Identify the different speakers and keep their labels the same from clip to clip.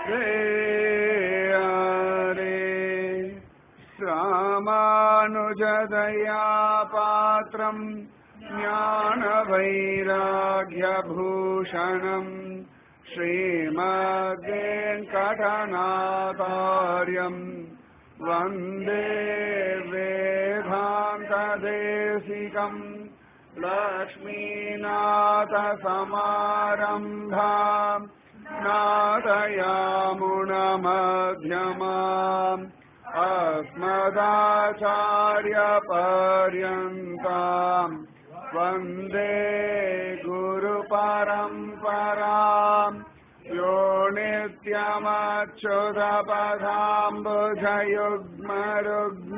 Speaker 1: श्रेयारे रामानुजदया पात्रम् ज्ञानवैराग्यभूषणम् श्रीमद्वेङ्कटनाथार्यम् वन्दे वेदान्तदेशिकम् लक्ष्मीनाथसमारम्भाम् नादयामुणमध्यमाम् अस्मदाचार्यपर्यन्ताम् वन्दे गुरुपरम्पराम् यो नित्यमच्युतपदाम्बुजयुग्मरुग्म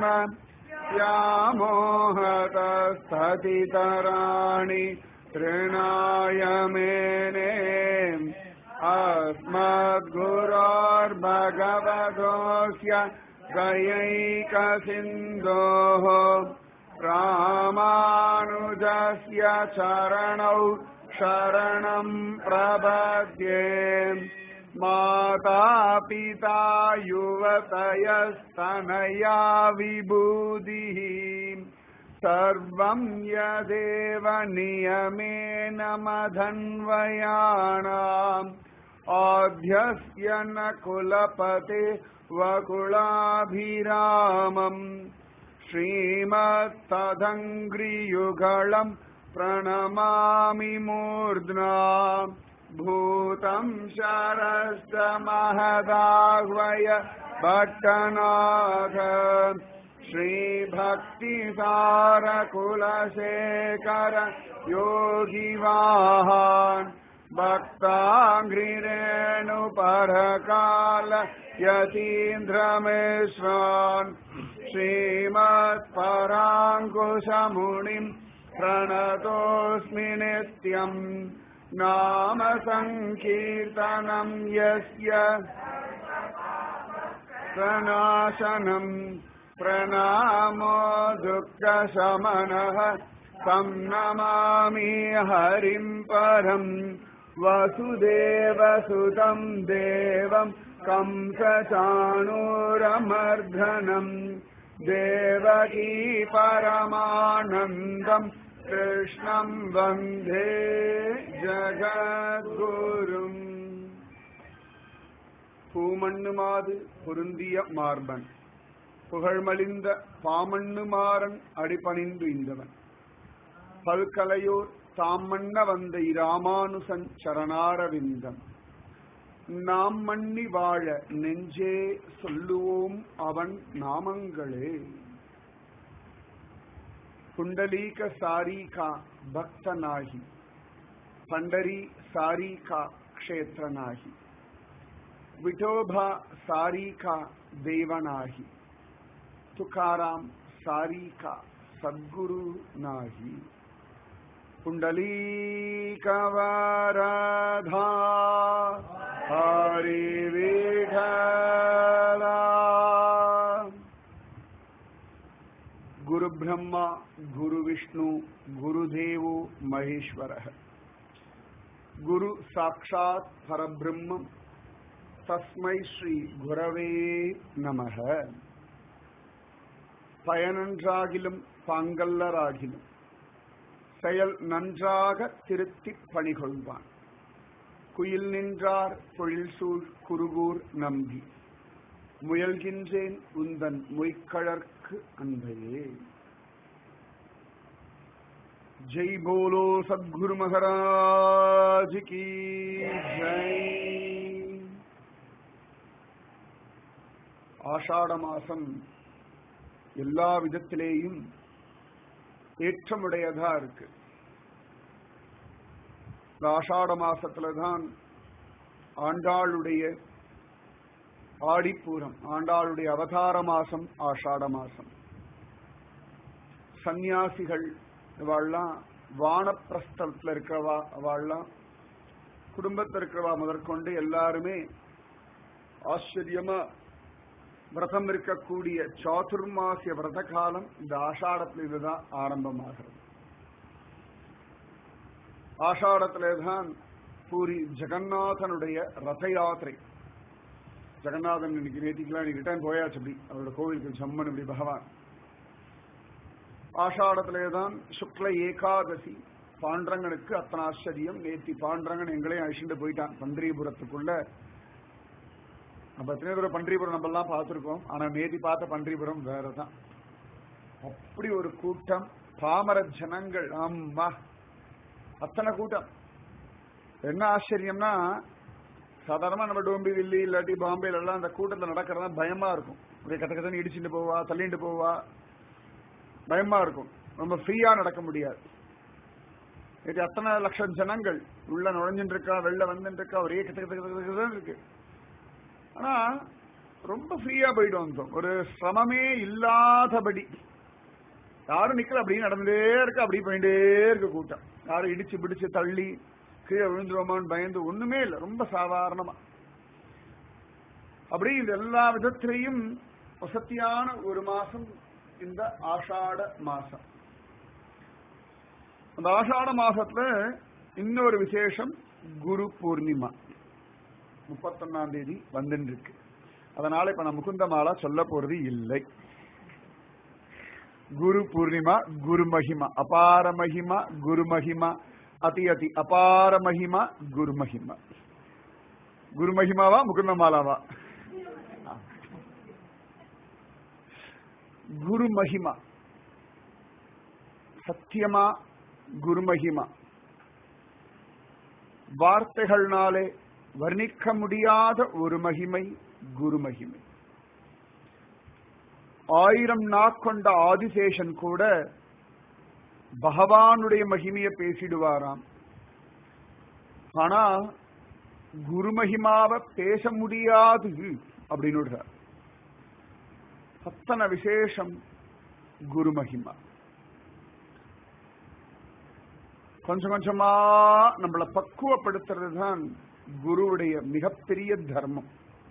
Speaker 1: व्यामोहतस्थतितराणि तृणाय मेने अस्मद्गुरोर्भगवतोऽस्य दयैकसिन्धोः रामानुजस्य चरणौ शरणम् प्रपद्ये माता पिता युवतयस्तनया विभूतिः सर्वम् यदेव नियमेन मधन्वयाणाम् आद्यस्य न कुलपते वकुलाभिरामम् श्रीमत्तदङ्घ्रियुगळम् प्रणमामि मूर्ध्ना भूतम् शरश्च महदाह्वय भट्टनाथ श्रीभक्तिसारकुलशेखर योगिवाहान् भक्ताङ्घ्रिरेणुपरकाल यतीन्द्रमेश्वान् श्रीमत्पराङ्कुशमुनिम् प्रणतोऽस्मि नित्यम् नाम सङ्कीर्तनम् यस्य प्रनाशनम् प्रणामो दुःखशमनः तं नमामि हरिम् परम् वसुदेवसुतम् देवम् कंसचाणूरमर्धनम् देवकी परमानन्दम् कृष्णम् वन्दे ஜகத்குரும் பூமண்ணுமாது பொருந்திய மார்பன் புகழ்மலிந்த பாமண்ணுமாறன் அடிபணிந்து இந்தவன் பல்கலையோர் தாம் மன்ன வந்த இராமானுசன் சரணாரவிந்தம் நாம் மன்னி வாழ நெஞ்சே சொல்லுவோம் அவன் நாமங்களே ಕುಂಡಲೀಕ ಸಾರೀಕಾ ಭಕ್ತನಾಹಿ ಪಂಡರಿ ಸಾರೀಕಾ ಕ್ಷೇತ್ರನಾಹಿ ವಿಠೋಬಾ ಸಾರೀಕಾ ದೇವನಾಹಿ ತುಕಾರಾಮ್ ಸಾರೀಕಾ ಸದ್ಗುರು ನಾಹಿ ಪುಂಡಲೀಕವರಧಾ ಹರಿ ವಿಠಲ ಗುರು ಬ್ರಹ್ಮ ಗುರು ವಿಷ್ಣು ಗುರುದೇವೋ ಮಹೇಶ್ವರ ಗುರು ಸಾಕ್ಷಾತ್ ಪರಬ್ರಹ್ಮ தஸ்மை ஸ்ரீ குரவே நமக பயனன்றாகிலும் பாங்கல்லராகிலும் செயல் நன்றாக திருத்திப் பணிகொள்வான் குயில் நின்றார் பொழில் சூழ் குருகூர் நம்பி முயல்கின்றேன் உந்தன் மொய்க்கழற்கு அன்பையே ஜெய் போலோ சத்குரு மகராஜ் கி ஜெய் ஆஷாட மாசம் எல்லா விதத்திலேயும் ஏற்றமுடையதா இருக்கு இந்த ஆஷாட மாசத்துல தான் ஆண்டாளுடைய ஆடிப்பூரம் ஆண்டாளுடைய அவதார மாசம் ஆஷாட மாசம் சந்நியாசிகள் இவாள்லாம் வானப்பிரஸ்தத்துல இருக்கிறவா அவள்லாம் குடும்பத்தில் இருக்கிறவா முதற்கொண்டு எல்லாருமே ஆச்சரியமா விரதம் இருக்கக்கூடிய சாதுர்மாசிய விரத காலம் இந்த ஆஷாடத்துல இதுதான் ஆரம்பமாகிறது ஆஷாடத்திலே தான் பூரி ஜெகநாதனுடைய ரத யாத்திரை ஜெகநாதன் இன்னைக்கு நேத்திக்கலாம் இன்னைக்கு ரிட்டர்ன் போயாச்சு அப்படி அவரோட கோவிலுக்கு ஜம்மன் இப்படி பகவான் ஆஷாடத்திலே தான் சுக்ல ஏகாதசி பாண்டரங்கனுக்கு அத்தனை ஆச்சரியம் நேத்தி பாண்டரங்கன் எங்களையும் அழிச்சுட்டு போயிட்டான் பன்றிபுரத்துக்குள்ள நம்ம எத்தனை தூரம் பன்றிபுரம் நம்ம எல்லாம் பார்த்திருக்கோம் ஆனா நேத்தி பார்த்த பன்றிபுரம் வேறதான் அப்படி ஒரு கூட்டம் பாமர ஜனங்கள் அம்மா அத்தனை கூட்டம் என்ன ஆச்சரியம்னா சாதாரணமா நம்ம டோம்பி வில்லி இல்லாட்டி பாம்பேல எல்லாம் அந்த கூட்டத்துல நடக்கிறதா பயமா இருக்கும் அப்படியே கத்த கத்தன்னு இடிச்சுட்டு போவா தள்ளிட்டு போவா பயமா இருக்கும் ரொம்ப ஃப்ரீயா நடக்க முடியாது இது அத்தனை லட்சம் ஜனங்கள் உள்ள நுழைஞ்சுட்டு இருக்கா வெளில வந்துட்டு இருக்கா ஒரே கத்த கத்த கத்த கத்த கத்தன்னு இருக்கு ஆனா ரொம்ப ஃப்ரீயா போயிட்டு வந்தோம் ஒரு சிரமமே இல்லாதபடி யாரும் நிக்கல அப்படியே நடந்துட்டே இருக்கு அப்படியே போயிட்டே இருக்கு கூட்டம் யாரும் இடிச்சு பிடிச்சு தள்ளி கீழே விழுந்துருவோமான்னு பயந்து ஒண்ணுமே இல்லை ரொம்ப சாதாரணமா அப்படி இந்த எல்லா விதத்திலையும் வசத்தியான ஒரு மாசம் இந்த ஆஷாட மாசம் அந்த ஆஷாட மாசத்துல இன்னொரு விசேஷம் குரு பூர்ணிமா முப்பத்தொன்னாம் தேதி வந்துட்டு இருக்கு அதனால இப்ப நான் முகுந்த மாலா சொல்ல போறது இல்லை குரு பூர்ணிமா குரு மகிமா அபார மகிமா குரு மகிமா அதி அதி அபார மகிமா குரு மகிமா குரு மகிமாவா முகுந்த மாலாவா குரு மகிமா சத்தியமா குரு மகிமா வார்த்தைகள்னாலே வர்ணிக்க முடியாத ஒரு மகிமை குரு மகிமை ஆயிரம் நாக்கொண்ட ஆதிசேஷன் கூட பகவானுடைய மகிமையை பேசிடுவாராம் ஆனா குரு மகிமாவை பேச முடியாது அப்படின்னு விடுறார் அத்தனை விசேஷம் குரு மகிமா கொஞ்சம் கொஞ்சமா நம்மளை பக்குவப்படுத்துறது தான் குருவுடைய மிகப்பெரிய தர்மம்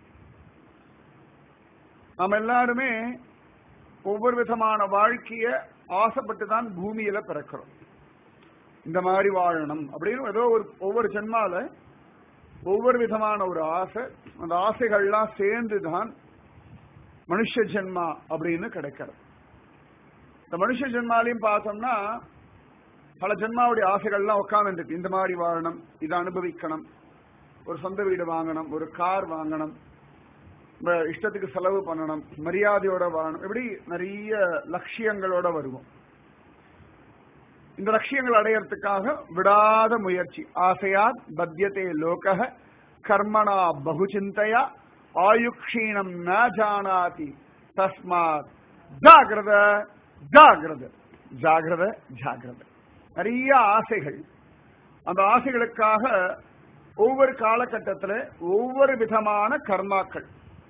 Speaker 1: நாம் எல்லாருமே ஒவ்வொரு விதமான வாழ்க்கைய ஆசைப்பட்டு தான் பூமியில பிறக்கிறோம் இந்த மாதிரி வாழணும் அப்படின்னு ஏதோ ஒரு ஒவ்வொரு ஜென்மால ஒவ்வொரு விதமான ஒரு ஆசை அந்த ஆசைகள்லாம் சேர்ந்து தான் மனுஷ ஜென்மா அப்படின்னு கிடைக்கிறது இந்த மனுஷ ஜென்மாலையும் பார்த்தோம்னா பல ஜென்மாவுடைய ஆசைகள்லாம் உட்காந்துருக்கு இந்த மாதிரி வாழணும் இதை அனுபவிக்கணும் ஒரு சொந்த வீடு வாங்கணும் ஒரு கார் வாங்கணும் நம்ம இஷ்டத்துக்கு செலவு பண்ணணும் மரியாதையோட வாழணும் இப்படி நிறைய லட்சியங்களோட வருவோம் இந்த லட்சியங்கள் அடையறதுக்காக விடாத முயற்சி ஆசையா பத்தியதே லோக கர்மணா பகுச்சிந்தையா ஆயுக்ஷீணம் ந ஜானாதி தஸ்மாத் ஜாகிரத ஜாகிரத ஜாகிரத ஜாகிரத நிறைய ஆசைகள் அந்த ஆசைகளுக்காக ஒவ்வொரு காலகட்டத்தில் ஒவ்வொரு விதமான கர்மாக்கள்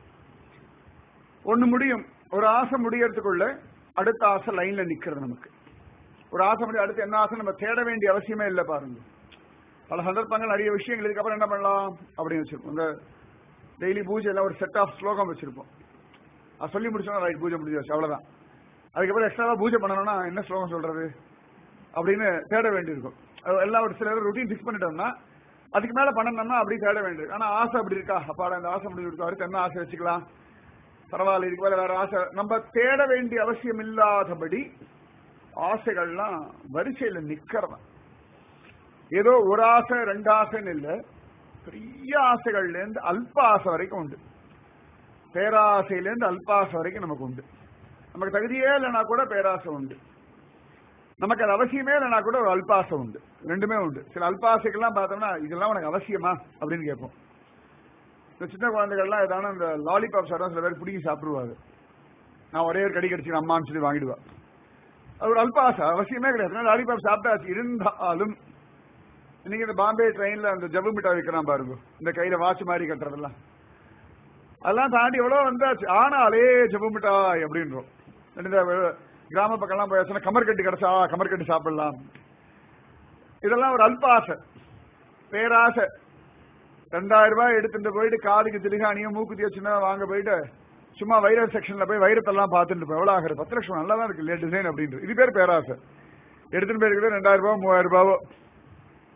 Speaker 1: ஒண்ணு முடியும் ஒரு ஆசை முடியறதுக்குள்ள அடுத்த ஆசை லைன்ல நிக்கிறது நமக்கு ஒரு ஆசை முடியும் அடுத்து என்ன ஆசை நம்ம தேட வேண்டிய அவசியமே இல்லை பாருங்க பல சந்தர்ப்பங்கள் நிறைய விஷயங்கள் இதுக்கப்புறம் என்ன பண்ணலாம் அப்படின்னு வச்சிருப்போம் இந்த டெய்லி பூஜையில ஒரு செட் ஆஃப் ஸ்லோகம் வச்சிருப்போம் அது சொல்லி முடிச்சோம் ரைட் பூஜை முடிஞ்சாச்சு அவ்வளவுதான் அதுக்கப்புறம் எக்ஸ்ட்ராவா பூஜை பண்ணணும்னா என்ன ஸ்லோகம் சொல்றது அப்படின்னு தேட வேண்டியிருக்கும் எல்லாம் ஒரு சிலர் ருட்டீன் ஃபிக்ஸ் பண்ணிட்டோம்னா அதுக்கு மேல பண்ணணும்னா அப்படி தேட வேண்டியிருக்கு ஆனா ஆசை அப்படி இருக்கா அப்பாடா இந்த ஆசை முடிஞ்சிருக்கு அடுத்து என்ன ஆசை வச்சுக்கலாம் பரவாயில்ல இதுக்கு மேல வேற ஆசை நம்ம தேட வேண்டிய அவசியம் இல்லாதபடி ஆசைகள்லாம் வரிசையில நிக்கிறதா ஏதோ ஒரு ஆசை ரெண்டு ஆசைன்னு இல்ல பெரிய ஆசைகள்ல இருந்து அல்ப ஆசை வரைக்கும் உண்டு பேராசையில இருந்து அல்ப ஆசை வரைக்கும் நமக்கு உண்டு நமக்கு தகுதியே இல்லைனா கூட பேராசை உண்டு நமக்கு அது அவசியமே இல்லைனா கூட ஒரு அல்பாசை உண்டு ரெண்டுமே உண்டு சில அல்பாசைகள்லாம் பார்த்தோம்னா இதெல்லாம் உனக்கு அவசியமா அப்படின்னு கேட்போம் இந்த சின்ன குழந்தைகள்லாம் ஏதான இந்த லாலிபாப் சாப்பிட்டா சில பேர் பிடிங்கி சாப்பிடுவாங்க நான் ஒரே ஒரு கடி கடிச்சு அம்மான்னு சொல்லி வாங்கிடுவா அது ஒரு அல்பாசை அவசியமே கிடையாது லாலிபாப் சாப்பிட்டாச்சு இருந்தாலும் இன்னைக்கு இந்த பாம்பே ட்ரெயின்ல அந்த ஜவ்வு மிட்டாய் விற்கிறான் பாருங்க இந்த கையில வாட்ச் மாதிரி கட்டுறதெல்லாம் அதெல்லாம் தாண்டி எவ்வளவு வந்தாச்சு ஆனாலே ஜவ்வு மிட்டாய் அப்படின்றோம் இந்த கிராம பக்கம்லாம் போய் கமர் கட்டு கிடைச்சா கமர் கட்டு சாப்பிடலாம் இதெல்லாம் ஒரு அல்ப ஆசை பேராசை ரெண்டாயிரம் ரூபாய் எடுத்துட்டு போயிட்டு காதுக்கு திலிகானியும் மூக்குத்தியோ சின்ன வாங்க போயிட்டு சும்மா வைர செக்ஷன்ல போய் வைரத்தெல்லாம் பார்த்துட்டு இருப்போம் எவ்வளவு ஆகுது பத்து லட்சம் நல்லா தான் இருக்கு இல்லையா டிசைன் அப்படின்ட்டு இது பேர் பேராசை எடுத்துட்டு போயிருக்கிறது ரெண்டாயிரம் ரூபாய் மூவாயிரம் ரூபாவோ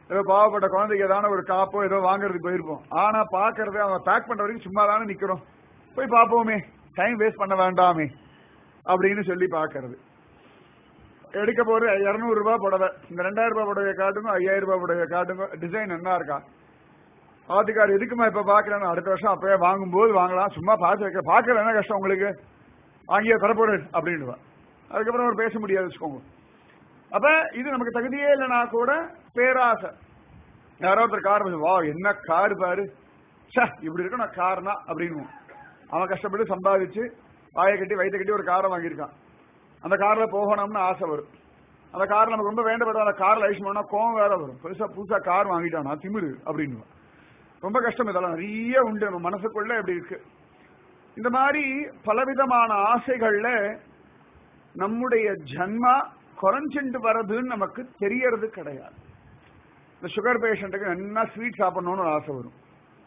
Speaker 1: ஏதோ பாவப்பட்ட குழந்தைக்கு ஏதான ஒரு காப்போ ஏதோ வாங்குறதுக்கு போயிருப்போம் ஆனா பாக்குறது அவன் பேக் பண்ற வரைக்கும் சும்மா தானே நிக்கிறோம் போய் பார்ப்போமே டைம் வேஸ்ட் பண்ண வேண்டாமே அப்படின்னு சொல்லி பாக்குறது எடுக்க போறது இருநூறு ரூபாய் புடவை இந்த ரெண்டாயிரம் ரூபாய் புடவை காட்டுங்க ஐயாயிரம் ரூபாய் புடவை காட்டுங்க டிசைன் என்ன இருக்கா ஆத்துக்கார் எதுக்குமா இப்ப பாக்குறேன்னு அடுத்த வருஷம் அப்பவே வாங்கும்போது வாங்கலாம் சும்மா பார்த்து வைக்க பாக்குற என்ன கஷ்டம் உங்களுக்கு வாங்கிய தரப்போடு அப்படின்னு அதுக்கப்புறம் அவர் பேச முடியாது வச்சுக்கோங்க அப்ப இது நமக்கு தகுதியே இல்லைனா கூட பேராசை யாரோ ஒருத்தர் கார் வா என்ன கார் பாரு ச்சே இப்படி இருக்கு நான் கார்னா அப்படின்னு அவன் கஷ்டப்பட்டு சம்பாதிச்சு வாயை கட்டி வயிற்று கட்டி ஒரு காரை வாங்கியிருக்கான் அந்த கார்ல போகணும்னு ஆசை வரும் அந்த கார் நமக்கு ரொம்ப வேண்டப்பட்ட அந்த கார்ல ஐஸ் பண்ணா கோவம் வேற வரும் பெருசா புதுசா கார் வாங்கிட்டானா திமிரு அப்படின்னு ரொம்ப கஷ்டம் இதெல்லாம் நிறைய உண்டு நம்ம மனசுக்குள்ள எப்படி இருக்கு இந்த மாதிரி பலவிதமான ஆசைகள்ல நம்முடைய ஜன்மா குறைஞ்சிட்டு வர்றதுன்னு நமக்கு தெரியறது கிடையாது இந்த சுகர் பேஷண்ட்டுக்கு நல்லா ஸ்வீட் சாப்பிடணும்னு ஒரு ஆசை வரும்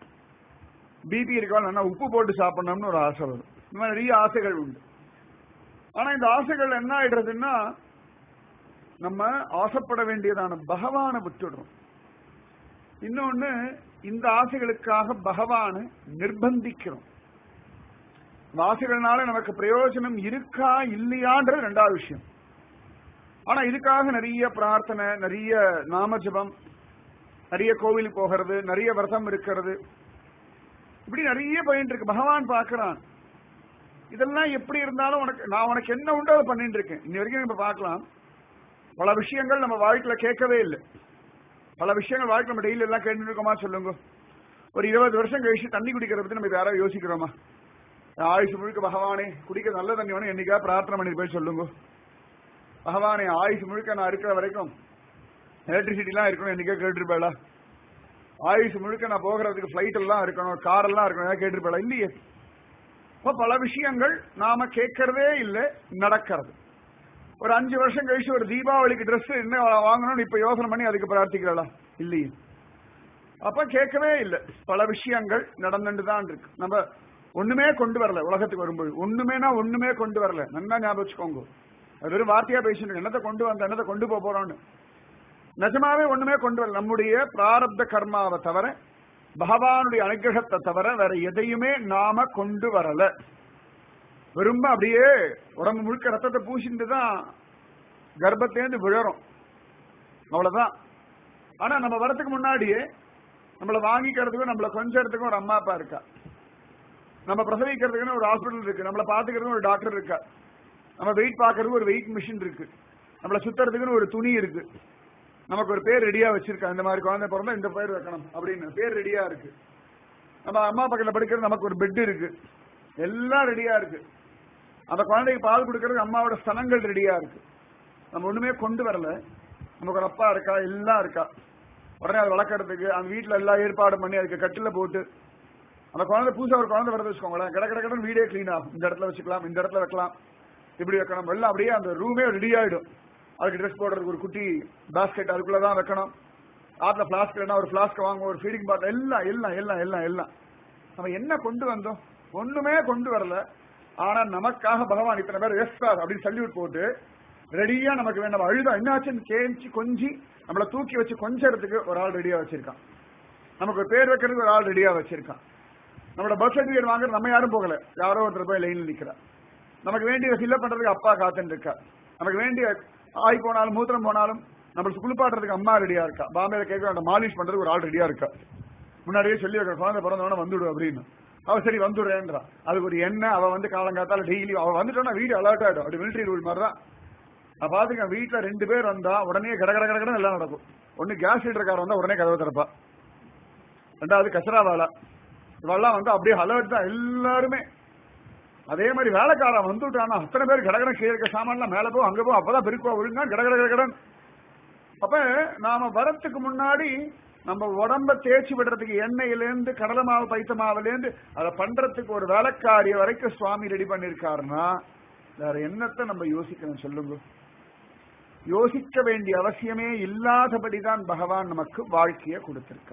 Speaker 1: பிபி இருக்கவங்க நல்லா உப்பு போட்டு சாப்பிடணும்னு ஒரு ஆசை வரும் இந்த மாதிரி நிறைய ஆசைகள் உண்டு ஆனா இந்த ஆசைகள் என்ன ஆயிடுறதுன்னா நம்ம ஆசைப்பட வேண்டியதான பகவானை விட்டுடுறோம் இன்னொன்னு இந்த ஆசைகளுக்காக பகவானை நிர்பந்திக்கிறோம் இந்த ஆசைகள்னால நமக்கு பிரயோஜனம் இருக்கா இல்லையான்றது ரெண்டாவது விஷயம் ஆனா இதுக்காக நிறைய பிரார்த்தனை நிறைய நாமஜபம் நிறைய கோவிலுக்கு போகிறது நிறைய விரதம் இருக்கிறது இப்படி நிறைய பயின்று இருக்கு பகவான் பார்க்கிறான் இதெல்லாம் எப்படி இருந்தாலும் உனக்கு நான் உனக்கு என்ன உண்டோ அதை பண்ணிட்டு இருக்கேன் இன்னி வரைக்கும் நம்ம பார்க்கலாம் பல விஷயங்கள் நம்ம வாழ்க்கையில கேட்கவே இல்லை பல விஷயங்கள் வாழ்க்கை நம்ம டெய்லி எல்லாம் கேட்டு இருக்கோமா சொல்லுங்க ஒரு இருபது வருஷம் கழிச்சு தண்ணி குடிக்கிறத பத்தி நம்ம யாராவது யோசிக்கிறோமா ஆயுஷ் முழுக்க பகவானே குடிக்க நல்ல தண்ணி வேணும் என்னைக்காவது பிரார்த்தனை பண்ணி போய் சொல்லுங்க பகவானே ஆயுஷ் முழுக்க நான் இருக்கிற வரைக்கும் எலக்ட்ரிசிட்டி எல்லாம் இருக்கணும் என்னைக்கே கேட்டிருப்பேளா ஆயுஷ் முழுக்க நான் போகிறதுக்கு பிளைட் எல்லாம் இருக்கணும் கார் எல்லாம் இருக்கணும் கேட்டிருப்பேளா இல்லையே இப்ப பல விஷயங்கள் நாம கேட்கறதே இல்லை நடக்கிறது ஒரு அஞ்சு வருஷம் கழிச்சு ஒரு தீபாவளிக்கு Dress என்ன வாங்கணும்னு இப்ப யோசனை பண்ணி அதுக்கு பிரார்த்திக்கிறா இல்லையே அப்ப கேட்கவே இல்லை பல விஷயங்கள் நடந்துட்டு தான் இருக்கு நம்ம ஒண்ணுமே கொண்டு வரல உலகத்துக்கு வரும்போது ஒண்ணுமேனா ஒண்ணுமே கொண்டு வரல நல்லா ஞாபகம் வச்சுக்கோங்க அது வெறும் வார்த்தையா பேசிட்டு என்னத்தை கொண்டு வந்த என்னத்தை கொண்டு போக போறோம்னு நிஜமாவே ஒண்ணுமே கொண்டு வரல நம்முடைய பிராரப்த கர்மாவை தவிர பகவானுடைய அனுகிரகத்தை தவிர வேற எதையுமே நாம கொண்டு வரல வெறும் அப்படியே உடம்பு முழுக்க ரத்தத்தை பூசிட்டு தான் கர்ப்பத்திலேருந்து விழறோம் அவ்வளவுதான் ஆனா நம்ம வரதுக்கு முன்னாடியே நம்மளை வாங்கிக்கிறதுக்கும் நம்மளை கொஞ்சறதுக்கும் ஒரு அம்மா அப்பா இருக்கா நம்ம பிரசவிக்கிறதுக்குன்னு ஒரு ஹாஸ்பிட்டல் இருக்கு நம்மளை பாத்துக்கிறதுக்கு ஒரு டாக்டர் இருக்கா நம்ம வெயிட் பாக்குறதுக்கு ஒரு வெயிட் மிஷின் இருக்கு நம்மளை சுத்துறதுக்குன்னு ஒரு துணி இருக்கு நமக்கு ஒரு பேர் ரெடியா வச்சிருக்கா இந்த மாதிரி குழந்தை பிறந்தா இந்த பேர் வைக்கணும் அப்படின்னு பேர் ரெடியா இருக்கு நம்ம அம்மா பக்கத்துல படிக்கிறது நமக்கு ஒரு பெட் இருக்கு எல்லாம் ரெடியா இருக்கு அந்த குழந்தைக்கு பால் கொடுக்கறதுக்கு அம்மாவோட ஸ்தனங்கள் ரெடியா இருக்கு நம்ம ஒண்ணுமே கொண்டு வரல நமக்கு ஒரு அப்பா இருக்கா எல்லாம் இருக்கா உடனே அதை வளர்க்கறதுக்கு அந்த வீட்டுல எல்லா ஏற்பாடும் பண்ணி அதுக்கு கட்டில போட்டு அந்த குழந்தை புதுசா ஒரு குழந்தை வரது வச்சுக்கோங்களேன் கிட கிட கிடன்னு வீடே கிளீன் ஆகும் இந்த இடத்துல வச்சுக்கலாம் இந்த இடத்துல வைக்கலாம் இப்படி வைக்கணும் எல்லாம் அப்படியே அந்த ரூமே ரெடி ஆயிடும் அதுக்கு ட்ரெஸ் போடுறதுக்கு ஒரு குட்டி பாஸ்கெட் அதுக்குள்ளதான் வைக்கணும் ஆத்துல பிளாஸ்க் வேணா ஒரு பிளாஸ்க் வாங்க ஒரு ஃபீடிங் பாட்டில் எல்லாம் எல்லாம் எல்லாம் எல்லாம் எல்லாம் நம்ம என்ன கொண்டு வந்தோம் ஒண்ணுமே கொண்டு வரல ஆனா நமக்காக பகவான் இத்தனை பேர் எஸ் சார் அப்படின்னு சல்யூட் போட்டு ரெடியா நமக்கு வேணும் அழுதா என்னாச்சுன்னு கேஞ்சி கொஞ்சி நம்மள தூக்கி வச்சு கொஞ்சறதுக்கு ஒரு ஆள் ரெடியா வச்சிருக்கான் நமக்கு ஒரு பேர் வைக்கிறதுக்கு ஒரு ஆள் ரெடியா வச்சிருக்கான் நம்மளோட பர்த் சர்டிபிகேட் வாங்குறது நம்ம யாரும் போகல யாரோ ஒருத்தர் போய் லைன்ல நிக்கிறா நமக்கு வேண்டிய ஃபில்அப் பண்றதுக்கு அப்பா காத்துன்னு இருக்கா நமக்கு வேண்டிய ஆய் போனாலும் மூத்திரம் போனாலும் நம்மளுக்கு குளிப்பாட்டுறதுக்கு அம்மா ரெடியா இருக்கா பாம்பேல கேட்க வேண்டாம் மாலிஷ் பண்றதுக்கு ஒரு ஆள் ரெடியா இருக்கா முன்னாடியே சொல்லி வைக்கிற குழந்தை பிறந்தவன வந்துடு அப்படின்னு அவ சரி வந்துடுறேன்றா அதுக்கு ஒரு எண்ணெய் அவ வந்து காலங்காத்தால டெய்லி அவ வந்துட்டோம்னா வீடு அலர்ட் ஆயிடும் அப்படி மிலிட்டரி ரூல் மாதிரி தான் நான் பாத்துக்கேன் வீட்டுல ரெண்டு பேர் வந்தா உடனே கட கட கடகடன்னு எல்லாம் நடக்கும் ஒண்ணு கேஸ் சிலிண்டர்கார வந்தா உடனே கதவை திறப்பா ரெண்டாவது கச்சரா வேலை இவெல்லாம் வந்து அப்படியே அலர்ட் தான் எல்லாருமே அதே மாதிரி வேலைக்காரன் வந்துட்டானா அத்தனை பேர் கடகட கீழே இருக்க சாமான்லாம் மேல போ அங்க போ அப்பதான் பெருக்குவா ஒழுங்கா கடகட கடகடன் அப்ப நாம வரத்துக்கு முன்னாடி நம்ம உடம்ப தேய்ச்சி விடுறதுக்கு எண்ணெயில இருந்து கடலை மாவு பைத்த மாவுல இருந்து அதை பண்றதுக்கு ஒரு வேலைக்காரிய வரைக்கும் சுவாமி ரெடி பண்ணிருக்காருன்னா வேற என்னத்தை நம்ம யோசிக்கணும் சொல்லுங்க யோசிக்க வேண்டிய அவசியமே இல்லாதபடிதான் பகவான் நமக்கு வாழ்க்கைய கொடுத்திருக்கா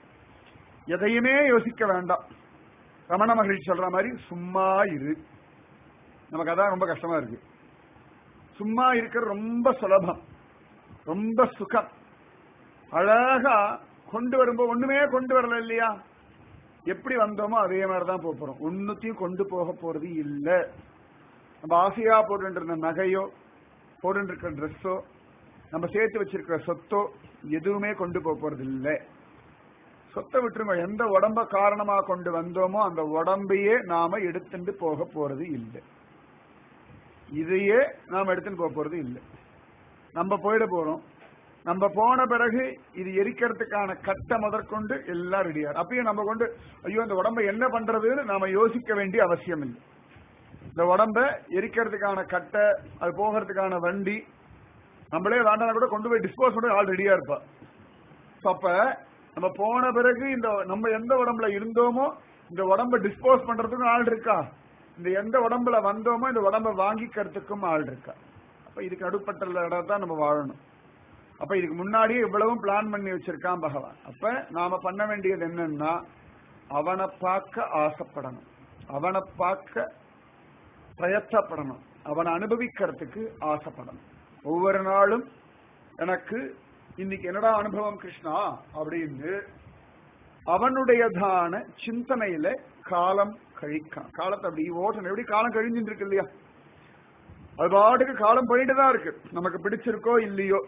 Speaker 1: எதையுமே யோசிக்க வேண்டாம் ரமண மகிழ்ச்சி சொல்ற மாதிரி சும்மா இரு நமக்கு அதான் ரொம்ப கஷ்டமா இருக்கு சும்மா இருக்கிறது ரொம்ப சுலபம் ரொம்ப சுகம் அழகா கொண்டு வரும்போது ஒண்ணுமே கொண்டு வரல இல்லையா எப்படி வந்தோமோ அதே மாதிரிதான் போக போறோம் ஒன்னுத்தையும் கொண்டு போக போறது இல்ல நம்ம ஆசையா போட்டு இருந்த நகையோ போட்டு இருக்கிற ட்ரெஸ்ஸோ நம்ம சேர்த்து வச்சிருக்கிற சொத்தோ எதுவுமே கொண்டு போக போறது இல்ல சொத்தை விட்டுருங்க எந்த உடம்ப காரணமா கொண்டு வந்தோமோ அந்த உடம்பையே நாம எடுத்துட்டு போக போறது இல்லை இதையே நாம எடுத்துட்டு போக போறது இல்லை நம்ம போயிட போறோம் நம்ம போன பிறகு இது எரிக்கிறதுக்கான கட்டை முதற்கொண்டு எல்லாம் ரெடியா அப்பயும் நம்ம கொண்டு ஐயோ இந்த உடம்ப என்ன பண்றதுன்னு நாம யோசிக்க வேண்டிய அவசியம் இல்லை இந்த உடம்ப எரிக்கிறதுக்கான கட்டை அது போகிறதுக்கான வண்டி நம்மளே வேண்டாம் கூட கொண்டு போய் டிஸ்போஸ் பண்ண ஆள் ரெடியா இருப்பா So, அப்ப நம்ம போன பிறகு இந்த நம்ம எந்த உடம்புல இருந்தோமோ இந்த உடம்ப டிஸ்போஸ் பண்றதுக்கும் ஆள் இருக்கா இந்த எந்த உடம்புல வந்தோமோ இந்த உடம்ப வாங்கிக்கிறதுக்கும் ஆள் இருக்கா அப்ப இதுக்கு நடுப்பட்ட இடம் தான் நம்ம வாழணும் அப்ப இதுக்கு முன்னாடியே இவ்வளவும் பிளான் பண்ணி வச்சிருக்கான் பகவான் அப்ப நாம பண்ண வேண்டியது என்னன்னா அவனை பார்க்க ஆசைப்படணும் அவனை பார்க்க பிரயத்தப்படணும் அவனை அனுபவிக்கிறதுக்கு ஆசைப்படணும் ஒவ்வொரு நாளும் எனக்கு இன்னைக்கு என்னடா அனுபவம் கிருஷ்ணா அப்படின்னு அவனுடையதான சிந்தனையில காலம் கழிக்கான் காலத்தை அப்படி ஓட்டணும் எப்படி காலம் கழிஞ்சுட்டு இருக்கு இல்லையா அது பாட்டுக்கு காலம் போயிட்டு தான் இருக்கு நமக்கு பிடிச்சிருக்கோ இல்லையோ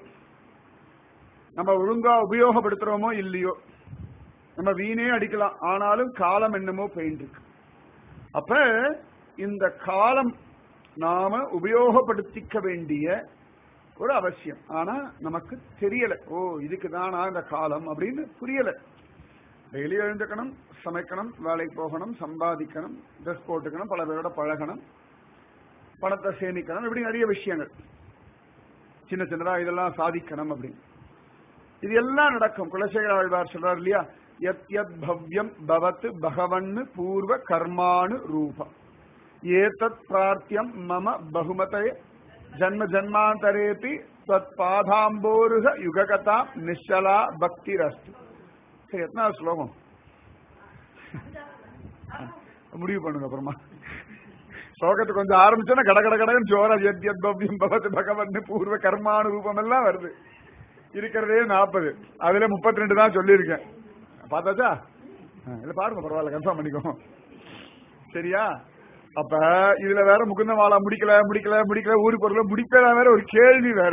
Speaker 1: நம்ம ஒழுங்கா உபயோகப்படுத்துறோமோ இல்லையோ நம்ம வீணே அடிக்கலாம் ஆனாலும் காலம் என்னமோ போயிட்டு இருக்கு அப்ப இந்த காலம் நாம உபயோகப்படுத்திக்க வேண்டிய ஒரு அவசியம் ஆனா நமக்கு தெரியல ஓ இதுக்கு தானா இந்த காலம் அப்படின்னு புரியல டெய்லி எழுந்துக்கணும் சமைக்கணும் வேலைக்கு போகணும் சம்பாதிக்கணும் ட்ரெஸ் போட்டுக்கணும் பல பேரோட பழகணும் பணத்தை சேமிக்கணும் இப்படி நிறைய விஷயங்கள் சின்ன சின்னதா இதெல்லாம் சாதிக்கணும் அப்படின்னு இது எல்லாம் நடக்கும் குலசேகர ஆழ்வார் சொல்றார் இல்லையா எத் எத் பவ்யம் பவத் பகவன்னு பூர்வ கர்மானு ரூபம் ஏதத் பிரார்த்தியம் மம பகுமதே ஜன்ம ஜன்மாந்தரேபி தத் பாதாம்போருக யுககதா நிச்சலா பக்திரஸ்து சரி எத்தனை ஸ்லோகம் முடிவு பண்ணுங்க அப்புறமா ஸ்லோகத்தை கொஞ்சம் ஆரம்பிச்சோன்னா கட கட கடன்னு ஜோரா எத் எத் பவ்யம் பவத் பகவன்னு பூர்வ கர்மானு ரூபம் எல்லாம் வருது இருக்கிறதே நாற்பது அதுல முப்பத்தி ரெண்டு தான் சொல்லியிருக்கேன் பார்த்தாச்சா இல்ல பாருங்க பரவாயில்ல கன்ஃபார்ம் பண்ணிக்கோ சரியா அப்ப இதுல வேற முகுந்த மாலா முடிக்கல முடிக்கல முடிக்கல ஊரு பொருள முடிக்கல வேற ஒரு கேள்வி வேற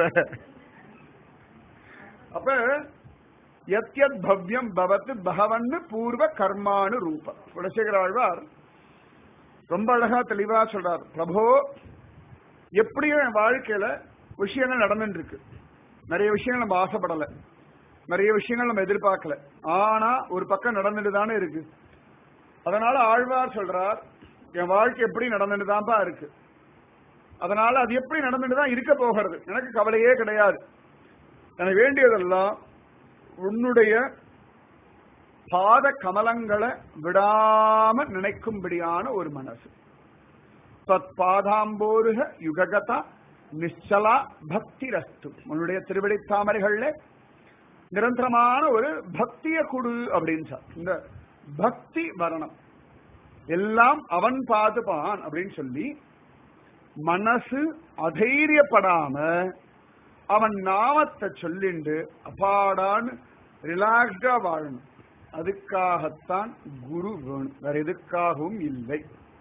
Speaker 1: அப்ப எத் எத் பவ்யம் பவத் பகவன்னு பூர்வ கர்மானு ரூபம் குலசேகர ஆழ்வார் ரொம்ப அழகா தெளிவா சொல்றார் பிரபோ எப்படியும் என் வாழ்க்கையில விஷயங்கள் நடந்துட்டு இருக்கு நிறைய விஷயங்கள் நம்ம ஆசைப்படல நிறைய விஷயங்கள் நம்ம எதிர்பார்க்கல ஆனா ஒரு பக்கம் நடந்துட்டு தானே இருக்கு அதனால ஆழ்வார் சொல்றார் என் வாழ்க்கை எப்படி நடந்துட்டு தான்ப்பா இருக்கு அதனால அது எப்படி நடந்துட்டு தான் இருக்க போகிறது எனக்கு கவலையே கிடையாது எனக்கு வேண்டியதெல்லாம் உன்னுடைய பாத கமலங்களை விடாம நினைக்கும்படியான ஒரு மனசு தத் பாதாம்போருக யுககதா நிச்சலா பக்தி ரஸ்து உன்னுடைய திருவடி தாமரைகள்ல நிரந்தரமான ஒரு பக்திய குடு அப்படின்னு சொல் இந்த பக்தி வரணும் எல்லாம் அவன் பாதுபான் அப்படின்னு சொல்லி மனசு அதைரியப்படாம அவன் நாமத்தை சொல்லிண்டு அப்பாடான்னு ரிலாக்ஸ்டா வாழணும் அதுக்காகத்தான் குரு வேணும் வேற எதுக்காகவும் இல்லை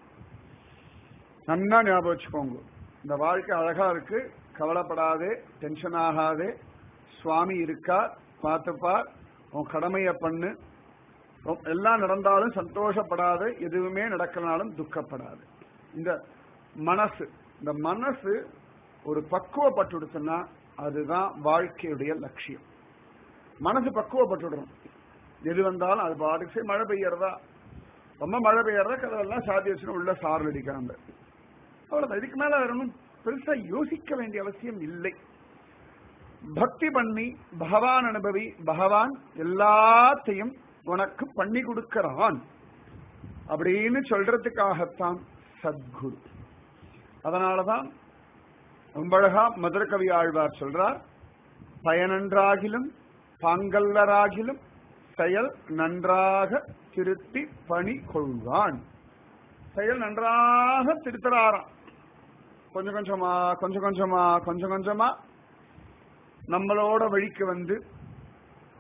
Speaker 1: நன்னா ஞாபகம் வச்சுக்கோங்க இந்த வாழ்க்கை அழகா இருக்கு கவலைப்படாதே டென்ஷன் ஆகாதே சுவாமி இருக்கா பார்த்துப்பார் உன் கடமைய பண்ணு உன் எல்லாம் நடந்தாலும் சந்தோஷப்படாத எதுவுமே நடக்கலனாலும் துக்கப்படாது இந்த மனசு இந்த மனசு ஒரு பக்குவப்பட்டுடுச்சுன்னா அதுதான் வாழ்க்கையுடைய லட்சியம் மனசு பக்குவப்பட்டுடணும் எது வந்தாலும் அது பாட்டுக்கு சரி மழை பெய்யறதா ரொம்ப மழை பெய்யறதா கதவெல்லாம் சாதி வச்சுன்னு உள்ள சாரல் அடிக்கிறாங்க அவ்வளவுதான் இதுக்கு மேல வரணும் பெருசா யோசிக்க வேண்டிய அவசியம் இல்லை பக்தி பண்ணி பகவான் அனுபவி பகவான் எல்லாத்தையும் உனக்கு பண்ணி கொடுக்கிறான் அப்படின்னு சொல்றதுக்காகத்தான் சத்குரு அதனாலதான் ரொம்ப அழகா மதுரகவி ஆழ்வார் சொல்றார் பயனன்றாகிலும் பாங்கல்லராகிலும் செயல் நன்றாக திருத்தி பணி கொள்வான் செயல் நன்றாக திருத்தறாராம் கொஞ்சம் கொஞ்சமா கொஞ்சம் கொஞ்சமா கொஞ்சம் கொஞ்சமா நம்மளோட வழிக்கு வந்து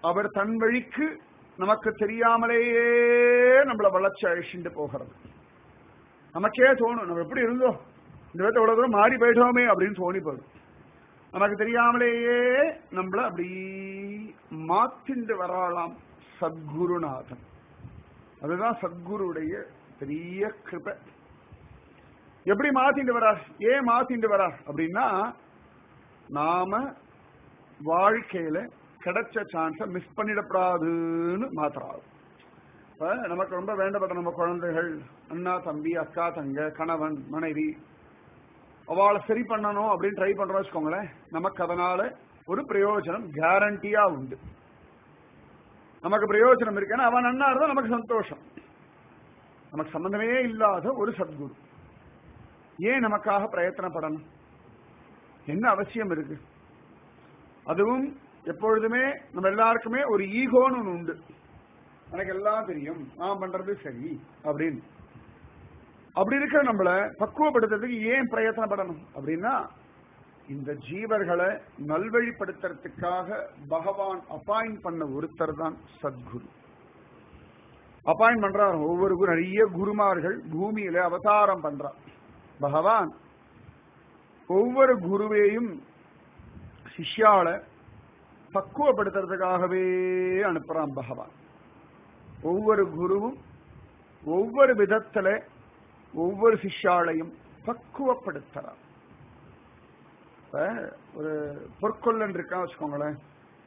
Speaker 1: அவர் தன் வழிக்கு நமக்கு தெரியாமலேயே நம்மள வளர்ச்சி அழிச்சுட்டு போகிறது நமக்கே தோணும் நம்ம எப்படி இருந்தோம் இந்த விதத்தை எவ்வளவு தூரம் மாறி போயிட்டோமே அப்படின்னு தோணி போயிடும் நமக்கு தெரியாமலேயே நம்மள அப்படி மாத்திண்டு வராளாம் சத்குருநாதன் அதுதான் சத்குருடைய பெரிய கிருபை எப்படி மாத்திண்டு வரார் ஏன் மாத்திண்டு வரார் அப்படின்னா நாம வாழ்க்கையில கிடைச்ச சான்ஸ மிஸ் பண்ணிடக்கூடாதுன்னு மாத்துறாரு இப்ப நமக்கு ரொம்ப வேண்டப்பட்ட நம்ம குழந்தைகள் அண்ணா தம்பி அக்கா தங்க கணவன் மனைவி அவளை சரி பண்ணணும் அப்படின்னு ட்ரை பண்றோம் வச்சுக்கோங்களேன் நமக்கு அதனால ஒரு பிரயோஜனம் கேரண்டியா உண்டு நமக்கு பிரயோஜனம் இருக்குன்னா அவன் நன்னா இருந்தா நமக்கு சந்தோஷம் நமக்கு சம்பந்தமே இல்லாத ஒரு சத்குரு ஏன் நமக்காக பிரயத்தனப்படணும் என்ன அவசியம் இருக்கு அதுவும் எப்பொழுதுமே நம்ம எல்லாருக்குமே ஒரு ஈகோன்னு ஒண்ணு உண்டு எனக்கு எல்லாம் தெரியும் நான் பண்றது சரி அப்படின்னு அப்படி இருக்கிற நம்மள பக்குவப்படுத்துறதுக்கு ஏன் பிரயத்தனப்படணும் அப்படின்னா இந்த ஜீவர்களை நல்வழிப்படுத்துறதுக்காக பகவான் அப்பாயிண்ட் பண்ண ஒருத்தர் தான் சத்குரு அப்பாயிண்ட் பண்றார் ஒவ்வொரு குரு நிறைய குருமார்கள் பூமியில அவதாரம் பண்றார் பகவான் ஒவ்வொரு குருவையும் சிஷ்யால பக்குவப்படுத்துறதுக்காகவே அனுப்புறான் பகவான் ஒவ்வொரு குருவும் ஒவ்வொரு விதத்துல ஒவ்வொரு சிஷ்யாலையும் பக்குவப்படுத்துறார் இப்ப ஒரு பொற்கொள்ளன் இருக்கான் வச்சுக்கோங்களேன்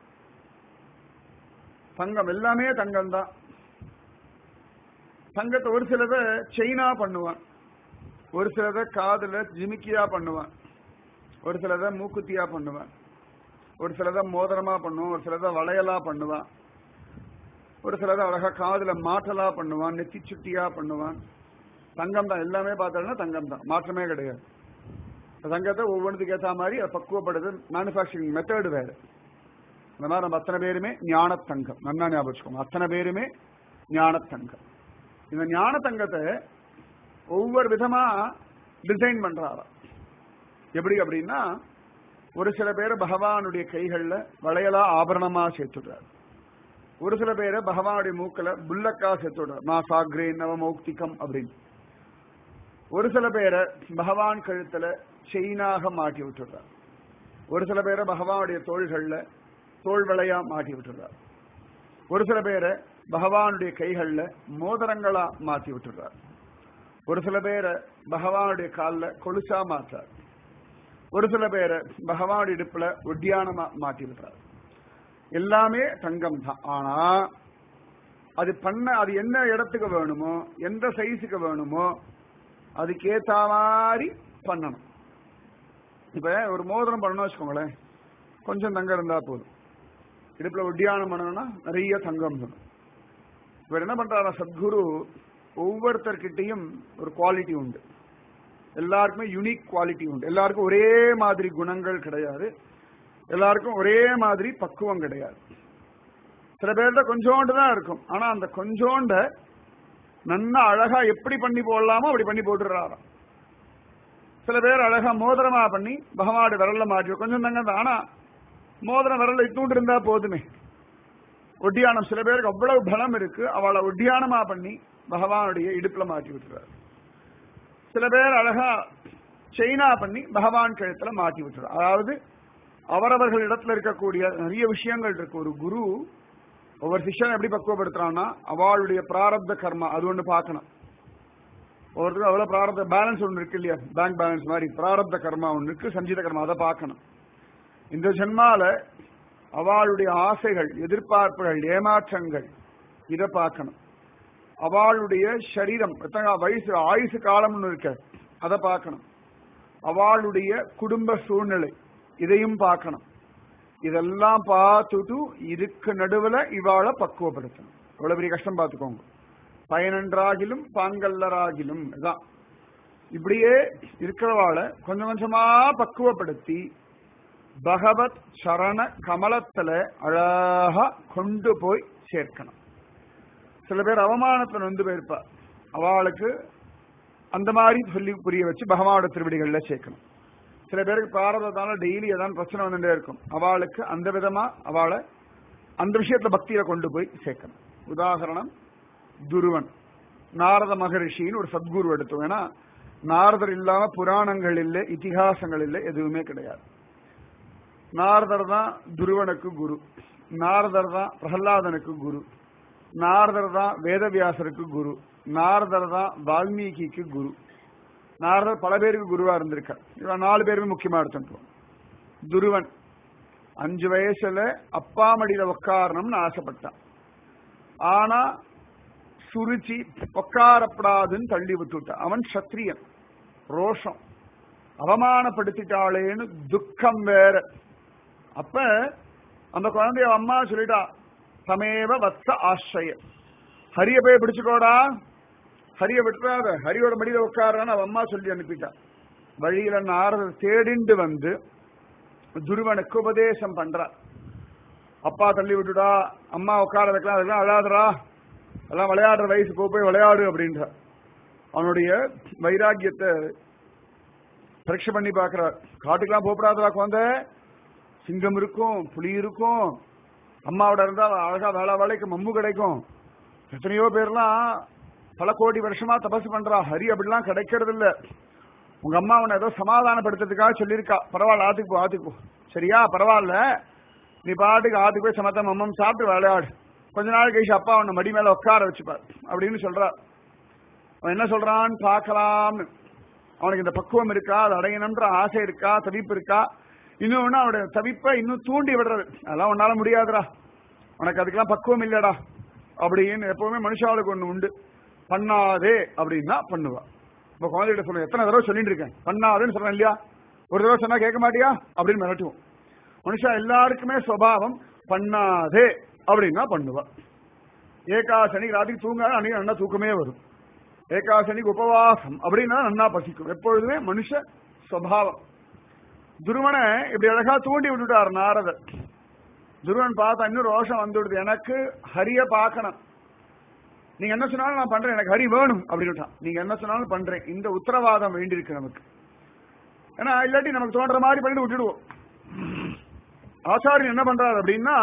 Speaker 1: தங்கம் எல்லாமே தங்கம் தான் தங்கத்தை ஒரு சிலதை செயினா பண்ணுவான் ஒரு சிலதை காதுல ஜிமிக்கியா பண்ணுவான் ஒரு சிலதை மூக்குத்தியா பண்ணுவான் ஒரு சிலதை மோதிரமா பண்ணுவான் ஒரு சிலதை வளையலா பண்ணுவான் ஒரு சிலதை அழகா காதுல மாற்றலா பண்ணுவான் நெத்தி சுட்டியா பண்ணுவான் தங்கம் தான் எல்லாமே பார்த்தோம்னா தங்கம் தான் மாற்றமே கிடையாது தங்கத்தை ஒவ்வொன்றுக்கு ஏற்ற மாதிரி அதை பக்குவப்படுது மேனுஃபேக்சரிங் மெத்தடு வேறு இந்த மாதிரி நம்ம அத்தனை பேருமே ஞானத்தங்கம் நன்னா ஞாபகம் வச்சுக்கோங்க அத்தனை பேருமே ஞானத்தங்கம் இந்த ஞானத்தங்கத்தை ஒவ்வொரு விதமா டிசைன் பண்றாராம் எப்படி அப்படின்னா ஒரு சில பேரை பகவானுடைய கைகள்ல வளையலா ஆபரணமா சேர்த்துடுறார் ஒரு சில பேரை பகவானுடைய மூக்கல புல்லக்கா சேர்த்துடுறார் நான் சாக்ரே நவமௌக்திகம் அப்படின்னு ஒரு சில பேரை பகவான் கழுத்துல செயினாக மாட்டி விட்டுறார் ஒரு சில பேரை பகவானுடைய தோள்கள்ல தோல் வளையா மாட்டி விட்டுறார் ஒரு சில பேரை பகவானுடைய கைகள்ல மோதிரங்களா மாத்தி விட்டுறார் ஒரு சில பேரை பகவானுடைய காலில் கொலுசா மாற்றார் ஒரு சில பேரை பகவானுடைய இடுப்புல ஒட்டியானமா மாட்டி விடுறார் எல்லாமே தங்கம் தான் ஆனா அது பண்ண அது என்ன இடத்துக்கு வேணுமோ எந்த சைஸுக்கு வேணுமோ அதுக்கேத்த மாதிரி பண்ணணும் இப்ப ஒரு மோதிரம் பண்ணணும் வச்சுக்கோங்களேன் கொஞ்சம் தங்கம் இருந்தா போதும் இடுப்புல ஒட்டியானம் பண்ணணும்னா நிறைய தங்கம் வேணும் இவர் என்ன பண்றாரா சத்குரு ஒவ்வொருத்தர்கிட்டையும் ஒரு குவாலிட்டி உண்டு எல்லாருக்குமே யுனிக் குவாலிட்டி உண்டு எல்லாருக்கும் ஒரே மாதிரி குணங்கள் கிடையாது எல்லாருக்கும் ஒரே மாதிரி பக்குவம் கிடையாது சில பேர்கிட்ட கொஞ்சோண்டு தான் இருக்கும் ஆனா அந்த கொஞ்சோண்ட நன்னா அழகா எப்படி பண்ணி போடலாமோ அப்படி பண்ணி போட்டுறாராம் சில பேர் அழகா மோதிரமா பண்ணி பகவாடு விரல்ல மாட்டி கொஞ்சம் தங்க தான் ஆனா மோதிரம் விரல்ல இத்தூண்டு இருந்தா போதுமே ஒட்டியானம் சில பேருக்கு அவ்வளவு பலம் இருக்கு அவளை ஒட்டியானமா பண்ணி பகவானுடைய இடுப்புல மாட்டி விட்டுறாரு சில பேர் அழகா செயினா பண்ணி பகவான் கழுத்துல மாட்டி விட்டுறாரு அதாவது அவரவர்கள் இடத்துல இருக்கக்கூடிய நிறைய விஷயங்கள் இருக்கு ஒரு குரு ஒவ்வொரு சிஷ்யன் எப்படி பக்குவப்படுத்துறான்னா அவளுடைய பிராரப்த கர்மா அது ஒண்ணு பார்க்கணும் ஒவ்வொருத்தருக்கும் அவ்வளவு பிராரப்த பேலன்ஸ் ஒன்று இருக்கு இல்லையா பேங்க் பேலன்ஸ் மாதிரி பிராரப்த கர்மா ஒன்று இருக்கு சஞ்சீத கர்மா அதை பார்க்கணும் இந்த ஜென்மால அவளுடைய ஆசைகள் எதிர்பார்ப்புகள் ஏமாற்றங்கள் இதை பார்க்கணும் அவளுடைய சரீரம் எத்தனை வயசு ஆயுசு காலம்னு இருக்க அதை பார்க்கணும் அவளுடைய குடும்ப சூழ்நிலை இதையும் பார்க்கணும் இதெல்லாம் பார்த்துட்டு இதுக்கு நடுவுல இவாளை பக்குவப்படுத்தணும் எவ்வளவு பெரிய கஷ்டம் பார்த்துக்கோங்க பயனன்றாகிலும் பாங்கல்லராகிலும் இதான் இப்படியே இருக்கிறவாளை கொஞ்சம் கொஞ்சமா பக்குவப்படுத்தி பகவத் சரண கமலத்துல அழகா கொண்டு போய் சேர்க்கணும் சில பேர் அவமானத்துல வந்து போயிருப்பா அவளுக்கு அந்த மாதிரி சொல்லி புரிய வச்சு பகவானோட திருவடிகள்ல சேர்க்கணும் சில பேருக்கு பிராரதத்தால டெய்லி ஏதாவது பிரச்சனை வந்துட்டே இருக்கும் அவளுக்கு அந்த விதமா அவளை அந்த விஷயத்துல பக்தியில கொண்டு போய் சேர்க்கணும் உதாகரணம் துருவன் நாரத மகரிஷின்னு ஒரு சத்குரு எடுத்தோம் ஏன்னா நாரதர் இல்லாம புராணங்கள் இல்லை இதிகாசங்கள் இல்லை எதுவுமே கிடையாது நாரதர் தான் துருவனுக்கு குரு நாரதர் தான் பிரகலாதனுக்கு குரு நாரதர் தான் வேதவியாசருக்கு குரு நாரதர் தான் வால்மீகிக்கு குரு நாரதர் பல பேருக்கு குருவா இருந்திருக்கார் இவன் நாலு பேருமே முக்கியமா எடுத்துட்டோம் துருவன் அஞ்சு வயசுல அப்பா மடியில உட்காரணும்னு ஆசைப்பட்டான் ஆனா சுருச்சி உட்காரப்படாதுன்னு தள்ளி விட்டுட்டான் அவன் சத்திரியன் ரோஷம் அவமானப்படுத்திட்டாளேன்னு துக்கம் வேற அப்ப அந்த குழந்தைய அம்மா சொல்லிட்டா சமேவ வத்ச ஆசிரிய ஹரிய போய் பிடிச்சுக்கோடா ஹரிய விட்டுறாத ஹரியோட மடியில உட்காரான்னு அவன் அம்மா சொல்லி அனுப்பிட்டா வழியில நாரதர் தேடிண்டு வந்து துருவனுக்கு உபதேசம் பண்றா அப்பா தள்ளி விட்டுடா அம்மா உட்கார வைக்கலாம் அதெல்லாம் அழாதரா எல்லாம் விளையாடுற வயசு போ போய் விளையாடு அப்படின்ற அவனுடைய வைராக்கியத்தை பரீட்சை பண்ணி பாக்குறார் காட்டுக்கெல்லாம் போகப்படாதடா குழந்தை சிங்கம் இருக்கும் புலி இருக்கும் அம்மாவோட இருந்தா அழகா வேலை வேலைக்கு மம்மு கிடைக்கும் எத்தனையோ பேர்லாம் பல கோடி வருஷமா தபசு பண்றா ஹரி அப்படிலாம் கிடைக்கிறது இல்ல உங்க அம்மா உன்னை ஏதோ சமாதானப்படுத்துறதுக்காக சொல்லியிருக்கா பரவாயில்ல ஆத்துக்கு போ ஆத்துக்கு போ சரியா பரவாயில்ல நீ பாட்டுக்கு ஆத்துக்கு போய் சமத்த மம்மம் சாப்பிட்டு விளையாடு கொஞ்ச நாள் கழிச்சு அப்பா உன்னை மடி மேல உட்கார வச்சுப்பார் அப்படின்னு சொல்றா அவன் என்ன சொல்றான்னு பார்க்கலாம்னு அவனுக்கு இந்த பக்குவம் இருக்கா அது அடையணும்ன்ற ஆசை இருக்கா தவிப்பு இருக்கா இன்னொன்னு அவனுடைய தவிப்பை இன்னும் தூண்டி விடுறது அதெல்லாம் உன்னால முடியாதுடா உனக்கு அதுக்கெல்லாம் பக்குவம் இல்லடா அப்படின்னு எப்பவுமே மனுஷாளுக்கு ஒண்ணு உண்டு பண்ணாதே அப்படின்னா பண்ணுவா இப்ப குழந்தைகிட்ட சொல்லுங்க எத்தனை தடவை சொல்லிட்டு இருக்கேன் பண்ணாதேன்னு சொல்றேன் இல்லையா ஒரு தடவை சொன்னா கேட்க மாட்டியா அப்படின்னு மிரட்டுவோம் மனுஷா எல்லாருக்குமே சுவாவம் பண்ணாதே அப்படின்னா பண்ணுவா ஏகாசனிக்கு ராத்திரி தூங்காத அன்னைக்கு நல்லா தூக்கமே வரும் ஏகாசனிக்கு உபவாசம் அப்படின்னா நன்னா பசிக்கும் எப்பொழுதுமே மனுஷ சுவாவம் துருவனை இப்படி அழகா தூண்டி விட்டுட்டார் நாரதர் துருவன் பார்த்தா இன்னும் ரோஷம் வந்துடுது எனக்கு ஹரிய பார்க்கணும் நீங்க என்ன சொன்னாலும் நான் பண்றேன் எனக்கு ஹரி வேணும் அப்படின்னுட்டான் நீங்க என்ன சொன்னாலும் பண்றேன் இந்த உத்தரவாதம் வேண்டியிருக்கு நமக்கு ஏன்னா இல்லாட்டி நமக்கு தோன்ற மாதிரி பண்ணிட்டு விட்டுடுவோம் ஆச்சாரியன் என்ன பண்றாரு அப்படின்னா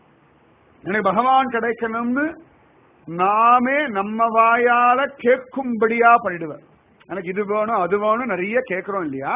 Speaker 1: எனக்கு பகவான் கிடைக்கணும்னு நாமே நம்ம வாயால கேட்கும்படியா பண்ணிடுவேன் எனக்கு இது வேணும் அது வேணும் நிறைய கேட்கிறோம் இல்லையா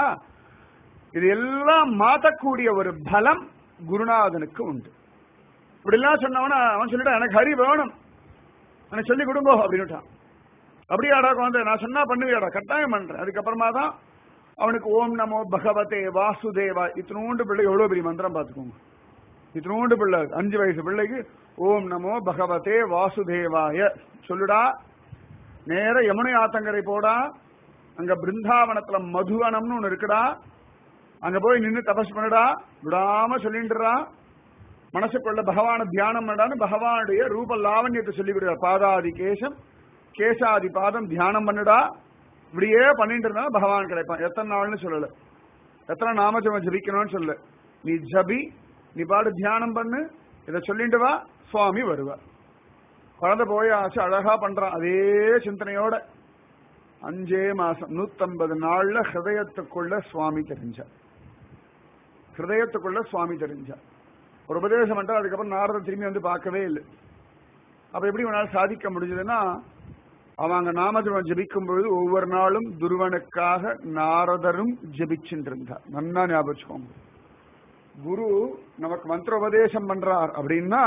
Speaker 1: இது எல்லாம் மாத்தக்கூடிய ஒரு பலம் குருநாதனுக்கு உண்டு இப்படிலாம் சொன்னவன அவன் சொல்லிட்டான் எனக்கு ஹரி வேணும் எனக்கு சொல்லி கொடுங்கோ அப்படின்னுட்டான் அப்படியாடா குழந்தை நான் சொன்னா பண்ணுவியாடா கட்டாயம் பண்றேன் அதுக்கப்புறமா தான் அவனுக்கு ஓம் நமோ பகவதே வாசுதேவா இத்தினோண்டு பிள்ளை எவ்வளவு பெரிய மந்திரம் பார்த்துக்கோங்க இத்தினோண்டு பிள்ளை அஞ்சு வயசு பிள்ளைக்கு ஓம் நமோ பகவதே வாசுதேவாய சொல்லுடா நேர யமுனை ஆத்தங்கரை போடா அங்க பிருந்தாவனத்துல மதுவனம்னு ஒண்ணு இருக்குடா அங்க போய் நின்னு தபஸ் பண்ணுடா விடாம சொல்லிட்டுறா மனசுக்குள்ள பகவான தியானம் பண்ணான்னு பகவானுடைய ரூப லாவண்யத்தை சொல்லி விடுறார் பாதாதி கேசம் கேசாதி பாதம் தியானம் பண்ணுடா இப்படியே பண்ணிட்டு இருந்தா பகவான் கிடைப்பான் எத்தனை நாள்னு சொல்லல எத்தனை நாமஜபம் ஜபிக்கணும்னு சொல்லல நீ ஜபி நீ பாடு தியானம் பண்ணு இதை சொல்லிட்டு வா சுவாமி வருவார் குழந்தை போயாச்சு அழகா பண்றான் அதே சிந்தனையோட அஞ்சே மாசம் நூத்தம்பது நாள்ல ஹிருதயத்துக்குள்ள சுவாமி தெரிஞ்சார் ஹிருதயத்துக்குள்ள சுவாமி தெரிஞ்சார் ஒரு உபதேசம் பண்ணிட்டு அதுக்கப்புறம் நாரதர் திரும்பி வந்து பார்க்கவே இல்லை அப்ப எப்படி உன்னால் சாதிக்க முடிஞ்சதுன்னா அவன் அங்க நாமஜபம் ஜபிக்கும் பொழுது ஒவ்வொரு நாளும் துருவனுக்காக நாரதரும் ஜபிச்சுட்டு இருந்தார் நன்னா ஞாபகம் வச்சுக்கோங்க குரு நமக்கு மந்திர உபதேசம் பண்றார் அப்படின்னா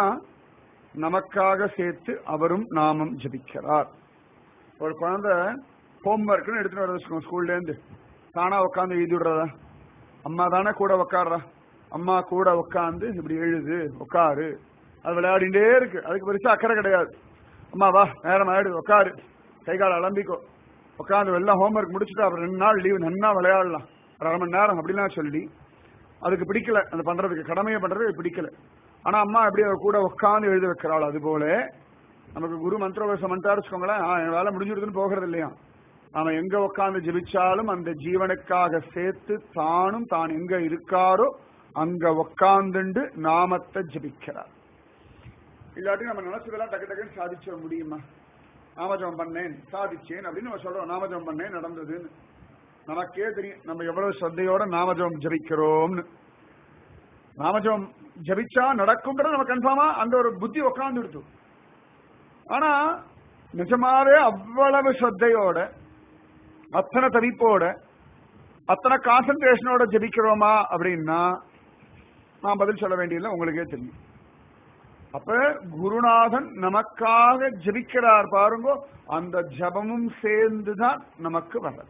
Speaker 1: நமக்காக சேர்த்து அவரும் நாமம் ஜபிக்கிறார் ஒரு குழந்தை ஹோம்ஒர்க்னு எடுத்துட்டு வர வச்சுக்கோங்க ஸ்கூல்ல இருந்து தானா உட்காந்து எழுதி விடுறதா அம்மா தானே கூட உட்காடுறா அம்மா கூட உட்காந்து இப்படி எழுது உட்காரு அது விளையாடிட்டே இருக்கு அதுக்கு பெருசா அக்கறை கிடையாது அம்மா வா நேரம் ஆயிடு உட்காரு கை கால் அலம்பிக்கோ உட்காந்து எல்லாம் ஹோம்ஒர்க் முடிச்சுட்டு அப்புறம் ரெண்டு நாள் லீவு நன்னா விளையாடலாம் ஒரு அரை மணி நேரம் அப்படிலாம் சொல்லி அதுக்கு பிடிக்கல அந்த பண்றதுக்கு கடமையை பண்றதுக்கு பிடிக்கல ஆனா அம்மா எப்படி அவ கூட உட்காந்து எழுத வைக்கிறாள் அது போல நமக்கு குரு மந்திரோபதேசம் பண்ணிட்டாரு வச்சுக்கோங்களேன் ஆ, என் வேலை முடிஞ்சிருக்குன்னு போகிறது இல்லையா நாம எங்க உட்காந்து ஜெபிச்சாலும் அந்த ஜீவனுக்காக சேர்த்து தானும் தான் எங்க இருக்காரோ அங்க உட்காந்துண்டு நாமத்தை ஜெபிக்கிறார் இல்லாட்டி நம்ம நினைச்சதெல்லாம் டக்கு டக்குன்னு சாதிச்சிட முடியுமா நாமஜபம் பண்ணேன் சாதிச்சேன் அப்படின்னு நம்ம சொல்றோம் நாமஜபம் பண்ணேன் நடந்ததுன்னு நமக்கே தெரியும் நம்ம எவ்வளவு ஸ்ரத்தையோட நாமஜபம் ஜபிக்கிறோம்னு நாமஜபம் ஜபிச்சா நடக்கும்ன்றது நம்ம கன்ஃபார்மா அந்த ஒரு புத்தி உட்கார்ந்து எடுத்து ஆனா நிஜமாவே அவ்வளவு ஸ்ரத்தையோட அத்தனை தவிப்போட அத்தனை கான்சன்ட்ரேஷனோட ஜபிக்கிறோமா அப்படின்னா நான் பதில் சொல்ல வேண்டியதில்லை உங்களுக்கே தெரியும் அப்ப குருநாதன் நமக்காக ஜபிக்கிறார் பாருங்க அந்த ஜபமும் சேர்ந்துதான் நமக்கு வர்றது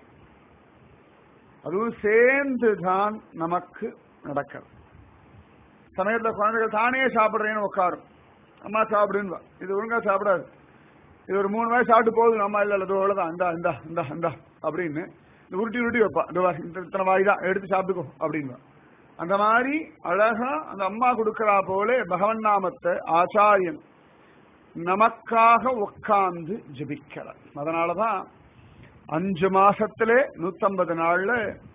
Speaker 1: அதுவும் சேர்ந்துதான் நமக்கு நடக்கிறது சமயத்துல குழந்தைகள் தானே சாப்பிடுறேன்னு உட்காரும் அம்மா சாப்பிடுன்னு இது ஒழுங்கா சாப்பிடாது இது ஒரு மூணு வயசு சாப்பிட்டு போகுது அம்மா இல்ல இல்ல அவ்வளவுதான் இந்தா இந்தா இந்தா இந்தா அப்படின்னு இந்த உருட்டி உருட்டி வைப்பா இந்த வா, இந்த இத்தனை வாய் தான் எடுத்து சாப்பிட்டுக்கோ அப்படின்னு அந்த மாதிரி அழகா அந்த அம்மா கொடுக்கிறா போல பகவன் நாமத்தை ஆச்சாரியன் நமக்காக உட்கார்ந்து ஜபிக்கிறார் அதனாலதான் அஞ்சு மாசத்திலே நூத்தம்பது நாள்ல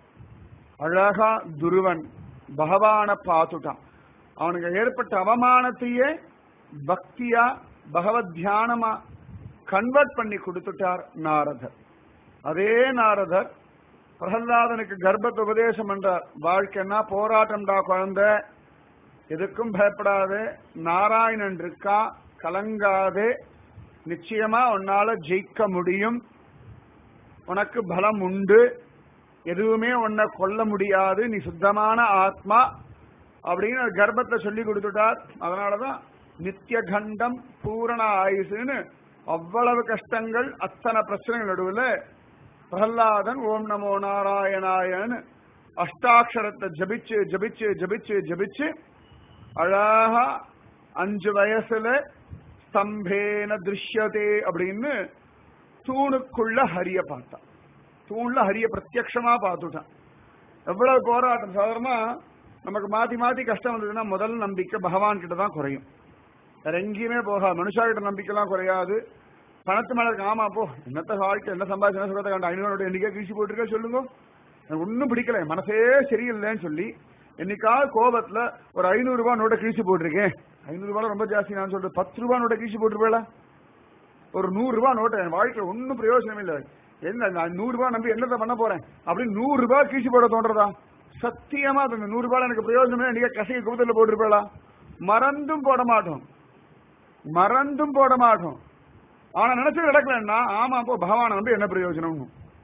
Speaker 1: அழகா துருவன் பகவான பார்த்துட்டான் அவனுக்கு ஏற்பட்ட அவமானத்தையே பக்தியா பகவத் தியானமா கன்வெர்ட் பண்ணி கொடுத்துட்டார் நாரதர் அதே நாரதர் பிரகலாதனுக்கு கர்ப்பத்தை உபதேசம் பண்றார் வாழ்க்கைன்னா போராட்டம்டா குழந்தை எதுக்கும் பயப்படாதே நாராயணன் இருக்கா கலங்காதே நிச்சயமா உன்னால ஜெயிக்க முடியும் உனக்கு பலம் உண்டு எதுவுமே உன்னை கொல்ல முடியாது நீ சுத்தமான ஆத்மா அப்படின்னு ஒரு கர்ப்பத்தை சொல்லி கொடுத்துட்டார் அதனாலதான் நித்திய கண்டம் பூரண ஆயுசுன்னு அவ்வளவு கஷ்டங்கள் அத்தனை பிரச்சனைகள் நடுவுல பிரகலாதன் ஓம் நமோ நாராயணாயன்னு அஷ்டாட்சரத்தை ஜபிச்சு ஜபிச்சு ஜபிச்சு ஜபிச்சு அழகா அஞ்சு வயசுல ஸ்தம்பேன திருஷ்யதே அப்படின்னு தூணுக்குள்ள ஹரிய பார்த்தான் தூண்ல ஹரிய பிரத்யக்ஷமா பார்த்துட்டான் எவ்வளவு போராட்டம் சாதாரணமா நமக்கு மாத்தி மாத்தி கஷ்டம் வந்ததுன்னா முதல் நம்பிக்கை பகவான் கிட்ட தான் குறையும் வேற எங்கேயுமே போகாது மனுஷா கிட்ட நம்பிக்கைலாம் குறையாது பணத்து மேல இருக்கு ஆமா போ என்னத்த வாழ்க்கை என்ன சம்பாதிச்சு என்ன சுகத்தை கண்ட ஐநூறு எண்ணிக்கை கிழிச்சு போட்டிருக்க சொல்லுங்க எனக்கு ஒன்னும் பிடிக்கல என் மனசே சரியில்லைன்னு சொல்லி என்னைக்காவது கோபத்துல ஒரு ஐநூறு ரூபாய் நோட்டை கிழிச்சு போட்டிருக்கேன் ஐநூறு ரூபாய் ரொம்ப ஜாஸ்தி நான் சொல்றேன் பத்து ரூபாய் நோட்டை கிழிச்சு போட்டுருவேல ஒரு நூறு ரூபாய் நோட்டை என் வாழ்க்கையில ஒன்னும் பிரயோஜனம் இல்லை என்ன நான் நூறு ரூபாய் நம்பி என்னத்தை பண்ண போறேன் அப்படின்னு நூறு ரூபாய் கீழ்ச்சி போட தோன்றதா சத்தியமா அந்த நூறு ரூபாய் எனக்கு பிரயோஜனமே நீங்க கசகி குபத்தில் போட்டிருப்பா மறந்தும் போட மாட்டோம் மறந்தும் போட மாட்டோம் ஆனா நினைச்சு நடக்கலன்னா ஆமா போ பகவான் நம்பி என்ன பிரயோஜனம்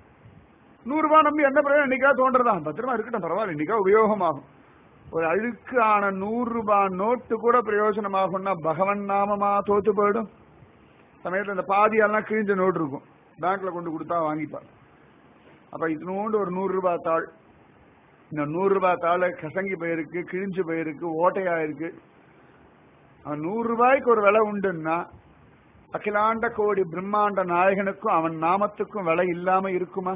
Speaker 1: நூறு ரூபாய் நம்பி என்ன பிரயோஜனம் இன்னைக்கா தோன்றதா பத்திரமா இருக்கட்டும் பரவாயில்ல இன்னைக்கா உபயோகமாகும் ஒரு அழுக்கு ஆன நூறு ரூபாய் நோட்டு கூட பிரயோஜனமாகும்னா பகவன் நாமமா தோத்து போயிடும் சமயத்துல இந்த பாதியெல்லாம் கிழிஞ்ச நோட்டு இருக்கும் பேங்க்ல கொண்டு கொடுத்தா வாங்கிப்பார் அப்ப இத்தினோண்டு ஒரு நூறு ரூபாய் தாள் இந்த நூறு ரூபாய் தாள் கசங்கி போயிருக்கு கிழிஞ்சு போயிருக்கு ஓட்டையா இருக்கு அவன் நூறு ரூபாய்க்கு ஒரு விலை உண்டுன்னா அகிலாண்ட கோடி பிரம்மாண்ட நாயகனுக்கும் அவன் நாமத்துக்கும் விலை இல்லாம இருக்குமா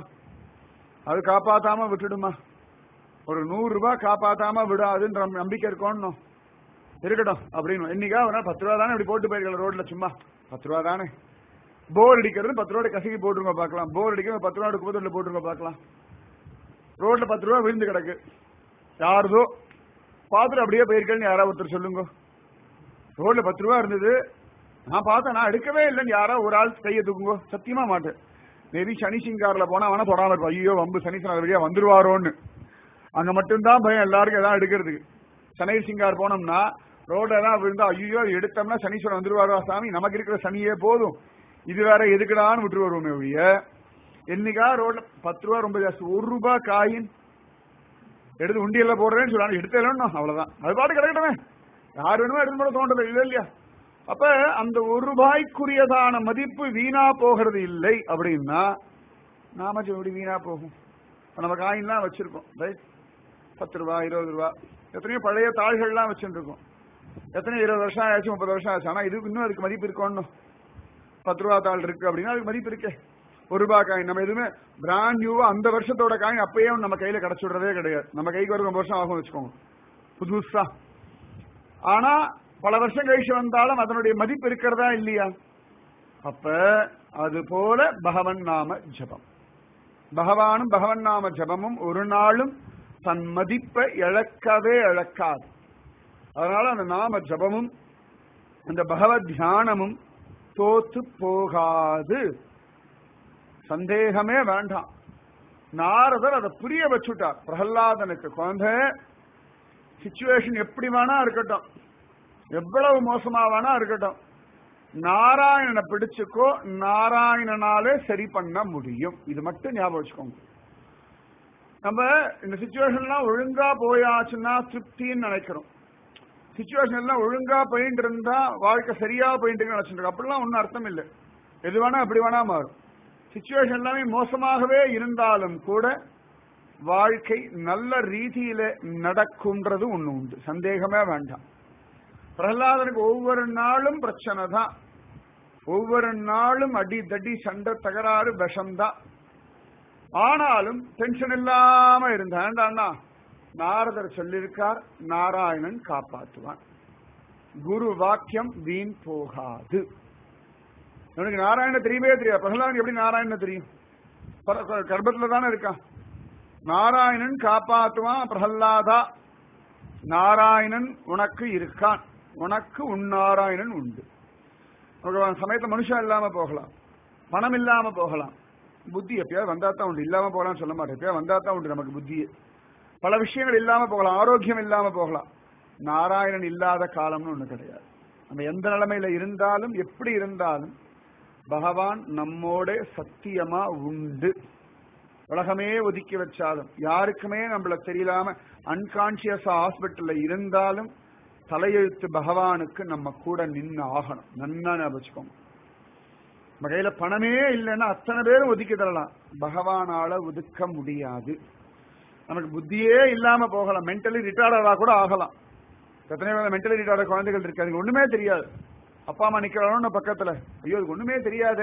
Speaker 1: அது காப்பாத்தாம விட்டுடுமா ஒரு நூறு ரூபாய் காப்பாத்தாம விடாதுன்ற நம்பிக்கை இருக்கணும் இருக்கட்டும் அப்படின்னு என்னைக்கா ஒரு நாள் பத்து ரூபா தானே இப்படி போட்டு போயிருக்கல ரோட்ல சும்மா பத்து ரூபா தானே போர் அடிக்கிறது பத்து ரூபாய் கசக்கி போட்டுருங்க பார்க்கலாம் போர் அடிக்கிறது பத்து ரூபாய் குப்பத்தில் போட்டுருங்க பார்க்கலாம் ரோட்ல பத்து ரூபா விழுந்து கிடக்கு யாருதோ பார்த்துட்டு அப்படியே போயிருக்கேன்னு யாராவது ஒருத்தர் சொல்லுங்க ரோட்ல பத்து ரூபா இருந்தது நான் பார்த்தேன் நான் எடுக்கவே இல்லைன்னு யாரா ஒரு ஆள் கையை தூக்குங்க சத்தியமா மாட்டேன் மேபி சனி சிங்கார்ல போனா வேணா தொடாம இருக்கும் ஐயோ வம்பு சனி சிங்கார் வழியா வந்துருவாரோன்னு அங்க மட்டும்தான் பயம் எல்லாருக்கும் எதாவது எடுக்கிறதுக்கு சனி சிங்கார் போனோம்னா ரோட்ல எல்லாம் விழுந்தா ஐயோ எடுத்தோம்னா சனீஸ்வரன் வந்துருவாரா சாமி நமக்கு இருக்கிற சனியே போதும் இது வேற எதுக்குடான்னு விட்டு வருவோமே ஒழிய என்னைக்கா ரோட்ல பத்து ரூபா ரொம்ப ஜாஸ்தி ஒரு ரூபாய் காயின் எடுத்து உண்டியல்ல போடுறேன்னு சொல்றாங்க எடுத்தேன் அவ்வளவுதான் அது பாட்டு கிடக்கட்டுமே யார் வேணுமோ எடுத்து போட தோன்றது இல்லை இல்லையா அப்ப அந்த ஒரு ரூபாய்க்குரியதான மதிப்பு வீணா போகிறது இல்லை அப்படின்னா நாம எப்படி வீணா போகும் இப்ப நம்ம காயின்லாம் வச்சிருக்கோம் ரைட் பத்து ரூபாய் இருபது ரூபாய் எத்தனையோ பழைய தாள்கள்லாம் வச்சுருக்கோம் எத்தனையோ இருபது வருஷம் ஆச்சு முப்பது வருஷம் ஆச்சு ஆனா இதுக்கு இன்னும் அதுக்கு மதிப்பு இருக்கணும் பத்து ரூபா தாள் இருக்கு அப்படின்னா அதுக்கு மதிப்பு இருக்கே ஒரு ரூபாய் காயின் நம்ம எதுவுமே பிராண்ட் நியூவா அந்த வருஷத்தோட காயின் அப்பயே நம்ம கையில கிடைச்சு விடுறதே கிடையாது நம்ம கைக்கு ஒரு ரொம்ப வருஷம் ஆகும் வச்சுக்கோங்க புதுசா ஆனா பல வருஷம் கழிச்சு வந்தாலும் அதனுடைய மதிப்பு இருக்கிறதா இல்லையா அப்ப அது போல பகவன் நாம ஜபம் பகவானும் பகவன் நாம ஜபமும் ஒரு நாளும் தன் மதிப்பை இழக்கவே இழக்காது அதனால அந்த நாம ஜபமும் அந்த பகவத் தியானமும் தோத்து போகாது சந்தேகமே வேண்டாம் நாரதர் அதை புரிய வச்சுட்டார் பிரகலாதனுக்கு குழந்தை சுச்சுவேஷன் எப்படி வேணா இருக்கட்டும் எவ்வளவு மோசமா வேணா இருக்கட்டும் நாராயணனை பிடிச்சுக்கோ நாராயணனாலே சரி பண்ண முடியும் இது மட்டும் ஞாபகம் வச்சுக்கோங்க நம்ம இந்த சுச்சுவேஷன்லாம் ஒழுங்கா போயாச்சுன்னா திருப்தின்னு நினைக்கிறோம் சுச்சுவேஷன் எல்லாம் ஒழுங்கா போயிட்டு இருந்தா வாழ்க்கை சரியா போயிட்டு இருக்குன்னு நினைச்சிட்டு இருக்கோம். அப்படிலாம் ஒன்றும் அர்த்தம் இல்லை எது வேணா அப்படி வேணா மாறும் சுச்சுவேஷன் எல்லாமே மோசமாகவே இருந்தாலும் கூட வாழ்க்கை நல்ல ரீதியில நடக்கும்ன்றது ஒண்ணு உண்டு சந்தேகமே வேண்டாம் பிரகலாதனுக்கு ஒவ்வொரு நாளும் பிரச்சனை தான் ஒவ்வொரு நாளும் அடி தடி சண்டை தகராறு விஷம்தான் ஆனாலும் டென்ஷன் இல்லாம இருந்தாண்டா நாரதர் சொல்லியிருக்கார் நாராயணன் காப்பாற்றுவான் குரு வாக்கியம் வீண் போகாது இவனுக்கு நாராயண தெரியவே தெரியாது பிரகலாதன் எப்படி நாராயணன் தெரியும் பர- கர்ப்பத்துல தானே இருக்கான் நாராயணன் காப்பாத்துவான் பிரகல்லாதா நாராயணன் உனக்கு இருக்கான் உனக்கு உன் நாராயணன் உண்டு உனக்கு சமயத்துல மனுஷன் இல்லாம போகலாம் பணம் இல்லாம போகலாம் புத்தி எப்பயாவது வந்தா தான் உண்டு இல்லாம போகலாம்னு சொல்ல மாட்டேன் எப்பயாவது வந்தா தான் உண்டு நமக்கு புத்தி பல விஷயங்கள் இல்லாம போகலாம் ஆரோக்கியம் இல்லாம போகலாம் நாராயணன் இல்லாத காலம்னு ஒண்ணு கிடையாது நம்ம எந்த நிலைமையில இருந்தாலும் எப்படி இருந்தாலும் பகவான் நம்மோட சத்தியமா உண்டு உலகமே ஒதுக்கி வச்சாலும் யாருக்குமே நம்மள தெரியலாம அன்கான்சியஸா ஹாஸ்பிட்டல்ல இருந்தாலும் தலையெழுத்து பகவானுக்கு நம்ம கூட நின்னு ஆகணும் நன்னா ஞாபகம் வச்சுக்கோங்க நம்ம கையில பணமே இல்லைன்னா அத்தனை பேரும் ஒதுக்கி தரலாம் பகவானால ஒதுக்க முடியாது நமக்கு புத்தியே இல்லாம போகலாம் மென்டலி ரிட்டையர்டா கூட ஆகலாம் எத்தனை பேர் மென்டலி ரிட்டையர்ட குழந்தைகள் இருக்கு அதுக்கு ஒண்ணுமே தெரியாது அப்பா அம்மா நிக்கிறானோ பக்கத்துல ஐயோ அதுக்கு ஒண்ணுமே தெரியாதே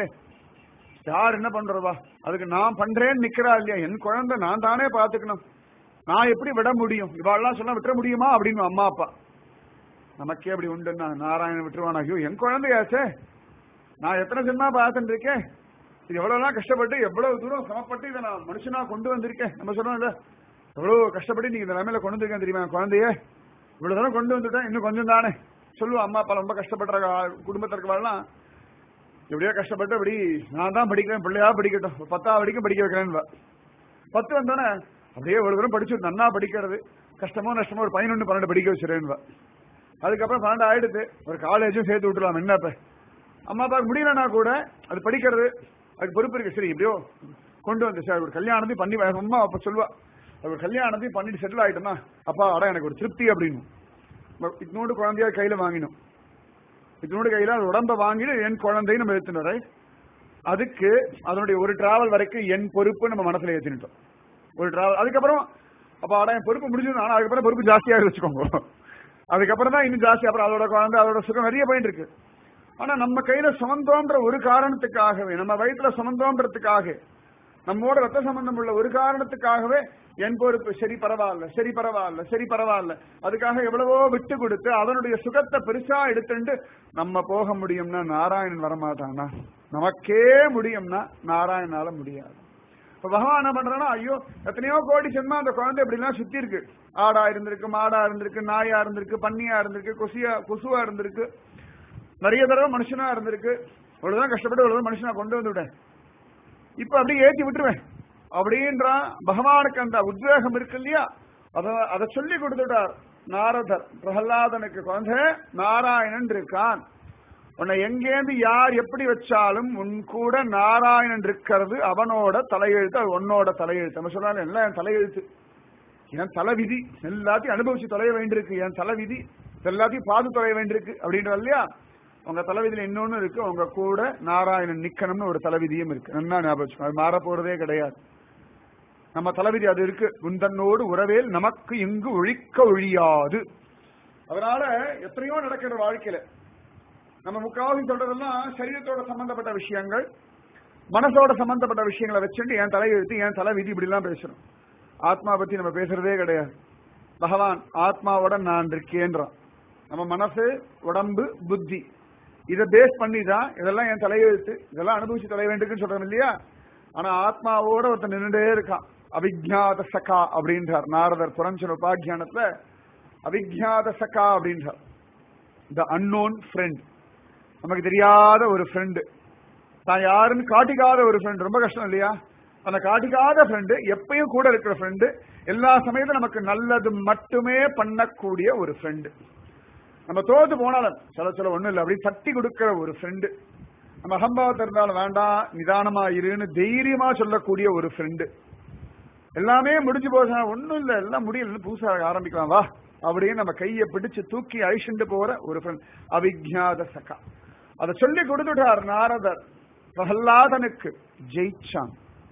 Speaker 1: யார் என்ன பண்றதா அதுக்கு நான் பண்றேன்னு நிக்கிறா இல்லையா என் குழந்தை நான் தானே பாத்துக்கணும் நான் எப்படி விட முடியும் இவாள்லாம் சொன்னா விட்டுற முடியுமா அப்படின்னு அம்மா அப்பா நமக்கே அப்படி உண்டுன்னா நாராயணன் விட்டுருவான் ஐயோ என் குழந்தையாச்சே நான் எத்தனை ஜென்மா பார்த்துட்டு இருக்கேன் இது எவ்வளவுலாம் கஷ்டப்பட்டு எவ்வளவு தூரம் சமப்பட்டு இதை நான் மனுஷனா கொண்டு வந்திருக்கேன் நம்ம சொல்றோம்ல எவ்வளவு கஷ்டப்பட்டு நீங்க இந்த நிலைமையில கொண்டு வந்திருக்கேன் தெரியுமா குழந்தைய இவ்வளவு தூரம் கொண்டு வந்துட்டேன் இன்னும் கொஞ்சம் தானே சொல்லுவோம் அம்மா அப்பா ரொம்ப கஷ்டப்படுற கா- குடும்பத்துல இருக்கவாள்லாம் எப்படியோ கஷ்டப்பட்டு அப்படி நான் தான் படிக்கிறேன் பிள்ளையா படிக்கட்டும் ஒரு பத்தாவது வரைக்கும் படிக்க வைக்கிறேன்னு பத்து வந்தானே அப்படியே ஒரு தூரம் படிச்சு நன்னா படிக்கிறது கஷ்டமோ நஷ்டமோ ஒரு பதினொன்று பன்னெண்டு படிக்க வச்சிருக்கேன் அதுக்கப்புறம் பன்னெண்டு ஆயிடுது ஒரு காலேஜும் சேர்த்து விட்டுலாம் என்ன இப்ப அம்மா அப்பாவுக்கு முடியலன்னா கூட அது படிக்கிறது அதுக்கு பொறுப்பு இருக்கு சரி எப்படியோ கொண்டு வந்து சார் ஒரு கல்யாணத்தையும் பண்ணி அம்மா அப்ப சொல்லுவா அது ஒரு கல்யாணத்தையும் பண்ணிட்டு செட்டில் ஆயிட்டோம்னா அப்பா அட எனக்கு ஒரு திருப்தி அப்படின்னு இத்தனோடு குழந்தையா கையில வாங்கினோம் இதனோட கையில அது உடம்ப வாங்கிட்டு என் குழந்தைன்னு நம்ம எடுத்துனோம் right? அதுக்கு அதனுடைய ஒரு டிராவல் வரைக்கும் என் பொறுப்பு நம்ம மனசுல ஏத்திட்டோம் ஒரு டிராவல் அதுக்கப்புறம் அப்ப ஆடா என் பொறுப்பு முடிஞ்சிடும் ஆனா அதுக்கப்புறம் பொறுப்பு ஜாஸ்தியாக வச்சுக்கோங்க அதுக்கப்புறம் தான் இன்னும் ஜாஸ்தி அப்புறம் அதோட குழந்தை அதோட சுகம் நிறைய போயிட்டு இருக்கு ஆனா நம்ம கையில சுமந்தோன்ற ஒரு காரணத்துக்காகவே நம்ம வயிற்றுல சுமந்தோன்றதுக்காக நம்மோட ரத்த சம்பந்தம் உள்ள ஒரு காரணத்துக்காகவே என் பொறுப்பு சரி பரவாயில்ல சரி பரவாயில்ல சரி பரவாயில்ல அதுக்காக எவ்வளவோ விட்டு கொடுத்து அதனுடைய சுகத்தை பெருசா எடுத்துட்டு நம்ம போக முடியும்னா நாராயணன் வரமாட்டானா நமக்கே முடியும்னா நாராயணனால முடியாது இப்ப பகவான் என்ன பண்றானா ஐயோ எத்தனையோ கோடி ஜென்மா அந்த குழந்தை இப்படி எல்லாம் சுத்தி இருக்கு ஆடா இருந்திருக்கு மாடா இருந்திருக்கு நாயா இருந்திருக்கு பன்னியா இருந்திருக்கு கொசியா கொசுவா இருந்திருக்கு நிறைய தடவை மனுஷனா இருந்திருக்கு இவ்வளவுதான் கஷ்டப்பட்டு இவ்வளவுதான் மனுஷனா கொண்டு வந்து விட்டேன் இப்ப அப்படியே ஏத்தி விட்டுருவேன் அப்படின்றான் பகவானுக்கு அந்த உத்வேகம் இருக்கு இல்லையா அத அதை சொல்லி கொடுத்துட்டார் நாரதர் பிரகலாதனுக்கு குழந்தை நாராயணன் இருக்கான் உன்னை எங்கேந்து யார் எப்படி வச்சாலும் உன் கூட நாராயணன் இருக்கிறது அவனோட தலையெழுத்து அது உன்னோட தலையெழுத்து நம்ம சொன்னாலும் எல்லாம் என் தலையெழுத்து என் தலைவிதி எல்லாத்தையும் அனுபவிச்சு தொலைய வேண்டியிருக்கு என் தலைவிதி எல்லாத்தையும் பாது தொலைய வேண்டியிருக்கு அப்படின்றது இல்லையா உங்க தலைவிதியில இன்னொன்னு இருக்கு உங்க கூட நாராயணன் நிக்கணும்னு ஒரு தலைவிதியும் இருக்கு என்ன ஞாபகம் வச்சுக்கோ. அது மாற போறதே கிடையாது நம்ம தலைவிதி அது இருக்கு உந்தன்னோடு உறவேல் நமக்கு எங்கு ஒழிக்க ஒழியாது அதனால எத்தனையோ நடக்கிற வாழ்க்கையில நம்ம முக்காவாசி சொல்றதெல்லாம் சரீரத்தோட சம்பந்தப்பட்ட விஷயங்கள் மனசோட சம்பந்தப்பட்ட விஷயங்களை வச்சுட்டு என் தலையெழுத்து என் தலை விதி இப்படி எல்லாம் பேசுறோம் ஆத்மா பத்தி நம்ம பேசுறதே கிடையாது பகவான் ஆத்மாவோட நான் இருக்கேன்றான் நம்ம மனசு உடம்பு புத்தி இதை பேஸ் பண்ணி தான் இதெல்லாம் என் தலையெழுத்து இதெல்லாம் அனுபவிச்சு தொலை வேண்டியதுன்னு சொல்றோம் இல்லையா ஆனா ஆத்மாவோட ஒருத்தன் நின்றுட்டே இருக்கான் அவிஜாத சகா அப்படின்றார் நாரதர் புரஞ்சன் உபாக்கியானத்துல அவிஜாத சகா அப்படின்றார் த அன்னோன் ஃப்ரெண்ட் நமக்கு தெரியாத ஒரு ஃப்ரெண்டு தான் யாருன்னு காட்டிக்காத ஒரு ஃப்ரெண்ட் ரொம்ப கஷ்டம் இல்லையா அந்த காட்டிக்காத ஃப்ரெண்டு எப்பயும் கூட இருக்கிற ஃப்ரெண்டு எல்லா சமயத்திலும் நமக்கு நல்லது மட்டுமே பண்ணக்கூடிய ஒரு ஃப்ரெண்டு நம்ம தோத்து போனாலும் சில சில ஒண்ணும் இல்லை அப்படி தட்டி கொடுக்கிற ஒரு ஃப்ரெண்டு நம்ம அகம்பாவத்தை இருந்தாலும் வேண்டாம் நிதானமா இருன்னு தைரியமா சொல்லக்கூடிய ஒரு ஃப்ரெண்டு எல்லாமே முடிஞ்சு போச்சா ஒண்ணும் இல்ல எல்லாம் முடியல புதுசா ஆரம்பிக்கலாம் வா அப்படின்னு நம்ம கையை பிடிச்சு தூக்கி அழிச்சுட்டு போற ஒரு ஃப்ரெண்ட் அவிஜாத சகா அதை சொல்லி கொடுத்துட்டார் நாரதர் பிரகல்லாதனுக்கு ஜெயிச்சான்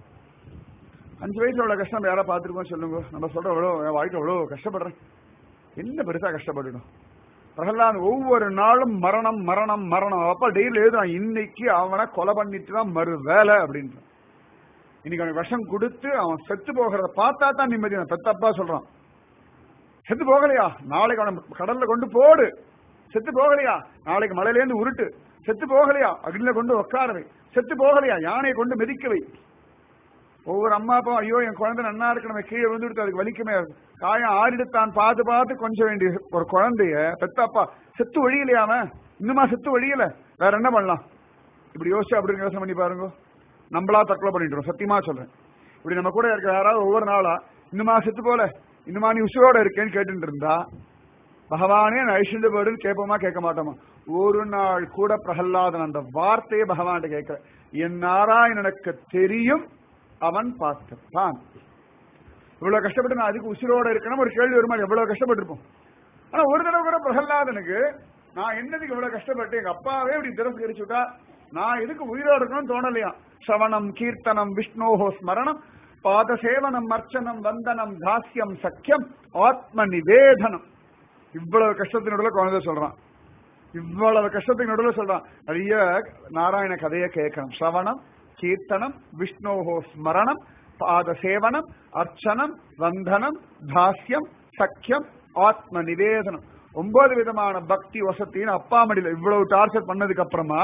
Speaker 1: அஞ்சு வயசுல அவ்வளவு கஷ்டம் நம்ம யாரா பார்த்துருக்கோம் சொல்லுங்க நம்ம சொல்ற எவ்வளவு என் வாழ்க்கை எவ்வளவு கஷ்டப்படுறேன் என்ன பெருசா கஷ்டப்படணும் பிரகலாத் ஒவ்வொரு நாளும் மரணம் மரணம் மரணம் அப்ப டெய்லி எழுதுறான் இன்னைக்கு அவனை கொலை பண்ணிட்டு தான் மறு வேலை அப்படின்றான் இன்னைக்கு அவனுக்கு விஷம் கொடுத்து அவன் செத்து போகிறத பார்த்தா தான் நிம்மதி பெத்தப்பா சொல்றான் செத்து போகலையா நாளைக்கு அவனை கடல்ல கொண்டு போடு செத்து போகலையா நாளைக்கு மலையிலேருந்து உருட்டு செத்து போகலையா அக்னில கொண்டு உட்காரவை செத்து போகலையா யானையை கொண்டு மிதிக்கவை ஒவ்வொரு அம்மா அப்பா ஐயோ என் குழந்தை நன்னா இருக்கு நம்ம கீழே விழுந்துடுத்து அதுக்கு வலிக்குமே காயம் ஆறிடுத்தான் பார்த்து பார்த்து கொஞ்சம் வேண்டிய ஒரு குழந்தைய பெத்தப்பா செத்து ஒழியலையாம இன்னுமா செத்து ஒழியல வேற என்ன பண்ணலாம் இப்படி யோசிச்சு அப்படி யோசனை பண்ணி பாருங்க நம்மளா தற்கொலை பண்ணிட்டு சத்தியமா சொல்றேன் இப்படி நம்ம கூட இருக்கிற யாராவது ஒவ்வொரு நாளா இன்னுமா செத்து போல இன்னுமா நீ உசுரோட இருக்கேன்னு கேட்டுட்டு இருந்தா பகவானே நைஷண்டு போடுன்னு கேட்போமா கேட்க மாட்டோமா ஒரு நாள் கூட பிரகல்லாதன் அந்த வார்த்தையை பகவான் கேட்கிற என் நாராயணனுக்கு தெரியும் அவன் பார்த்துப்பான் இவ்வளவு கஷ்டப்பட்டு நான் அதுக்கு உசிரோட இருக்கணும் ஒரு கேள்வி வருமா எவ்வளவு கஷ்டப்பட்டிருப்போம் ஆனா ஒரு தடவை கூட பிரகல்லாதனுக்கு நான் என்னதுக்கு இவ்வளவு கஷ்டப்பட்டு எங்க அப்பாவே இப்படி திரஸ்கரிச்சுட்டா நான் எதுக்கு உயிரோட இருக்கணும்னு தோணலையா சவணம் கீர்த்தனம் விஷ்ணோஹோ ஸ்மரணம் பாத சேவனம் அர்ச்சனம் வந்தனம் தாஸ்யம் சக்கியம் ஆத்ம நிவேதனம் இவ்வளவு கஷ்டத்தின் நடுவில் குழந்தை சொல்றான் இவ்வளவு கஷ்டத்தின் நடுவில் சொல்றான் நிறைய நாராயண கதையை கேட்கணும் சவணம் கீர்த்தனம் விஷ்ணோஹோ ஸ்மரணம் பாத சேவனம் அர்ச்சனம் வந்தனம் தாஸ்யம் சக்கியம் ஆத்ம நிவேதனம் ஒன்பது விதமான பக்தி வசத்தின்னு அப்பா மடியில இவ்வளவு டார்ச்சர் பண்ணதுக்கு அப்புறமா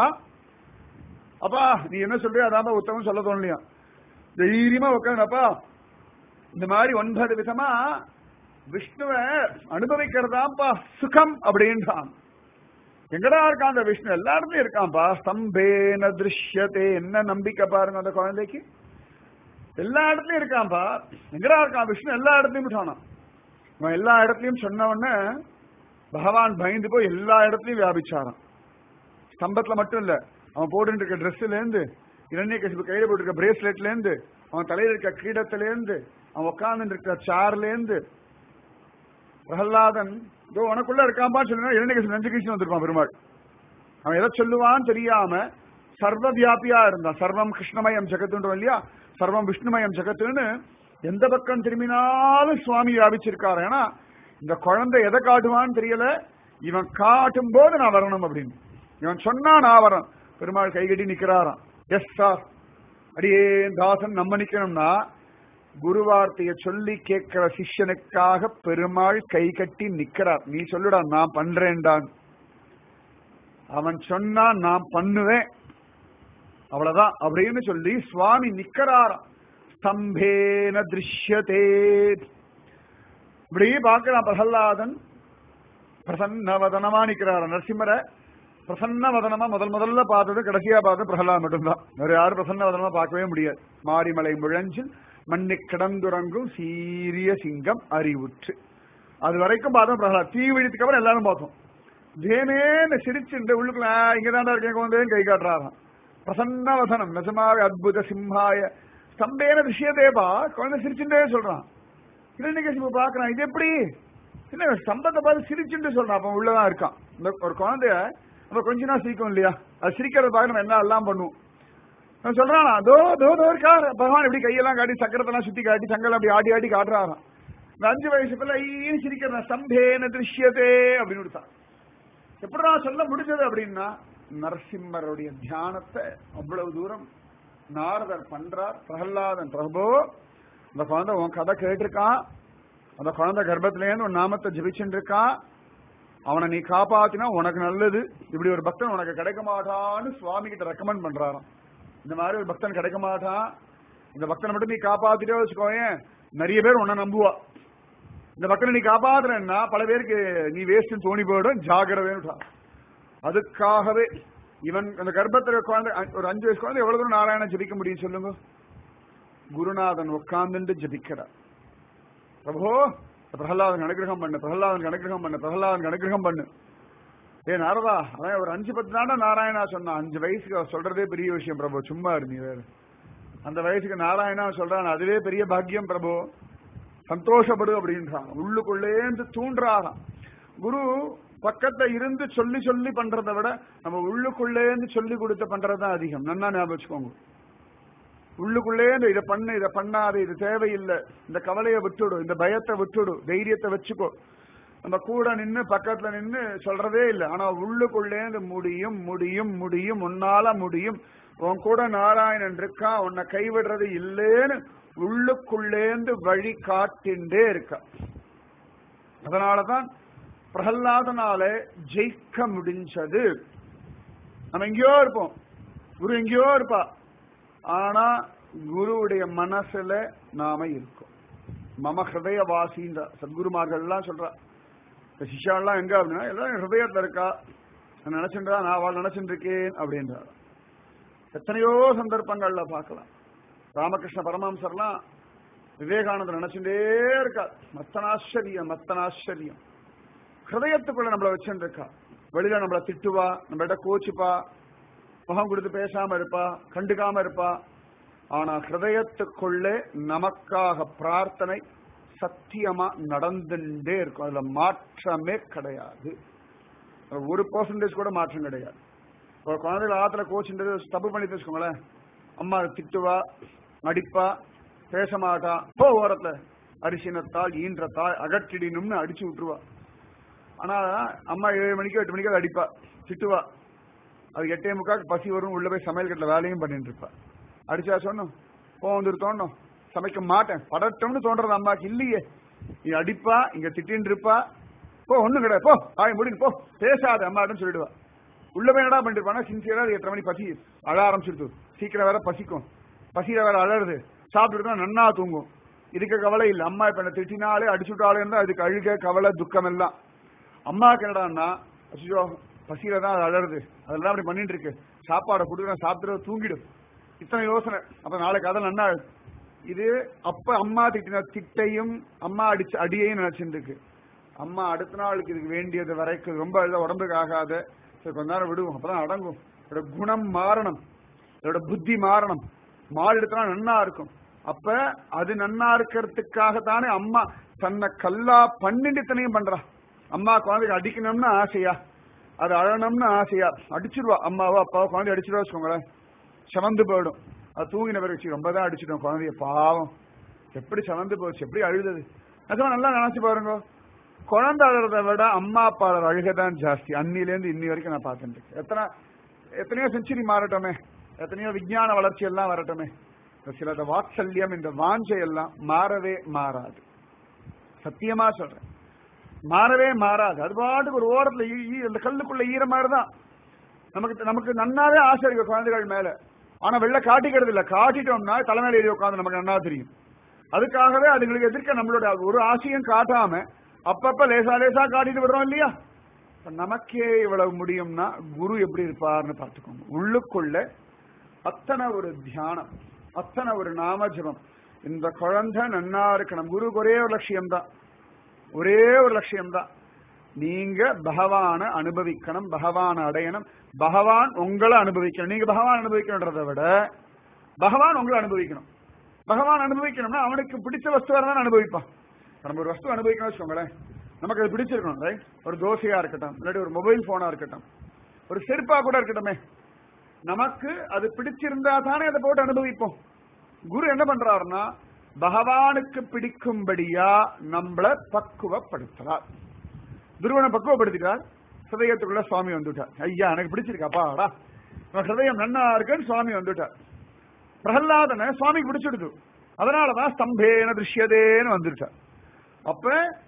Speaker 1: அப்பா நீ என்ன சொல்றியோ அதான் உத்தமம் சொல்ல தோணலையா தைரியமா உட்காந்துப்பா இந்த மாதிரி ஒன்பது விதமா விஷ்ணுவ அனுபவிக்கிறதாப்பா சுகம் அப்படின்றான் எங்கடா இருக்கான் அந்த விஷ்ணு எல்லா இடத்துலயும் இருக்கான்ப்பா ஸ்தம்பேன திருஷ்யத்தே என்ன நம்பிக்கை பாருங்க அந்த குழந்தைக்கு எல்லா இடத்துலயும் இருக்கான்ப்பா எங்கடா இருக்கான் விஷ்ணு எல்லா இடத்துலயும் விட்டானான் அவன் எல்லா இடத்துலயும் சொன்ன உடனே பகவான் பயந்து போய் எல்லா இடத்துலயும் வியாபிச்சாரான் ஸ்தம்பத்துல மட்டும் இல்ல அவன் போட்டு இருக்க ட்ரெஸ்ல இருந்து இரண்ய கசிப்பு கையில போட்டிருக்க பிரேஸ்லெட்ல இருந்து அவன் தலையில இருக்க கிரீடத்துல இருந்து அவன் உட்கார்ந்து இருக்க சேர்ல இருந்து பிரகலாதன் இதோ உனக்குள்ள இருக்காம்பா சொல்லுங்க இரண்டு கசி நஞ்சு கீழ்ச்சி வந்திருப்பான் பெருமாள் அவன் எதை சொல்லுவான்னு தெரியாம சர்வ வியாபியா இருந்தான் சர்வம் கிருஷ்ணமயம் ஜெகத்துன்றோம் இல்லையா சர்வம் விஷ்ணுமயம் ஜெகத்துன்னு எந்த பக்கம் திரும்பினாலும் சுவாமி வியாபிச்சிருக்காரு ஏன்னா இந்த குழந்தை எதை காட்டுவான்னு தெரியல இவன் காட்டும் போது நான் வரணும் அப்படின்னு இவன் சொன்னா நான் வரேன் பெருமாள் கைகட்டி நிக்கிறாராம் எஸ் சார் அடியே தாசன் நம்ம நிக்கணும்னா குருவார்த்தைய சொல்லி கேட்கிற சிஷ்யனுக்காக பெருமாள் கை கட்டி நிக்கிறார் நீ சொல்லுடா நான் பண்றேன்டான் அவன் சொன்னா நான் பண்ணுவேன் அவ்வளவுதான் அப்படின்னு சொல்லி சுவாமி நிக்கிறாராம் ஸ்தம்பேன திருஷ்யதே இப்படி பார்க்கிறான் பிரகல்லாதன் பிரசன்னவதனமா நிக்கிறார் நரசிம்மரை பிரசன்ன வதனமா முதல் முதல்ல பார்த்தது கடைசியா பார்த்தது பிரகலாத் மட்டும்தான் வேற யாரும் பிரசன்ன வதனமா பார்க்கவே முடியாது மாரிமலை முழஞ்சில் மண்ணி கிடந்துறங்கும் சீரிய சிங்கம் அறிவுற்று அது வரைக்கும் பார்த்தோம் பிரகலாத் தீ விழித்துக்கு அப்புறம் எல்லாரும் பார்த்தோம் தேனேன்னு சிரிச்சுட்டு உள்ளுக்குள்ள இங்கதாண்டா இருக்கேன் குழந்தைன்னு கை காட்டுறாராம் பிரசன்ன வதனம் நிஜமாவே அத்புத சிம்ஹாய ஸ்தம்பேன விஷயத்தேபா குழந்தை சிரிச்சுட்டே சொல்றான் இரண்டு பாக்குறான் இது எப்படி இல்ல ஸ்தம்பத்தை பார்த்து சிரிச்சுட்டு சொல்றான் அப்ப உள்ளதான் இருக்கான் இந்த ஒரு குழந்தைய நம்ம கொஞ்ச நாள் சிரிக்கும் இல்லையா அது சிரிக்கிறத பார்க்க நம்ம என்ன எல்லாம் பண்ணுவோம் நான் சொல்றானா தோ தோ தோ இருக்கா பகவான் இப்படி கையெல்லாம் காட்டி சக்கரத்தெல்லாம் சுத்தி காட்டி சங்கல் அப்படி ஆடி ஆடி காட்டுறாராம் இந்த அஞ்சு வயசு பிள்ளை ஐயும் சிரிக்கிறேன் சம்பேன திருஷ்யத்தே அப்படின்னு கொடுத்தான் எப்படிடா சொல்ல முடிஞ்சது அப்படின்னா நரசிம்மருடைய தியானத்தை அவ்வளவு தூரம் நாரதர் பண்றார் பிரகல்லாதன் பிரபு அந்த குழந்தை உன் கதை கேட்டிருக்கான் அந்த குழந்தை கர்ப்பத்திலேருந்து உன் நாமத்தை ஜபிச்சுட்டு இருக்கான் அவனை நீ காப்பாத்தினா உனக்கு நல்லது இப்படி ஒரு பக்தன் உனக்கு கிடைக்க மாட்டான்னு சுவாமி கிட்ட ரெக்கமெண்ட் பண்றாராம் இந்த மாதிரி ஒரு பக்தன் கிடைக்க மாட்டான் இந்த பக்தனை மட்டும் நீ காப்பாத்திட்டே வச்சுக்கோயேன் நிறைய பேர் உன்னை நம்புவா இந்த பக்தனை நீ காப்பாத்துறேன்னா பல பேருக்கு நீ வேஸ்ட் தோணி போயிடும் ஜாகிரதைன்னு அதுக்காகவே இவன் அந்த கர்ப்பத்துல குழந்தை ஒரு அஞ்சு வயசு குழந்தை எவ்வளவு தூரம் நாராயண ஜபிக்க முடியும் சொல்லுங்க குருநாதன் உட்கார்ந்துட்டு ஜபிக்கிறார் பிரபோ பிரகலாதன் அனுகிரகம் பண்ணு பிரகலாதன் அனுகிரகம் பண்ணு பிரகலாதன் அனுகிரகம் பண்ணு ஏ நாரதா அவன் ஒரு அஞ்சு பத்து நாடா நாராயணா சொன்னான் அஞ்சு வயசுக்கு அவன் சொல்றதே பெரிய விஷயம் பிரபு சும்மா இருந்தீ வேற அந்த வயசுக்கு நாராயணா சொல்றான் அதுவே பெரிய பாக்கியம் பிரபு சந்தோஷப்படு அப்படின்றான் உள்ளுக்குள்ளேந்து தூண்டுறாராம் குரு பக்கத்துல இருந்து சொல்லி சொல்லி பண்றதை விட நம்ம உள்ளுக்குள்ளேந்து சொல்லி கொடுத்து பண்றதுதான் அதிகம் நன்னா ஞாபகம் வச்சுக்கோங்க உள்ளுக்குள்ளேந்து இதை பண்ணு இதை பண்ணாது இது தேவையில்லை இந்த கவலையை விட்டுடு இந்த பயத்தை விட்டுடு தைரியத்தை வச்சுக்கோ நம்ம கூட நின்னு பக்கத்துல நின்னு சொல்றதே இல்லை ஆனா உள்ளுக்குள்ளேந்து முடியும் முடியும் முடியும் உன்னால முடியும் உன் கூட நாராயணன் இருக்கா உன்னை கைவிடுறது இல்லேன்னு உள்ளுக்குள்ளேந்து வழி காட்டின்றே இருக்கா அதனாலதான் பிரகல்லாதனால ஜெயிக்க முடிஞ்சது நம்ம எங்கேயோ இருப்போம் குரு எங்கேயோ இருப்பா ஆனா குருவுடைய மனசுல நாம இருக்கோம் மம ஹிருதய வாசின்ற சத்குருமார்கள் எல்லாம் சொல்றா இந்த சிஷ்யாலாம் எங்க அப்படின்னா எல்லாம் ஹிருதயத்துல இருக்கா நான் நினைச்சுன்றா நான் அவள் நினைச்சுட்டு இருக்கேன் அப்படின்றார் எத்தனையோ சந்தர்ப்பங்கள்ல பார்க்கலாம் ராமகிருஷ்ண பரமஹம்சர்லாம் விவேகானந்தர் நினைச்சுட்டே இருக்கா மத்தனாச்சரியம் மத்தனாச்சரியம் ஹிருதயத்துக்குள்ள நம்மள வச்சுட்டு இருக்கா வெளியில நம்மள திட்டுவா நம்மள்ட்ட கோச்சுப்பா முகம் கொடுத்து பேசாம இருப்பா கண்டுக்காம இருப்பா ஆனா ஹிருதயத்துக்குள்ளே நமக்காக பிரார்த்தனை சத்தியமா நடந்துட்டே இருக்கும் அதுல மாற்றமே கிடையாது ஒரு பர்சன்டேஜ் கூட மாற்றம் கிடையாது ஒரு குழந்தைகள் ஆத்துல கோச்சுன்றது தப்பு பண்ணி வச்சுக்கோங்களேன் அம்மா திட்டுவா அடிப்பா பேச மாட்டா போ ஓரத்துல அரிசினத்தால் ஈன்றத்தால் அகற்றிடினும்னு அடிச்சு விட்டுருவா ஆனா அம்மா ஏழு மணிக்கு எட்டு மணிக்கு அதை அடிப்பா திட்டுவா அது எட்டே முக்காக்கு பசி வரும் உள்ள போய் சமையல் கட்டில வேலையும் பண்ணிட்டு இருப்பா அடிச்சா சொன்னோம் போ வந்துரு தோணும் சமைக்க மாட்டேன் படட்டம்னு தோன்றது அம்மாக்கு இல்லையே நீ அடிப்பா இங்க திட்டின்னு இருப்பா போ ஒண்ணும் கிடையாது போ ஆய் முடியும் போ பேசாத அம்மாட்டும் சொல்லிடுவா உள்ள போய் என்னடா பண்ணிட்டு இருப்பானா சின்சியரா எட்டரை மணி பசி அழ ஆரம்பிச்சிருது சீக்கிரம் வேற பசிக்கும் பசியில வேற அழறது சாப்பிட்டுட்டு நன்னா தூங்கும் இதுக்கு கவலை இல்லை அம்மா இப்ப என்ன திட்டினாலே அடிச்சுட்டாலே இருந்தா அதுக்கு அழுக கவலை துக்கம் எல்லாம் அம்மாவுக்கு என்னடான்னா அச்சோ பசியில தான் அது அழறது அதெல்லாம் அப்படி பண்ணிட்டு இருக்கு சாப்பாடை கொடுக்குறேன் சாப்பிட்டு தூங்கிடும் இத்தனை யோசனை அப்ப நாளைக்கு அதை நன்னா இது அப்ப அம்மா திட்டின திட்டையும் அம்மா அடிச்ச அடியையும் நினைச்சிட்டு இருக்கு அம்மா அடுத்த நாளுக்கு இதுக்கு வேண்டியது வரைக்கும் ரொம்ப அழுதா உடம்புக்கு ஆகாத சரி கொஞ்ச நேரம் விடுவோம் அப்பதான் அடங்கும் இதோட குணம் மாறணும் இதோட புத்தி மாறணும் மாறிடுத்தினா நன்னா இருக்கும் அப்ப அது நன்னா இருக்கிறதுக்காக தானே அம்மா தன்னை கல்லா பண்ணிட்டு இத்தனையும் பண்றா அம்மா குழந்தைக்கு அடிக்கணும்னு ஆசையா அது அழணும்னு ஆசையா அடிச்சிருவா அம்மாவோ அப்பாவோ குழந்தை அடிச்சிருவா வச்சுக்கோங்களேன் செவந்து போயிடும் அது தூங்கின பிறகு ரொம்ப தான் அடிச்சிட்டோம் குழந்தைய பாவம் எப்படி செவந்து போச்சு எப்படி அழுதது அதுவும் நல்லா நினைச்சு பாருங்க குழந்தை அழுறத விட அம்மா அப்பா அழுகை தான் ஜாஸ்தி அன்னிலேருந்து இன்னி வரைக்கும் நான் பார்த்துட்டு இருக்கேன் எத்தனை எத்தனையோ செஞ்சுரி மாறட்டோமே எத்தனையோ விஞ்ஞான வளர்ச்சி எல்லாம் வரட்டுமே சில இந்த வாத்சல்யம் இந்த வாஞ்சை எல்லாம் மாறவே மாறாது சத்தியமா சொல்றேன் மாறவே மாறாது அது பாட்டுக்கு ஒரு ஓரத்துல இந்த கல்லுக்குள்ள ஈர மாதிரிதான் நமக்கு நமக்கு நன்னாவே ஆசை இருக்கு குழந்தைகள் மேல ஆனா வெளில காட்டிக்கிறது இல்ல காட்டிட்டோம்னா தலைமையில ஏறி உட்காந்து நமக்கு நன்னா தெரியும் அதுக்காகவே அதுங்களுக்கு எதிர்க்க நம்மளோட ஒரு ஆசையும் காட்டாம அப்பப்ப லேசா லேசா காட்டிட்டு விடுறோம் இல்லையா நமக்கே இவ்வளவு முடியும்னா குரு எப்படி இருப்பார்னு பார்த்துக்கோங்க உள்ளுக்குள்ள அத்தனை ஒரு தியானம் அத்தனை ஒரு நாமஜபம் இந்த குழந்தை நன்னா இருக்கணும் குருக்கு ஒரே ஒரு லட்சியம் தான் ஒரே ஒரு லட்சியம் தான் நீங்க பகவான அனுபவிக்கணும் பகவான அடையணும் பகவான் உங்களை அனுபவிக்கணும் நீங்க பகவான் அனுபவிக்கணுன்றதை விட பகவான் உங்களை அனுபவிக்கணும் பகவான் அனுபவிக்கணும்னா அவனுக்கு பிடிச்ச வஸ்துவா தான் அனுபவிப்பான் நம்ம ஒரு வஸ்து அனுபவிக்கணும் வச்சுக்கோங்களேன் நமக்கு அது பிடிச்சிருக்கணும் ரைட் ஒரு தோசையா இருக்கட்டும் இல்லாட்டி ஒரு மொபைல் போனா இருக்கட்டும் ஒரு செருப்பா கூட இருக்கட்டுமே நமக்கு அது பிடிச்சிருந்தா தானே அதை போட்டு அனுபவிப்போம் குரு என்ன பண்றாருன்னா பகவானுக்கு பிடிக்கும்படியா நம்மள பக்குவப்படுத்துறார் துருவனை பக்குவப்படுத்திட்டார் ஹிருதயத்துக்குள்ள சுவாமி வந்துட்டார் ஐயா எனக்கு பிடிச்சிருக்காப்பாடா ஹிருதயம் நன்னா இருக்குன்னு சுவாமி வந்துட்டார் பிரகலாதனை சுவாமிக்கு பிடிச்சிடுது அதனாலதான் ஸ்தம்பேன திருஷ்யதேன்னு வந்துட்டார் அப்ப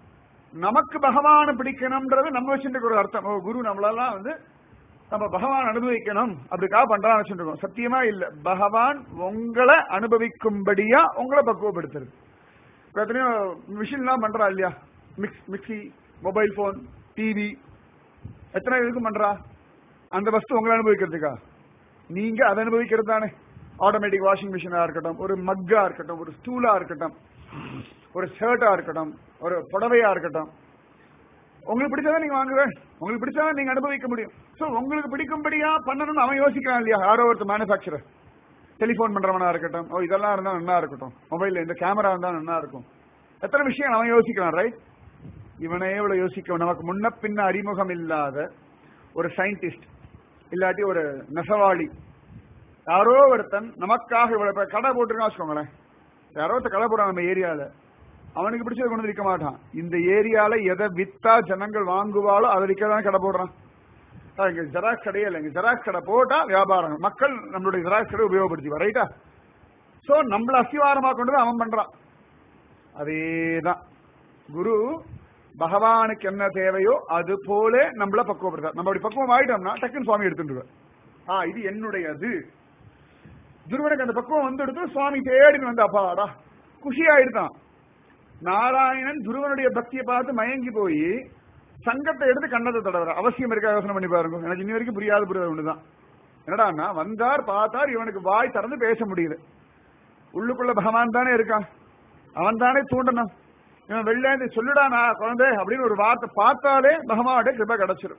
Speaker 1: நமக்கு பகவான பிடிக்கணும்ன்றது நம்ம வச்சுட்டு ஒரு அர்த்தம் ஓ குரு நம்மளெல்லாம் வந்து நம்ம பகவான் அனுபவிக்கணும் அப்படிக்காக பண்றான்னு வச்சுருக்கோம் சத்தியமா இல்ல பகவான் உங்களை அனுபவிக்கும்படியா உங்களை பக்குவப்படுத்துறது இப்ப எத்தனையோ மிஷின்லாம் பண்றா இல்லையா mix mixie mobile phone TV எத்தனை இதுக்கும் பண்றா அந்த வஸ்து உங்களை அனுபவிக்கிறதுக்கா நீங்க அதை அனுபவிக்கிறது தானே ஆட்டோமேட்டிக் வாஷிங் மிஷினா இருக்கட்டும் ஒரு மக்கா இருக்கட்டும் ஒரு ஸ்டூலா இருக்கட்டும் ஒரு ஷர்ட்டா இருக்கட்டும் ஒரு புடவையா இருக்கட்டும் உங்களுக்கு பிடிச்சதான் நீங்க வாங்குவேன் உங்களுக்கு பிடிச்சதான் நீங்க அனுபவிக்க முடியும் சோ உங்களுக்கு பிடிக்கும்படியா பண்ணணும்னு அவன் யோசிக்கிறான் இல்லையா யாரோ ஒருத்தர் மேனுஃபேக்சரர் டெலிபோன் பண்றவனா இருக்கட்டும் ஓ இதெல்லாம் இருந்தா நல்லா இருக்கட்டும் மொபைல்ல இந்த கேமரா இருந்தா நல்லா இருக்கும் எத்தனை விஷயம் அவன் யோசிக்கிறான் ரைட் இவனே இவ்வளவு யோசிக்க நமக்கு முன்ன பின்ன அறிமுகம் இல்லாத ஒரு சயின்டிஸ்ட் இல்லாட்டி ஒரு நெசவாளி யாரோ ஒருத்தன் நமக்காக இவ்வளவு பேர் கடை போட்டுருக்கான் வச்சுக்கோங்களேன் யாரோ ஒருத்தர் கடை போடுறான் நம்ம ஏரியால அவனுக்கு பிடிச்சது கொண்டு வந்து விற்க மாட்டான் இந்த ஏரியால எதை வித்தா ஜனங்கள் வாங்குவாளோ அதை விற்க தான் கடை போடுறான் அஹ் இங்க ஜெராக்ஸ் கடையே இல்லை இங்க ஜெராக்ஸ் கடை போட்டா வியாபாரம் மக்கள் நம்மளுடைய ஜெராக்ஸ் கடை உபயோகப்படுத்தி ரைட்டா சோ நம்மள அஸ்திவாரமா கொண்டு தான் அவன் பண்றான் அதேதான் குரு பகவானுக்கு என்ன தேவையோ அது போல நம்மள பக்குவப்படுத்தார் நம்ம அப்படி பக்குவம் ஆயிட்டோம்னா டக்குன்னு சுவாமி எடுத்துட்டு ஆ இது என்னுடையது துருவனுக்கு அந்த பக்குவம் வந்து எடுத்து சுவாமி தேடின்னு வந்து அப்பாடா குஷி ஆயிடுதான் நாராயணன் துருவனுடைய பக்தியை பார்த்து மயங்கி போய் சங்கத்தை எடுத்து கண்ணத்தை தடவுற அவசியம் இருக்கா யோசனை பண்ணி பாருங்க எனக்கு இன்னி வரைக்கும் புரியாத புரியாத ஒண்ணுதான் என்னடான்னா வந்தார் பார்த்தார் இவனுக்கு வாய் திறந்து பேச முடியல உள்ளுக்குள்ள பகவான் தானே இருக்கான் அவன் தானே தூண்டணும் இவன் வெளிலேந்து சொல்லுடா நான் குழந்தை அப்படின்னு ஒரு வார்த்தை பார்த்தாலே பகவானுடைய கிருபை கிடைச்சிரும்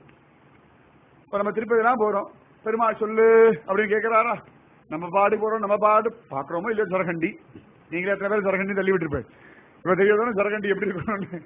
Speaker 1: இப்ப நம்ம திருப்பதிலாம் போறோம் பெருமாள் சொல்லு அப்படின்னு கேட்கிறாரா நம்ம பாடு போறோம் நம்ம பாடு பாக்குறோமோ இல்லையோ ஜரகண்டி நீங்களே எத்தனை பேர் ஜரகண்டி தள்ளி விட்டுருப்பேன் இப்ப தெரியாதானே ஜரகண்டி எப்படி இருக்கணும்னு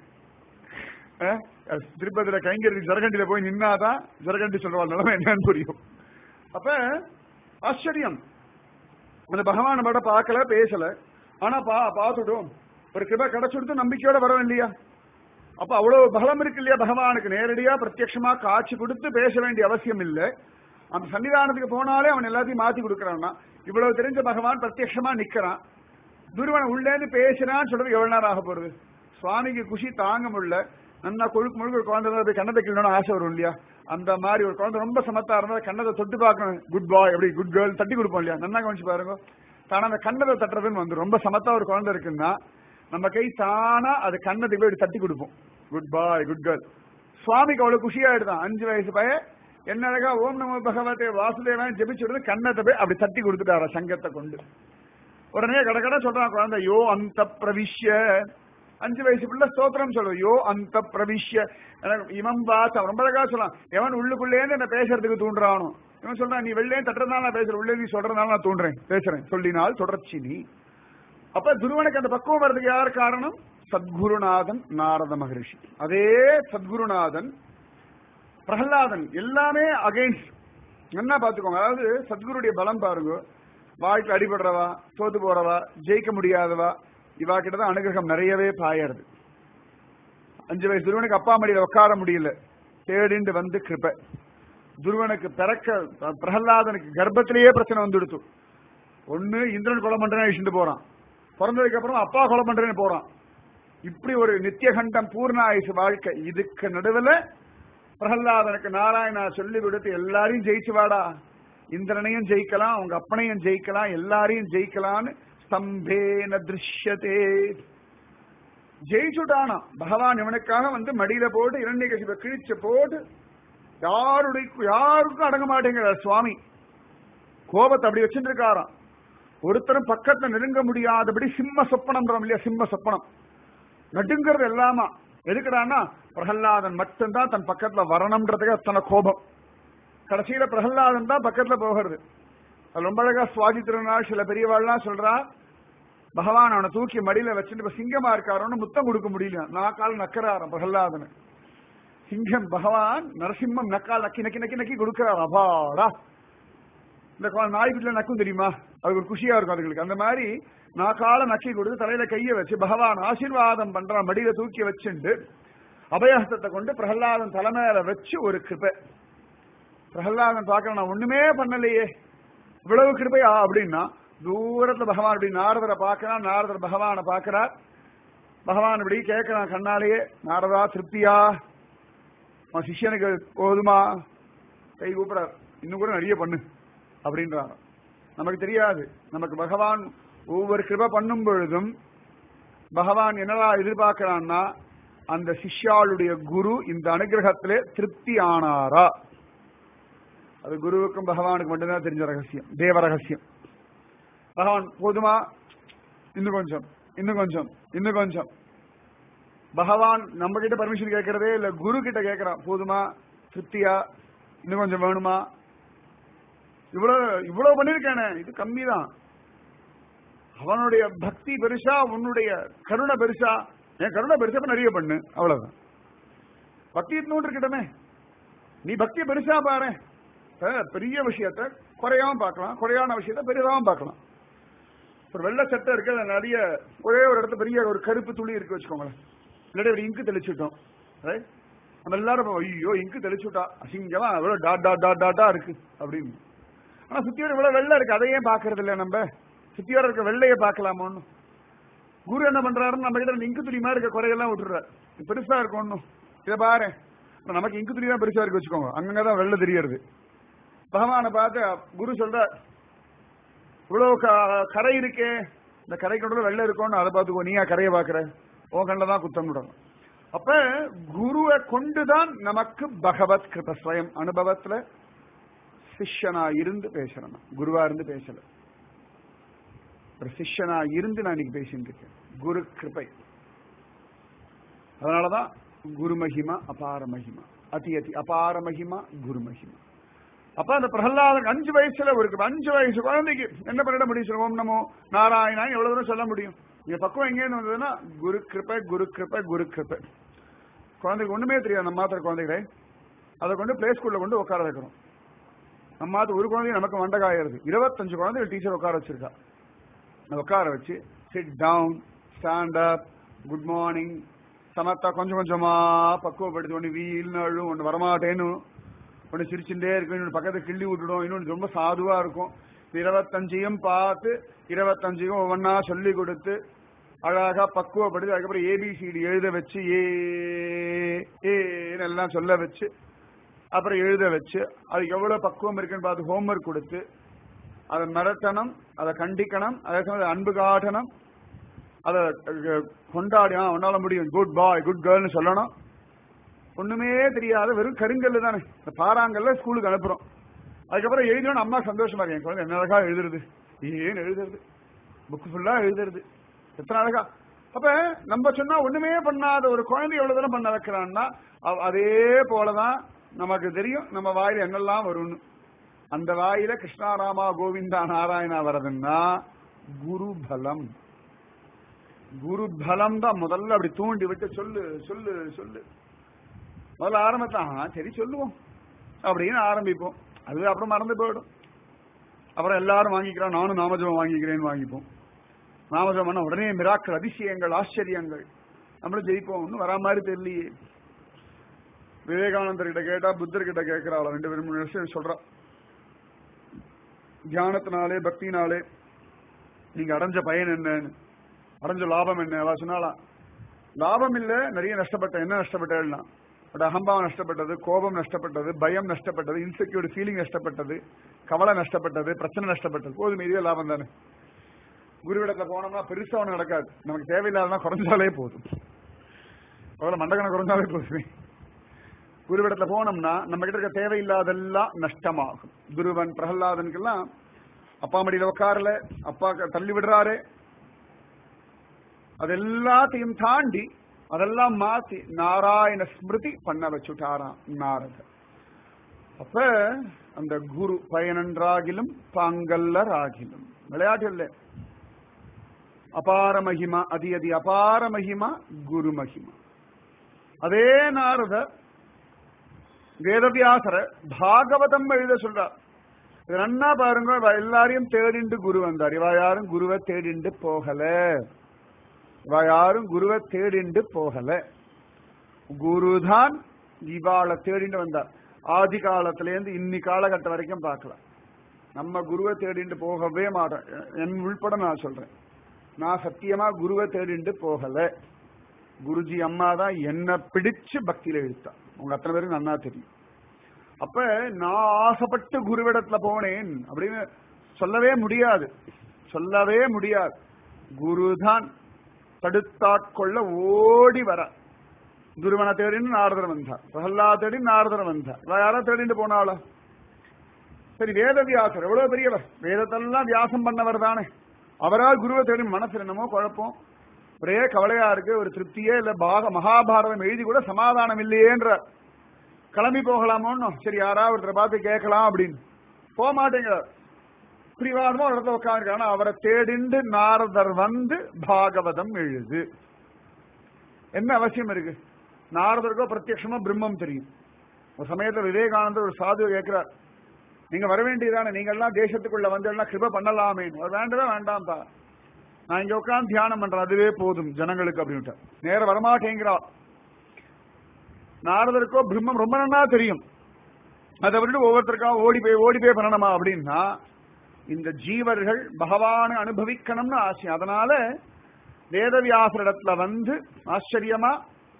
Speaker 1: அஹ், திருப்பதியில கைங்கரி ஜரகண்டியில போய் நின்னாதான் ஜரகண்டி சொல்றவாள் நிலைமை என்னன்னு புரியும் அப்ப ஆச்சரியம் அந்த பகவான் பட பார்க்கல பேசல ஆனா பா பார்த்துட்டோம் ஒரு கிருபை கிடைச்சுடுத்து நம்பிக்கையோட வரோம் இல்லையா அப்ப அவ்வளவு பலம் இருக்கு இல்லையா பகவானுக்கு நேரடியா பிரத்யட்சமா காட்சி கொடுத்து பேச வேண்டிய அவசியம் இல்லை அந்த சன்னிதானத்துக்கு போனாலே அவன் எல்லாத்தையும் மாத்தி கொடுக்கறான்னா இவ்வளவு தெரிஞ்ச பகவான் பிரத்யட்சமா நிக்கிறான் துருவன் உள்ளேந்து பேசுறான்னு சொல்றது எவ்வளவு நேரம் ஆக போறது சுவாமிக்கு குஷி தாங்க முடியல நல்லா கொழுக்கு முழுக்க ஒரு குழந்தை தான் போய் கண்ணத்தை கிள்ளணும்னு ஆசை வரும் இல்லையா அந்த மாதிரி ஒரு குழந்தை ரொம்ப சமத்தா இருந்தா கண்ணத்தை தொட்டு பார்க்கணும் குட் பாய் எப்படி குட் கேர்ள் தட்டி கொடுப்போம் இல்லையா நல்லா கவனிச்சு பாருங்க தானா அந்த கண்ணத்தை தட்டுறதுன்னு வந்து ரொம்ப சமத்தா ஒரு குழந்தை இருக்குன்னா நம்ம கை தானா அது கண்ணத்துக்கு போய் இப்படி தட்டி கொடுப்போம் குட் பாய் குட் கேர்ள் சுவாமிக்கு அவ்வளவு குஷியாயிடுதான் அஞ்சு வயசு பையன் என்ன அழகா ஓம் நம பகவதே வாசுதேவன் ஜெபிச்சுடுறது கண்ணத்தை போய் அப்படி தட்டி கொடுத்துட்டாரா சங்கத்தை கொண்டு உடனே கடகட சொல்றான் குழந்தை யோ அந்த பிரவிஷ்ய அஞ்சு வயசு பிள்ளை ஸ்தோத்திரம் சொல்லுவோம் யோ அந்த பிரவிஷ்ய எனக்கு இவன் பாசம் ரொம்ப அழகா சொல்லலாம் எவன் உள்ளுக்குள்ளேருந்து என்ன பேசுறதுக்கு தூண்டுறானோ இவன் சொல்றான் நீ வெளிலே தட்டுறதுனால நான் பேசுறேன் உள்ளே நீ சொல்றதுனால நான் தூண்டுறேன் பேசுறேன் சொல்லினால் தொடர்ச்சி நீ அப்ப துருவனுக்கு அந்த பக்குவம் வர்றதுக்கு யார் காரணம் சத்குருநாதன் நாரத மகரிஷி அதே சத்குருநாதன் பிரகலாதன் எல்லாமே அகைன்ஸ்ட் என்ன பாத்துக்கோங்க அதாவது சத்குருடைய பலம் பாருங்க வாழ்க்கை அடிபடுறவா தோத்து போறவா ஜெயிக்க முடியாதவா இவா கிட்டதான் அனுகிரகம் நிறையவே பாயறது அஞ்சு வயசு துருவனுக்கு அப்பா மடியில உட்கார முடியல தேடிண்டு வந்து கிருப துருவனுக்கு பிறக்க பிரகலாதனுக்கு கர்ப்பத்திலேயே பிரச்சனை வந்துடுத்து ஒண்ணு இந்திரன் கொலை பண்றேன்னு அழிச்சுட்டு போறான் பிறந்ததுக்கு அப்புறம் அப்பா கொலை பண்றேன்னு போறான் இப்படி ஒரு நித்தியகண்டம் பூர்ண ஆயுசு வாழ்க்கை இதுக்கு நடுவுல பிரகலாதனுக்கு நாராயணா சொல்லி கொடுத்து எல்லாரையும் ஜெயிச்சு வாடா இந்திரனையும் ஜெயிக்கலாம் உங்க அப்பனையும் ஜெயிக்கலாம் எல்லாரையும் ஜெயிக்கலாம்னு ஸ்தம்பேன திருஷ்யத்தே ஜெயிச்சுட்டானா பகவான் இவனுக்காக வந்து மடியில போட்டு இரண்டை கசிப்ப கிழிச்சு போட்டு யாருடைய யாருக்கும் அடங்க மாட்டேங்கிறார் சுவாமி கோபத்தை அப்படி வச்சுட்டு இருக்காராம் ஒருத்தரும் பக்கத்துல நெருங்க முடியாதபடி சிம்ம சொப்பனம்ன்றோம் இல்லையா சிம்ம சொப்பனம் நடுங்கிறது எல்லாமா எதுக்குறான்னா பிரகல்லாதன் மட்டும்தான் தன் பக்கத்துல வரணும்ன்றதுக்கு அத்தனை கோபம் கடைசியில பிரகல்லாதன் தான் பக்கத்துல போகிறது அது ரொம்ப அழகா சுவாதி திருநாள் சில பெரியவாள்லாம் சொல்றா பகவான் அவனை தூக்கி மடியில வச்சுட்டு இப்ப சிங்கமா இருக்காரோன்னு முத்தம் கொடுக்க முடியல நாக்கால் நக்கறாராம் பிரகல்லாதனை சிங்கம் பகவான் நரசிம்மம் நக்கால் நக்கி நக்கி நக்கி நக்கி கொடுக்கிறார் அபாடா இந்த குழந்தை நாய்க்குள்ள நக்கும் தெரியுமா அது ஒரு குஷியா இருக்கும் அதுங்களுக்கு அந்த மாதிரி நாக்கால நக்கி கொடுத்து தலையில கைய வச்சு பகவான் ஆசீர்வாதம் பண்றான் மடியில தூக்கி வச்சுண்டு அபயஹஸ்தத்தை கொண்டு பிரகலாதன் தலைமையில வச்சு ஒரு கிருபை பிரகலாதன் பார்க்க நான் ஒண்ணுமே பண்ணலையே இவ்வளவு கிருபையா அப்படின்னா தூரத்துல பகவான் இப்படி நாரதரை பார்க்கறான் நாரதர் பகவானை பார்க்கிறார் பகவான் இப்படி கேட்கிறான் கண்ணாலேயே நாரதா திருப்தியா உன் சிஷ்யனுக்கு போதுமா கை கூப்பிடார் இன்னும் கூட நிறைய பண்ணு அப்படின்றாங்க நமக்கு தெரியாது நமக்கு பகவான் ஒவ்வொரு கிருப பண்ணும் பொழுதும் பகவான் என்னடா எதிர்பார்க்கிறான்னா அந்த சிஷ்யாளுடைய குரு இந்த அனுகிரகத்திலே திருப்தி ஆனாரா அது குருவுக்கும் பகவானுக்கு மட்டும்தான் தெரிஞ்ச ரகசியம் தேவ ரகசியம் பகவான் போதுமா இன்னும் கொஞ்சம் இன்னும் கொஞ்சம் இன்னும் கொஞ்சம் பகவான் நம்ம கிட்ட பர்மிஷன் கேட்கறதே இல்ல குரு கிட்ட கேட்கறான் போதுமா திருப்தியா இன்னும் கொஞ்சம் வேணுமா இவ்வளவு இவ்வளவு பண்ணிருக்கானே இது கம்மி தான் அவனுடைய பக்தி பெருசா உன்னுடைய கருணை பெருசா என் கருணை பெருசா இப்ப நிறைய பண்ணு அவ்வளவுதான் பக்தி இன்னொன்று இருக்கட்டுமே நீ பக்தியை பெருசா பாரு அஹ் பெரிய விஷயத்த குறையாம பார்க்கலாம் குறையான விஷயத்த பெரிதாவும் பார்க்கலாம் ஒரு வெள்ளை சட்டை இருக்கு அதுல நிறைய ஒரே ஒரு இடத்துல பெரிய ஒரு கருப்பு துளி இருக்கு வச்சுக்கோங்களேன் இல்லாட்டி ஒரு இங்கு தெளிச்சுட்டோம் right? நம்ம எல்லாரும் இப்ப, ஐயோ இங்கு தெளிச்சுட்டா அசிங்கமா எவ்வளவு டாட் டாட் டாட் டாட்டா இருக்கு அப்படின்னு ஆனா சுத்தியோட இவ்வளவு வெள்ளை இருக்கு அதையே பாக்குறது இல்ல நம்ம சுத்தியோட இருக்க வெள்ளைய பார்க்கலாமோன்னு குரு என்ன பண்றாருன்னு நம்ம கிட்ட இங்கு துணி மாதிரி இருக்க குறையெல்லாம் விட்டுறாரு இது பெருசா இருக்கும் ஒன்னும் இதை பாரு இப்ப நமக்கு இங்கு துணி தான் பெருசா இருக்கு வச்சுக்கோங்க அங்கங்கதான் வெள்ளை தெரியறது பகவானை பார்த்து குரு சொல்ற இவ்வளவு க- கரை இருக்கே இந்த கரை கொண்டு வெள்ளை இருக்கும்னு அதை பார்த்துக்கோ நீயா கரையை பாக்குற உன் கண்ணில் தான் குத்தம் விடணும் அப்ப குருவை கொண்டுதான் நமக்கு பகவத் கிருப ஸ்வயம் அனுபவத்துல சிஷ்யனா இருந்து பேசுறேன் நான். குருவா இருந்து பேசல ஒரு சிஷ்யனா இருந்து நான் இன்னைக்கு பேசிட்டு இருக்கேன் குரு கிருபை அதனாலதான் குரு மகிமா அபார மகிமா அதி அதி அபார மகிமா குரு மகிமா அப்ப அந்த பிரகலாதன் அஞ்சு வயசுல ஒரு அஞ்சு வயசு குழந்தைக்கு என்ன பண்ணிட முடியும் சொல்லுவோம் ஓம் நமோ நாராயணா எவ்வளவு தூரம் சொல்ல முடியும் இங்க பக்குவம் எங்கேருந்து வந்ததுன்னா குரு கிருப்பை குரு கிருப்பை குரு கிருப்பை குழந்தைக்கு ஒண்ணுமே தெரியாது நம்ம மாத்திர குழந்தைகளை அதை கொண்டு பிளே ஸ்கூல்ல கொண்டு உட்கார வைக்கிறோம் நம்ம மாத்திர ஒரு குழந்தை நமக்கு மண்டகாயிருது இருபத்தஞ்சு குழந்தைகள் டீச்சர் உட்கார வச்சிருக்கா அதை உட்கார வச்சு sit down stand up good morning சமத்தா கொஞ்சம் கொஞ்சமா பக்குவப்படுத்தி ஒன்று வீல்னு அழும் ஒன்று வரமாட்டேன்னு ஒன்று சிரிச்சுட்டே இருக்கும் இன்னொன்று பக்கத்தை கிள்ளி விட்டுடும் இன்னொன்று ரொம்ப சாதுவா இருக்கும் இருபத்தஞ்சையும் பார்த்து இருபத்தஞ்சையும் ஒவ்வொன்றா சொல்லி கொடுத்து அழகா பக்குவப்படுத்தி அதுக்கப்புறம் ஏபிசிடி எழுத வச்சு ஏ ஏன்னு எல்லாம் சொல்ல வச்சு அப்புறம் எழுத வச்சு அதுக்கு எவ்வளவு பக்குவம் இருக்குன்னு பார்த்து ஹோம்ஒர்க் கொடுத்து அதை மிரட்டணும் அதை கண்டிக்கணும் அதே சமயம் அன்பு காட்டணும் அதை அஹ், கொண்டாடி ஆ, உன்னால முடியும் குட் பாய் குட் கேர்ள்னு சொல்லணும் ஒண்ணுமே தெரியாத வெறும் கருங்கல்லு தானே இந்த பாறாங்கல்ல ஸ்கூலுக்கு அனுப்புறோம் அதுக்கப்புறம் எழுதினோம் அம்மா சந்தோஷமா இருக்கு என் குழந்தை என்ன அழகா எழுதுறது ஏன் எழுதுறது புக் ஃபுல்லா எழுதுறது எத்தனை அழகா அப்ப நம்ம சொன்னா ஒண்ணுமே பண்ணாத ஒரு குழந்தை எவ்வளவு தூரம் பண்ண வைக்கிறான்னா அவ- அதே போலதான் நமக்கு தெரியும் நம்ம வாயில என்னெல்லாம் வரும்னு அந்த வாயில கிருஷ்ணாராமா கோவிந்தா நாராயணா வரதுன்னா குரு பலம் குரு பலம் தான் முதல்ல அப்படி தூண்டி விட்டு சொல்லு சொல்லு சொல்லு முதல்ல ஆரம்பத்தான் ஆ, சரி சொல்லுவோம் அப்படின்னு ஆரம்பிப்போம் அது அப்புறம் மறந்து போயிடும் அப்புறம் எல்லாரும் வாங்கிக்கிறோம் நானும் நாமஜபம் வாங்கிக்கிறேன்னு வாங்கிப்போம் நாமஜபம் பண்ண உடனே மிராக்கள் அதிசயங்கள் ஆச்சரியங்கள் நம்மளும் ஜெயிப்போம் ஒன்றும் வரா மாதிரி தெரியலையே விவேகானந்தர் கிட்ட கேட்டா புத்தர் கிட்ட கேட்கிறாள் ரெண்டு பேரும் மூணு வருஷம் சொல்றா தியானத்தினாலே பக்தினாலே நீங்க அடைஞ்ச பயன் என்னன்னு அடைஞ்ச லாபம் என்ன அவ சொன்னாலாம் லாபம் இல்ல நிறைய நஷ்டப்பட்ட என்ன நஷ்டப்பட்டேன்னா பட் அகம்பாவம் நஷ்டப்பட்டது கோபம் நஷ்டப்பட்டது பயம் நஷ்டப்பட்டது இன்செக்யூர் ஃபீலிங் நஷ்டப்பட்டது கவலை நஷ்டப்பட்டது பிரச்சனை நஷ்டப்பட்டது போதும் இதே லாபம் தானே குருவிடத்துல போனோம்னா பெருசா ஒண்ணு நடக்காது நமக்கு தேவையில்லாதனா குறைஞ்சாலே போதும் அவ்வளவு மண்டகனை குறைஞ்சாலே போதுமே குருவிடத்துல போனோம்னா நம்ம கிட்ட இருக்க தேவையில்லாதெல்லாம் நஷ்டமாகும் துருவன் பிரகலாதனுக்கெல்லாம் அப்பா மடியில உட்காரல அப்பா க- தள்ளி விடுறாரு அது எல்லாத்தையும் தாண்டி அதெல்லாம் மாத்தி நாராயண ஸ்மிருதி பண்ண வச்சுட்டாராம் நாரதர் அப்ப அந்த குரு பயனன்றாகிலும் பாங்கல்லராகிலும் விளையாட்டு இல்லை அபார மகிமா அதி அதி அபார மகிமா குரு மகிமா அதே நாரதர் வேதவியாசர பாகவதம் எழுத சொல்றார் இது நன்னா பாருங்க இவ எல்லாரையும் தேடிண்டு குரு வந்தார் இவ யாரும் குருவை தேடிண்டு போகல இவ யாரும் குருவை தேடிண்டு போகல குருதான் இவாளை தேடிண்டு வந்தார் ஆதி காலத்துல இருந்து இன்னி காலகட்டம் வரைக்கும் பார்க்கலாம் நம்ம குருவை தேடிண்டு போகவே மாட்டோம் என் உள்பட நான் சொல்றேன் நான் சத்தியமா குருவை தேடிண்டு போகல குருஜி அம்மா தான் என்ன பிடிச்சு பக்தியில இழுத்தா உங்க அத்தனை பேருக்கு நன்னா தெரியும் அப்ப நான் ஆசைப்பட்டு குருவிடத்துல போனேன் அப்படின்னு சொல்லவே முடியாது சொல்லவே முடியாது குருதான் தடுத்தாட்கொள்ள ஓடி வர குருவனை தேடின்னு நாரதர் வந்தார் பிரகல்லா தேடி நாரதர் வந்தார் இவ யாரா தேடிட்டு போனாளா சரி வேத வியாசர் எவ்வளவு பெரியவர் வேதத்தெல்லாம் வியாசம் பண்ணவர் தானே அவரால் குருவை தேடி மனசுல என்னமோ குழப்பம் ஒரே கவலையா இருக்கு ஒரு திருப்தியே இல்ல பாக மகாபாரதம் எழுதி கூட சமாதானம் இல்லையேன்ற கிளம்பி போகலாமோன்னு சரி யாராவது ஒருத்தரை பார்த்து கேட்கலாம் அப்படின்னு போக மாட்டேங்கிறார் பிரிவாரமா ஒரு இடத்துல உட்காந்துருக்காங்க அவரை தேடிண்டு நாரதர் வந்து பாகவதம் எழுது என்ன அவசியம் இருக்கு நாரதருக்கோ பிரத்யட்சமா பிரம்மம் தெரியும் ஒரு சமயத்துல விவேகானந்தர் ஒரு சாது கேட்கிறார் நீங்க வர வேண்டியதானே நீங்க எல்லாம் தேசத்துக்குள்ள வந்து எல்லாம் கிருப பண்ணலாமே அவர் வேண்டவே வேண்டாம்ப்பா நான் இங்க உட்காந்து தியானம் பண்றேன் அதுவே போதும் ஜனங்களுக்கு அப்படின்ட்டு நேர வரமாட்டேங்கிறா நாரதருக்கோ பிரம்மம் ரொம்ப நன்னா தெரியும் அதை விட்டு ஒவ்வொருத்தருக்கா ஓடி போய் ஓடி போய் பண்ணணுமா அப்படின்னா இந்த ஜீவர்கள் பகவானை அனுபவிக்கணும்னு ஆசை அதனால வேதவியாசரிடத்துல வந்து ஆச்சரியமா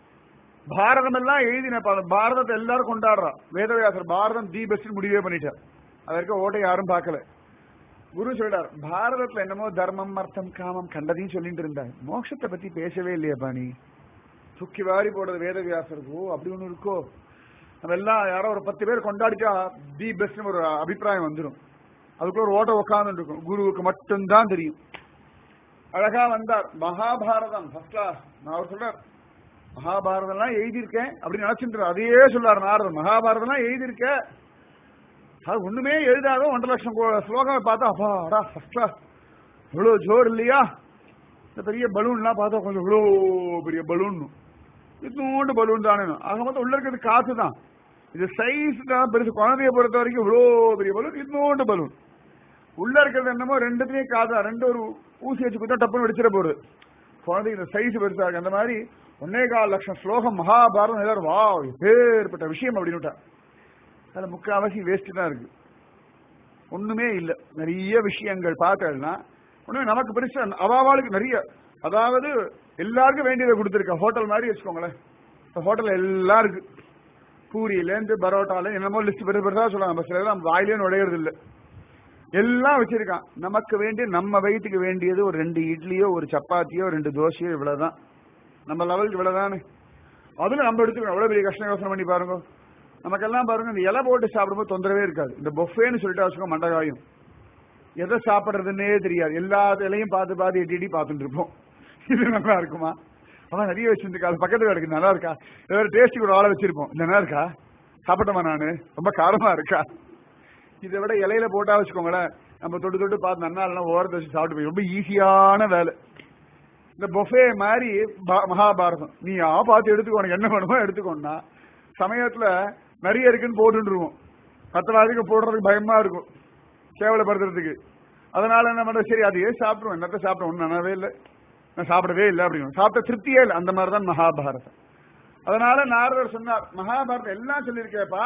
Speaker 1: பாரதம் எல்லாம் எழுதின பா- பாரதத்தை எல்லாரும் கொண்டாடுறா வேதவியாசர் பாரதம் தி பெஸ்ட் முடிவே பண்ணிட்டார் அதற்கு ஓட்டை யாரும் பார்க்கல குரு சொல்றார் பாரதத்துல என்னமோ தர்மம் அர்த்தம் காமம் கண்டதையும் சொல்லிட்டு இருந்தார் மோட்சத்தை பத்தி பேசவே இல்லையாப்பா நீ தூக்கி வாரி போடுறது வேதவியாசர் ஓ அப்படி ஒண்ணு இருக்கோ நம்ம எல்லாம் யாரோ ஒரு பத்து பேர் கொண்டாடிட்டா தி பெஸ்ட் ஒரு அபிப்பிராயம் வந்துடும் அதுக்குள்ள ஒரு ஓட்ட உட்கார்ந்து இருக்கும் குருவுக்கு மட்டும்தான் தெரியும் அழகா வந்தார் மகாபாரதம் ஃபர்ஸ்ட் கிளாஸ் நான் அவர் சொல்றார் மகாபாரதம் எல்லாம் எழுதியிருக்கேன் அப்படின்னு நினைச்சிட்டு அதையே சொல்லார் நாரதர் மகாபாரதம் எல்லாம் எழுதியிருக்கேன் அது ஒண்ணுமே எழுதாத ஒன்றரை லட்சம் கோ- ஸ்லோகம் பார்த்தா அப்பாடா ஃபர்ஸ்ட் கிளாஸ் இவ்வளவு ஜோர் இல்லையா இந்த பெரிய பலூன்லாம் பார்த்தா கொஞ்சம் இவ்வளோ பெரிய பலூன் இன்னொன்று பலூன் தானே ஆக மொத்தம் உள்ள இருக்கிறது காத்து தான் இது சைஸ் தான் பெருசு குழந்தைய பொறுத்த வரைக்கும் இவ்வளோ பெரிய பலூன் இன்னொன்று பலூன் உள்ள இருக்கிறது என்னமோ ரெண்டுத்துலயும் காதா ரெண்டு ஒரு ஊசி வச்சு குத்தா டப்புன்னு வெடிச்சிட போகுது குழந்தைக்கு இந்த சைஸ் பெருசா இருக்கு அந்த மாதிரி ஒன்னே கால் லட்சம் ஸ்லோகம் மகாபாரதம் எல்லாரும் வா பேர்பட்ட விஷயம் அப்படின்னு விட்டா அதுல முக்காவாசி வேஸ்ட் தான் இருக்கு ஒண்ணுமே இல்ல நிறைய விஷயங்கள் பார்த்தேன்னா ஒண்ணுமே நமக்கு பெருசா அவாவாளுக்கு நிறைய அதாவது எல்லாருக்கும் வேண்டியதை கொடுத்துருக்க ஹோட்டல் மாதிரி வச்சுக்கோங்களேன் இந்த ஹோட்டல் எல்லாம் இருக்கு பூரியில இருந்து பரோட்டால என்னமோ லிஸ்ட் பெருசு பெருசா சொல்லுவாங்க நம்ம சில நம்ம வாயிலே நுழையிறது இல்ல எல்லாம் வச்சிருக்கான் நமக்கு வேண்டிய நம்ம வயிற்றுக்கு வேண்டியது ஒரு ரெண்டு இட்லியோ ஒரு சப்பாத்தியோ ரெண்டு தோசையோ இவ்வளவுதான் நம்ம லெவலுக்கு இவ்வளவுதானே அதுல நம்ம எடுத்துக்கணும் எவ்வளவு பெரிய கஷ்டம் யோசனை பண்ணி பாருங்க நமக்கெல்லாம் பாருங்க இந்த இலை போட்டு சாப்பிடும்போது தொந்தரவே இருக்காது இந்த பொஃபேன்னு சொல்லிட்டு வச்சுக்கோ மண்டகாயும் எதை சாப்பிடுறதுன்னே தெரியாது எல்லா இலையும் பார்த்து பார்த்து எட்டி எட்டி பார்த்துட்டு இருப்போம் இது நல்லா இருக்குமா அவன் நிறைய வச்சிருந்துக்கா அது பக்கத்துல கிடக்கு நல்லா இருக்கா ஏதோ டேஸ்ட் கூட ஆளை வச்சிருப்போம் இது நல்லா இருக்கா சாப்பிட்டமா நானு ரொம்ப காரமா இருக்கா இதை விட இலையில போட்டா வச்சுக்கோங்களேன் நம்ம தொட்டு தொட்டு பார்த்து நன்னா இல்லைன்னா ஓரத்தை வச்சு சாப்பிட்டு போய் ரொம்ப ஈஸியான வேலை இந்த பொஃபே மாதிரி பா- மகாபாரதம் நீ ஆ பார்த்து எடுத்துக்கோ உனக்கு என்ன வேணுமோ எடுத்துக்கோன்னா சமயத்துல நிறைய இருக்குன்னு போட்டுருவோம் மற்றவாதிக்கு போடுறதுக்கு பயமா இருக்கும் கேவலப்படுத்துறதுக்கு அதனால என்ன பண்ற சரி அதையே சாப்பிடுவோம் என்னத்த சாப்பிடுவோம் ஒன்றும் நனவே இல்லை நான் சாப்பிடவே இல்லை அப்படின்னு சாப்பிட்ட திருப்தியே இல்லை அந்த மாதிரி தான் மகாபாரதம் அதனால நாரதர் சொன்னார் மகாபாரதம் எல்லாம் சொல்லியிருக்கேப்பா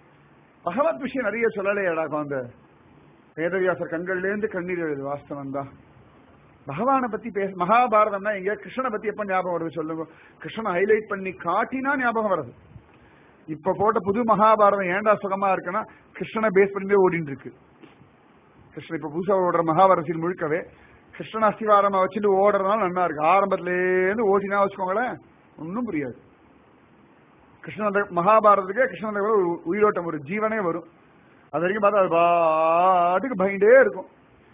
Speaker 1: பகவத் விஷயம் நிறைய சொல்லலையாடா குழந்தை வேதவியாசர் கண்கள்ல இருந்து கண்ணீர் எழுது வாஸ்தவம் தான் பகவானை பத்தி பேச மகாபாரதம்னா எங்க கிருஷ்ணனை பத்தி எப்ப ஞாபகம் வருது சொல்லுங்க கிருஷ்ணனை ஹைலைட் பண்ணி காட்டினா ஞாபகம் வருது இப்ப போட்ட புது மகாபாரதம் ஏன்டா சுகமா இருக்குன்னா கிருஷ்ணனை பேஸ் பண்ணி ஓடிட்டு இருக்கு கிருஷ்ணன் இப்ப புதுசா ஓடுற மகாபாரதத்தில் முழுக்கவே கிருஷ்ணன் அஸ்திவாரமா வச்சுட்டு ஓடுறதுனால நல்லா இருக்கு ஆரம்பத்துல இருந்து ஓட்டினா வச்சுக்கோங்களேன் ஒன்னும் புரியாது கிருஷ்ணன் அந்த மகாபாரதத்துக்கு கிருஷ்ணன் அந்த ஒரு உயிரோட்டம் ஒரு ஜீவனே வரும் அது வரைக்கும் பார்த்தா அது பாட்டுக்கு பயண்டே இருக்கும்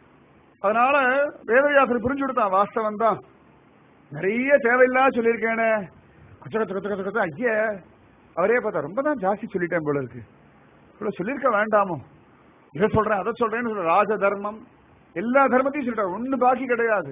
Speaker 1: அதனால வேதவியாசர் புரிஞ்சு கொடுத்தான் வாஸ்தவம் தான் நிறைய தேவையில்லாத சொல்லியிருக்கேனே கொச்ச கொச்ச கொச்ச கொச்ச கொச்ச ஐயே அவரே பார்த்தா ரொம்ப தான் ஜாஸ்தி சொல்லிட்டேன் போல இருக்கு இவ்வளவு சொல்லியிருக்க வேண்டாமோ இதை சொல்றேன் அதை சொல்றேன்னு சொல்ற ராஜ தர்மம் எல்லா தர்மத்தையும் சொல்லிட்டார் ஒண்ணு பாக்கி கிடையாது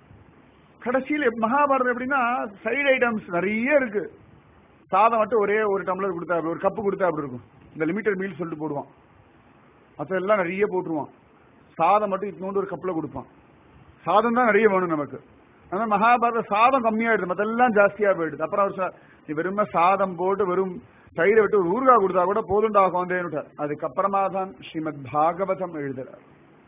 Speaker 1: கடைசியில் மகாபாரதம் எப்படின்னா சைடு ஐட்டம்ஸ் நிறைய இருக்கு சாதம் மட்டும் ஒரே ஒரு டம்ளர் கொடுத்தா அப்படி ஒரு கப்பு கொடுத்தா அப்படி இருக்கும் இந்த லிமிட்டட் மீல் சொல்லிட்டு போடுவான் அதெல்லாம் நிறைய போட்டுருவான் சாதம் மட்டும் இத்தனோண்டு ஒரு கப்பில் கொடுப்பான் சாதம் தான் நிறைய வேணும் நமக்கு ஆனா மகாபாரத சாதம் கம்மியாயிடுது மத்தெல்லாம் ஜாஸ்தியா போயிடுது அப்புறம் அவர் சொன்னார், நீ வெறும் சாதம் போட்டு வெறும் தயிரை விட்டு ஒரு ஊறுகாய் கொடுத்தா கூட போதுண்டா குழந்தைன்னு அதுக்கப்புறமா தான் ஸ்ரீமத் பாகவதம் எழுதுறார்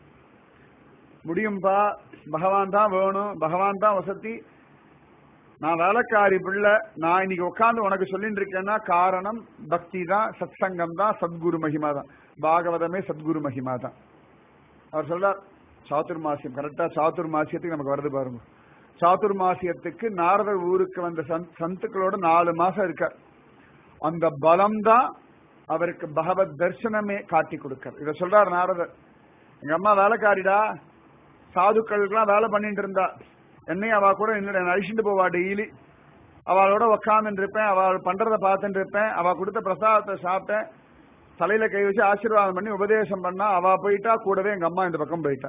Speaker 1: முடியும்பா பகவான் தான் வேணும் பகவான் தான் வசதி நான் வேலைக்காரி பிள்ளை நான் இன்னைக்கு உட்கார்ந்து உனக்கு சொல்லிட்டு இருக்கேன்னா காரணம் பக்தி தான் சத்சங்கம் தான் சத்குரு மகிமா தான் பாகவதமே சத்குரு மகிமா தான் அவர் சொல்றார் சாதுர்மாசியம் கரெக்டா சாதுர்மாசியத்துக்கு நமக்கு வருது பாருங்க சாதுர்மாசியத்துக்கு நாரதர் ஊருக்கு வந்த சந்த்- சந்துக்களோட நாலு மாசம் இருக்கார் அந்த பலம் தான் அவருக்கு பகவத் தரிசனமே காட்டி கொடுக்கார் இத சொல்றார் நாரதர் எங்க அம்மா வேலைக்காரிடா சாதுக்களுக்கெல்லாம் வேலை பண்ணிட்டு இருந்தா என்னையும் அவ கூட என்ன அழிச்சுட்டு போவா டெய்லி அவளோட உக்காந்துட்டு இருப்பேன் அவள் பண்றத பார்த்துட்டு இருப்பேன் அவ கொடுத்த பிரசாதத்தை சாப்பிட்டேன் தலையில கை வச்சு ஆசீர்வாதம் பண்ணி உபதேசம் பண்ணா அவ போயிட்டா கூடவே எங்க அம்மா இந்த பக்கம் போயிட்டா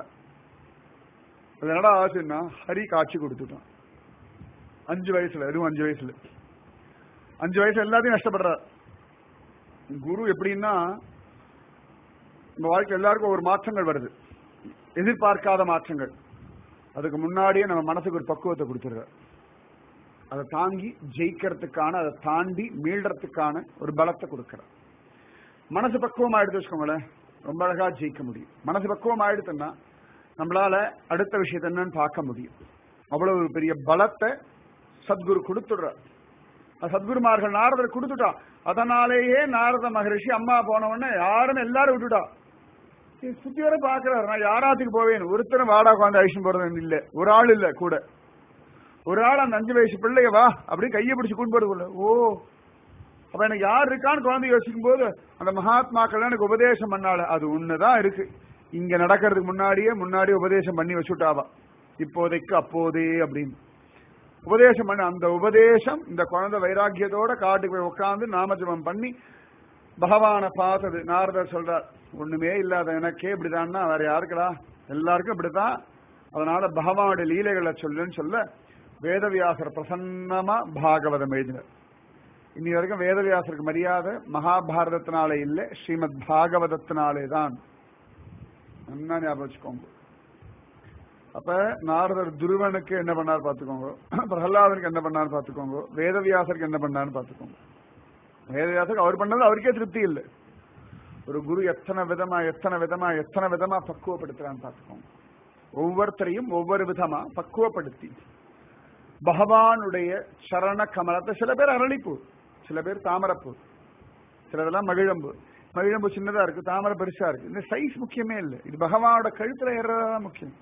Speaker 1: அது என்னடா ஆச்சுன்னா ஹரி காட்சி கொடுத்துட்டான் அஞ்சு வயசுல வெறும் அஞ்சு வயசுல அஞ்சு வயசு எல்லாத்தையும் நஷ்டப்படுறார் குரு எப்படின்னா நம்ம வாழ்க்கை எல்லாருக்கும் ஒரு மாற்றங்கள் வருது எதிர்பார்க்காத மாற்றங்கள் அதுக்கு முன்னாடியே நம்ம மனசுக்கு ஒரு பக்குவத்தை கொடுத்துருக்கார் அதை தாங்கி ஜெயிக்கிறதுக்கான அதை தாண்டி மீள்றதுக்கான ஒரு பலத்தை கொடுக்கிறார் மனசு பக்குவம் ஆயிடுத்து வச்சுக்கோங்களேன் ரொம்ப அழகா ஜெயிக்க முடியும் மனசு பக்குவம் ஆயிடுத்துன்னா நம்மளால அடுத்த விஷயத்த என்னன்னு பார்க்க முடியும் அவ்வளவு ஒரு பெரிய பலத்தை சத்குரு கொடுத்துடுறார் அது சத்குருமார்கள் நாரதர் கொடுத்துட்டா அதனாலேயே நாரத மகரிஷி அம்மா போன உடனே யாரும் எல்லாரும் விட்டுட்டா இது சுத்தி வர பாக்குறாரு நான் யாராத்துக்கு போவேன் ஒருத்தரும் வாடா குழந்தை ஐஷன் போறது இல்ல ஒரு ஆள் இல்ல கூட ஒரு ஆள் அந்த அஞ்சு வயசு பிள்ளைய வா அப்படியே கையை பிடிச்சு கொண்டு போறது ஓ அப்ப எனக்கு யார் இருக்கான்னு குழந்தை யோசிக்கும் போது அந்த மகாத்மாக்கள் எனக்கு உபதேசம் பண்ணால அது ஒண்ணுதான் இருக்கு இங்க நடக்கிறதுக்கு முன்னாடியே முன்னாடியே உபதேசம் பண்ணி வச்சுட்டாவா இப்போதைக்கு அப்போதே அப்படின்னு உபதேசம் பண்ண அந்த உபதேசம் இந்த குழந்தை வைராக்கியத்தோட காட்டுக்கு போய் உட்காந்து நாமஜபம் பண்ணி பகவானை பார்த்தது நாரதர் சொல்றார் ஒண்ணுமே இல்லாத எனக்கே இப்படிதான்னா வேற யாருக்குடா எல்லாருக்கும் இப்படித்தான் அதனால பகவானுடைய லீலைகளை சொல்லுன்னு சொல்ல வேதவியாசர் பிரசன்னமா பாகவதம் எழுதினார் இன்னி வரைக்கும் வேதவியாசருக்கு மரியாதை மகாபாரதத்தினாலே இல்ல ஸ்ரீமத் பாகவதத்தினாலே தான் நல்லா ஞாபகம் வச்சுக்கோங்க அப்ப நாரதர் துருவனுக்கு என்ன பண்ணார் பாத்துக்கோங்க பிரகலாதனுக்கு என்ன பண்ணார் பாத்துக்கோங்க வேதவியாசருக்கு என்ன பண்ணார்னு பாத்துக்கோங்க வேதவியாசருக்கு அவர் பண்ணது அவருக்கே திருப்தி இல்லை ஒரு குரு எத்தனை விதமா எத்தனை விதமா எத்தனை விதமா பக்குவப்படுத்துறான்னு பாத்துக்கோங்க ஒவ்வொருத்தரையும் ஒவ்வொரு விதமா பக்குவப்படுத்தி பகவானுடைய சரண கமலத்தை சில பேர் அரளிப்பூ சில பேர் தாமரப்பூ சிலதெல்லாம் மகிழம்பு மகிழம்பு சின்னதா இருக்கு தாமரை பெருசா இருக்கு இந்த சைஸ் முக்கியமே இல்லை இது பகவானோட கழுத்துல ஏறதான் முக்கியம்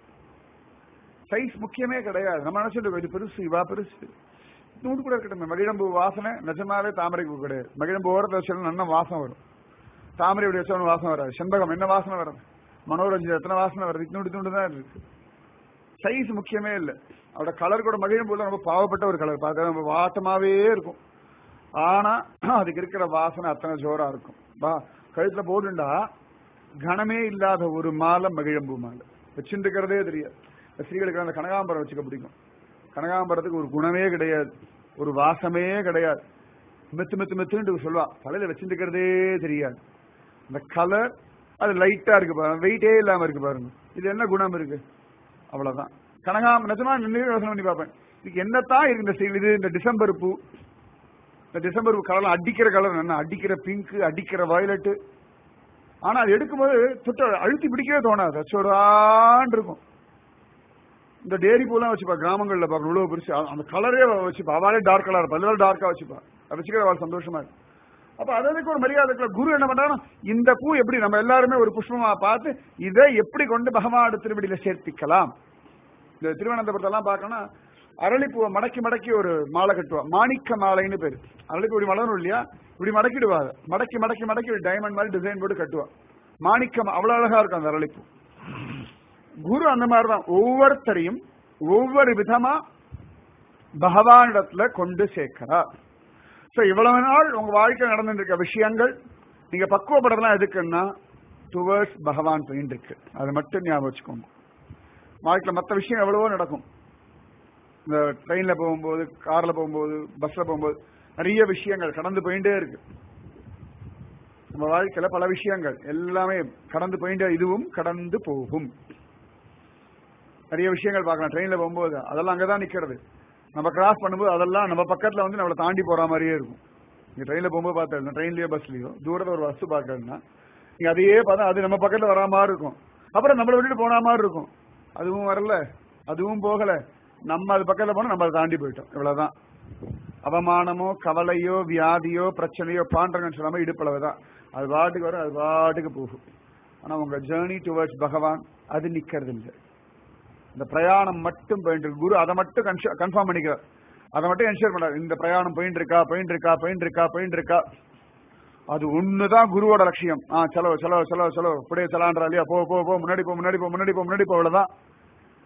Speaker 1: சைஸ் முக்கியமே கிடையாது நம்ம நினைச்சிட்டு இது பெருசு இவா பெருசு நூறு கூட இருக்கட்டும் மகிழம்பு வாசனை நிஜமாவே தாமரை பூ கிடையாது மகிழம்பு ஓரத்தை வச்சாலும் நல்ல வாசம் வரும் தாமரை அப்படி வச்சாலும் வாசம் வராது செண்பகம் என்ன வாசனை வரும் மனோரஞ்சன் எத்தனை வாசனை வருது இத்தனோடு துண்டு தான் இருக்கு சைஸ் முக்கியமே இல்லை அவரோட கலர் கூட மகிழும்போது ரொம்ப பாவப்பட்ட ஒரு கலர் பார்த்தா ரொம்ப வாட்டமாவே இருக்கும் ஆனா அதுக்கு இருக்கிற வாசனை அத்தனை ஜோரா இருக்கும் வா கழுத்துல போடுண்டா கனமே இல்லாத ஒரு மாலை மகிழம்பூ மாலை வச்சுட்டு இருக்கிறதே தெரியாது ஸ்ரீகளுக்கு அந்த கனகாம்பரம் வச்சுக்க பிடிக்கும் கனகாம்பரத்துக்கு ஒரு குணமே கிடையாது ஒரு வாசமே கிடையாது மெத்து மெத்து மெத்துன்னு சொல்லுவா தலையில வச்சுருக்கிறதே தெரியாது அந்த கலர் அது லைட்டா இருக்கு பாருங்க வெயிட்டே இல்லாம இருக்கு பாருங்க இது என்ன குணம் இருக்கு அவ்வளவுதான் கனகாம் நிஜமா நின்று யோசனை பண்ணி பார்ப்பேன் இதுக்கு என்னத்தான் இருக்கு இந்த ஸ்டைல் இது இந்த டிசம்பர் பூ இந்த டிசம்பர் பூ கலர் அடிக்கிற கலர் என்ன அடிக்கிற பிங்க் அடிக்கிற வயலட்டு ஆனா அது எடுக்கும்போது தொட்ட அழுத்தி பிடிக்கவே தோணாது அச்சோடான் இருக்கும் இந்த டேரி பூலாம் வச்சுப்பா கிராமங்கள்ல பார்க்கணும் இவ்வளவு பெருசு அந்த கலரே வச்சுப்பா அவளே டார்க் கலர் இருப்பா எல்லாரும் டார்க்கா வச்சுப்பா அதை வச்சுக்கிற அவள் சந்தோஷமா இருக்கு அப்ப அதுக்கு ஒரு மரியாதை இருக்குல்ல. குரு என்ன பண்றாரு இந்த பூ எப்படி நம்ம எல்லாருமே ஒரு புஷ்பமா பார்த்து இதை எப்படி கொண்டு பகவானோட திருவடியில சேர்த்திக்கலாம் இந்த திருவனந்தபுரத்தெல்லாம் பார்க்கணும் அரளிப்பூவை மடக்கி மடக்கி ஒரு மாலை கட்டுவா மாணிக்க மாலைன்னு பேரு அரளிப்பூ இப்படி மலரும் இல்லையா இப்படி மடக்கிடுவா அதை. மடக்கி மடக்கி மடக்கி ஒரு டைமண்ட் மாதிரி டிசைன் போட்டு கட்டுவா மாணிக்கம் அவ்வளவு அழகா இருக்கும் அந்த அரளிப்பூ குரு அந்த மாதிரிதான் ஒவ்வொருத்தரையும் ஒவ்வொரு விதமா பகவானிடத்துல கொண்டு சேர்க்கிறார் சோ இவ்வளவு நாள் உங்க வாழ்க்கையில் நடந்துட்டு இருக்க விஷயங்கள் நீங்க பக்குவப்படுறதுலாம் எதுக்குன்னா டுவர்ட்ஸ் பகவான் போயிட்டு இருக்கு அதை மட்டும் ஞாபகம் வச்சுக்கோங்க வாழ்க்கையில் மற்ற விஷயம் எவ்வளவோ நடக்கும் இந்த ட்ரெயின்ல போகும்போது கார்ல போகும்போது பஸ்ல போகும்போது நிறைய விஷயங்கள் கடந்து போயிட்டே இருக்கு நம்ம வாழ்க்கையில பல விஷயங்கள் எல்லாமே கடந்து போயிட்டே இதுவும் கடந்து போகும் நிறைய விஷயங்கள் பார்க்கலாம் ட்ரெயின்ல போகும்போது அதெல்லாம் அங்கதான் நிக்கிறது நம்ம கிராஸ் பண்ணும்போது அதெல்லாம் நம்ம பக்கத்துல வந்து நம்மளை தாண்டி போற மாதிரியே இருக்கும் நீங்க ட்ரெயின்ல போகும்போது பார்த்தா ட்ரெயின்லயோ பஸ்லயோ தூரத்துல ஒரு வஸ்து பார்க்கறதுனா நீங்க அதையே பார்த்தா அது நம்ம பக்கத்துல வரா மாதிரி இருக்கும் அப்புறம் நம்மளை விட்டுட்டு போன மாதிரி இருக்கும் அதுவும் வரல அதுவும் போகல நம்ம அது பக்கத்துல போனா நம்ம அதை தாண்டி போயிட்டோம் இவ்வளவுதான் அவமானமோ கவலையோ வியாதியோ பிரச்சனையோ பாண்டங்கன்னு சொல்லாம இடுப்பளவுதான் அது பாட்டுக்கு வரும் அது பாட்டுக்கு போகும் ஆனா உங்க ஜேர்னி டுவர்ட்ஸ் பகவான் அது நிக்கிறது இல்லை இந்த பிரயாணம் மட்டும் போயிட்டு இருக்கு குரு அதை மட்டும் கன்ஃபார்ம் பண்ணிக்கிறார் அதை மட்டும் என்ஷூர் பண்றாரு இந்த பிரயாணம் போயிட்டு இருக்கா போயிட்டு இருக்கா போயிட்டு இருக்கா போயிட்டு இருக்கா அது ஒண்ணுதான் குருவோட லட்சியம் ஆ செலவு செலவு செலவு செலவு இப்படியே செலான்றா இல்லையா போ போ போ முன்னாடி போ முன்னாடி போ முன்னாடி போ முன்னாடி போ அவ்வளவுதான்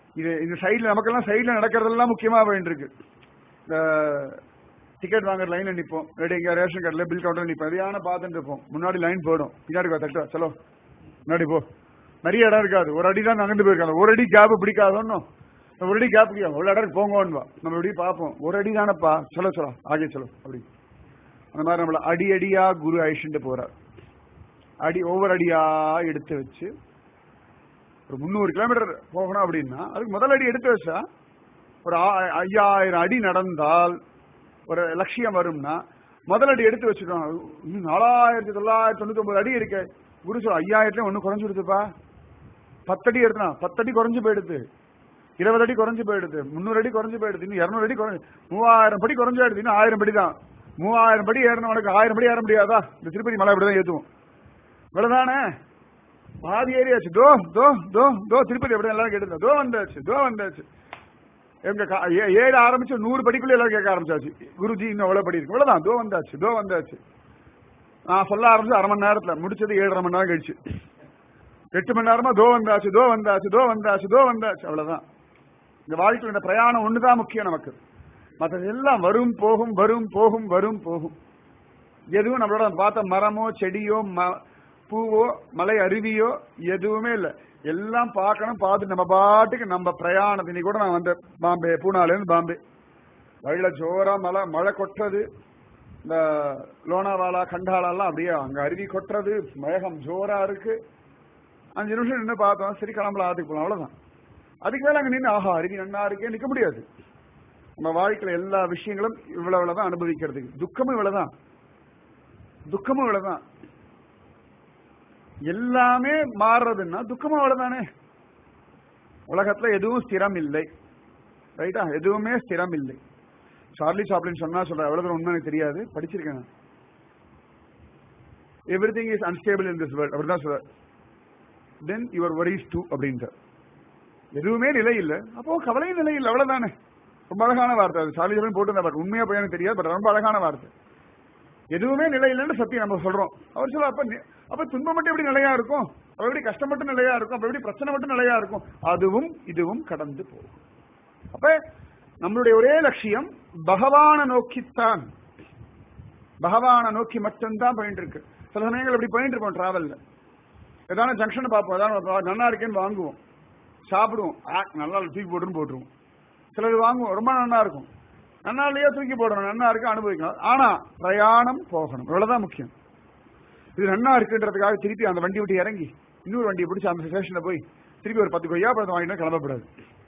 Speaker 1: இது இந்த சைடுல நமக்கெல்லாம் சைடுல நடக்கிறதெல்லாம் முக்கியமா போயிட்டு இருக்கு இந்த டிக்கெட் வாங்குற லைன்ல நிப்போம் ரெடி இங்க ரேஷன் கார்டுல பில் கவுண்டர் நிப்போம் எதையான பார்த்துட்டு இருப்போம் முன்னாடி லைன் போயிடும் பின்னாடி வா, தட்டு சலோ முன்னாடி போ நிறைய இடம் இருக்காது ஒரு அடி தான் நகர்ந்து போயிருக்காங்க ஒரு அடி கேப் பிடிக்காதோன்னு ஒரு அடி கேப் பிடிக்காது ஒரு இடம் போங்கன்னு வா நம்ம இப்படி பார்ப்போம் ஒரு அடி தானப்பா சொல்ல சொல்ல ஆகே சொல்லோ அப்படி அந்த மாதிரி நம்மள அடி அடியா குரு அழிச்சுட்டு போறார் அடி ஒவ்வொரு அடியா எடுத்து வச்சு ஒரு முந்நூறு கிலோமீட்டர் போகணும் அப்படின்னா அதுக்கு முதல் அடி எடுத்து வச்சா ஒரு ஆ- ஐயாயிரம் அடி நடந்தால் ஒரு லட்சியம் வரும்னா முதல் அடி எடுத்து வச்சுக்கோம் இன்னும் நாலாயிரத்தி தொள்ளாயிரத்தி தொண்ணூத்தி ஒன்பது அடி இருக்கு குரு சொல்ல ஐயாயிரத்துல ஒண்ணு குறைஞ்சு கொடுத்துப்பா பத்தடி எடுத்தா பத்தடி குறைஞ்சு போயிடுது இருபது அடி குறைஞ்சு போயிடுது முந்நூறு அடி குறைஞ்சு போயிடுது இன்னும் இருநூறு அடி குறைஞ்சு மூவாயிரம் படி குறைஞ்சு ஆயிடுது இன்னும் ஆயிரம் படி தான் மூவாயிரம் படி ஏறினவனுக்கு ஆயிரம் படி ஏற முடியாதா இந்த திருப்பதி மலை அப்படிதான் ஏத்துவோம் இவ்வளவுதானே பாதி ஏரியாச்சு தோ தோ தோ தோ திருப்பதி எப்படி எல்லாரும் கேட்டு தோ வந்தாச்சு தோ வந்தாச்சு எங்க கா- ஏ- ஏழு ஆரம்பிச்சு நூறு படிக்குள்ள எல்லாரும் கேட்க ஆரம்பிச்சாச்சு குருஜி இன்னும் எவ்வளவு படி இருக்கு இவ்வளவுதான் தோ வந்தாச்சு தோ வந்தாச்சு நான் சொல்ல ஆரம்பிச்சு அரை மணி நேரத்துல முடிச்சது ஏழரை மணி நேரம் கழிச்சு எட்டு மணி நேரமா தோ வந்தாச்சு தோ வந்தாச்சு தோ வந்தாச்சு தோ வந்தாச்சு அவ்வளவுதான் இந்த வாழ்க்கையில் இந்த பிரயாணம் ஒண்ணுதான் முக்கியம் நமக்கு மற்றது எல்லாம் வரும் போகும் வரும் போகும் வரும் போகும் எதுவும் நம்மளோட பார்த்த மரமோ செடியோ ம- பூவோ மலை அருவியோ எதுவுமே இல்ல எல்லாம் பார்க்கணும் பார்த்து நம்ம பாட்டுக்கு நம்ம பிரயாணம் இன்னைக்கு கூட நான் வந்தேன் பாம்பே பூனால இருந்து பாம்பே வழியில ஜோரா மழை மழை கொட்டுறது இந்த லோனாவாலா கண்டாலா எல்லாம் அப்படியே அங்க அருவி கொட்டுறது மேகம் ஜோரா இருக்கு அஞ்சு நிமிஷம் நின்று பார்த்தோம் சரி கிளம்பலாம் ஆத்துக்கு போலாம் அவ்வளவுதான் அதுக்கு மேல அங்க நின்று ஆஹா அருவி நன்னா இருக்கே நிக்க முடியாது நம்ம வாழ்க்கையில எல்லா விஷயங்களும் இவ்வளவுதான் அனுபவிக்கிறதுக்கு துக்கமும் இவ்வளவுதான் துக்கமும் இவ்வளவுதான் எல்லாமே மாறுறதுன்னா துக்கமும் அவ்வளவுதானே உலகத்துல எதுவும் ஸ்திரம் இல்லை ரைட்டா எதுவுமே ஸ்திரம் இல்லை சார்லி சாப்ளின் சொன்னா சொல்ற எவ்வளவு தூரம் உண்மை எனக்கு தெரியாது படிச்சிருக்கேன் everything is unstable in this world அப்படிதான் சொல்ற தென் யுவர் வரிஸ் டூ அப்படின்ட்டு எதுவுமே நிலை இல்லை அப்போ கவலையும் நிலை இல்லை அவ்வளவுதானே ரொம்ப அழகான வார்த்தை அது சார்லி சாப்ளின் போட்டு பாரு உண்மையா பையனுக்கு தெரியாது பட் ரொம்ப அழகான வார்த்தை எதுவுமே நிலை இல்லைன்னு சத்தியம் நம்ம சொல்றோம் அவர் சொல்ல அப்ப நி- அப்ப துன்பம் மட்டும் எப்படி நிலையா இருக்கும் அப்ப எப்படி கஷ்டம் மட்டும் நிலையா இருக்கும் அப்ப எப்படி பிரச்சனை மட்டும் நிலையா இருக்கும் அதுவும் இதுவும் கடந்து போகும் அப்ப நம்மளுடைய ஒரே லட்சியம் பகவானை நோக்கித்தான் பகவானை நோக்கி மட்டும்தான் போயிட்டு இருக்கு சில சமயங்கள் இப்படி போயிட்டு இருப்போம் டிராவல்ல ஏதான ஜங்ஷன் பார்ப்போம் ஏதாவது நல்லா இருக்கேன்னு வாங்குவோம் சாப்பிடுவோம் ஆ, நல்லா இல்ல, தூக்கி போட்டுன்னு போட்டுருவோம் சிலது வாங்குவோம் ரொம்ப நல்லா இருக்கும் நன்னா இல்லையா தூக்கி போடணும் நன்னா இருக்கு அனுபவிக்கலாம் ஆனா பிரயாணம் போகணும் இவ்வளவுதான் முக்கியம் இது நன்னா இருக்குன்றதுக்காக திருப்பி அந்த வண்டி விட்டு இறங்கி இன்னொரு வண்டியை பிடிச்சி அந்த ஸ்டேஷன்ல போய் திருப்பி ஒரு பத்து கொய்யா பழத்தை வாங்கிட்டு கிளம்பக்கூடாது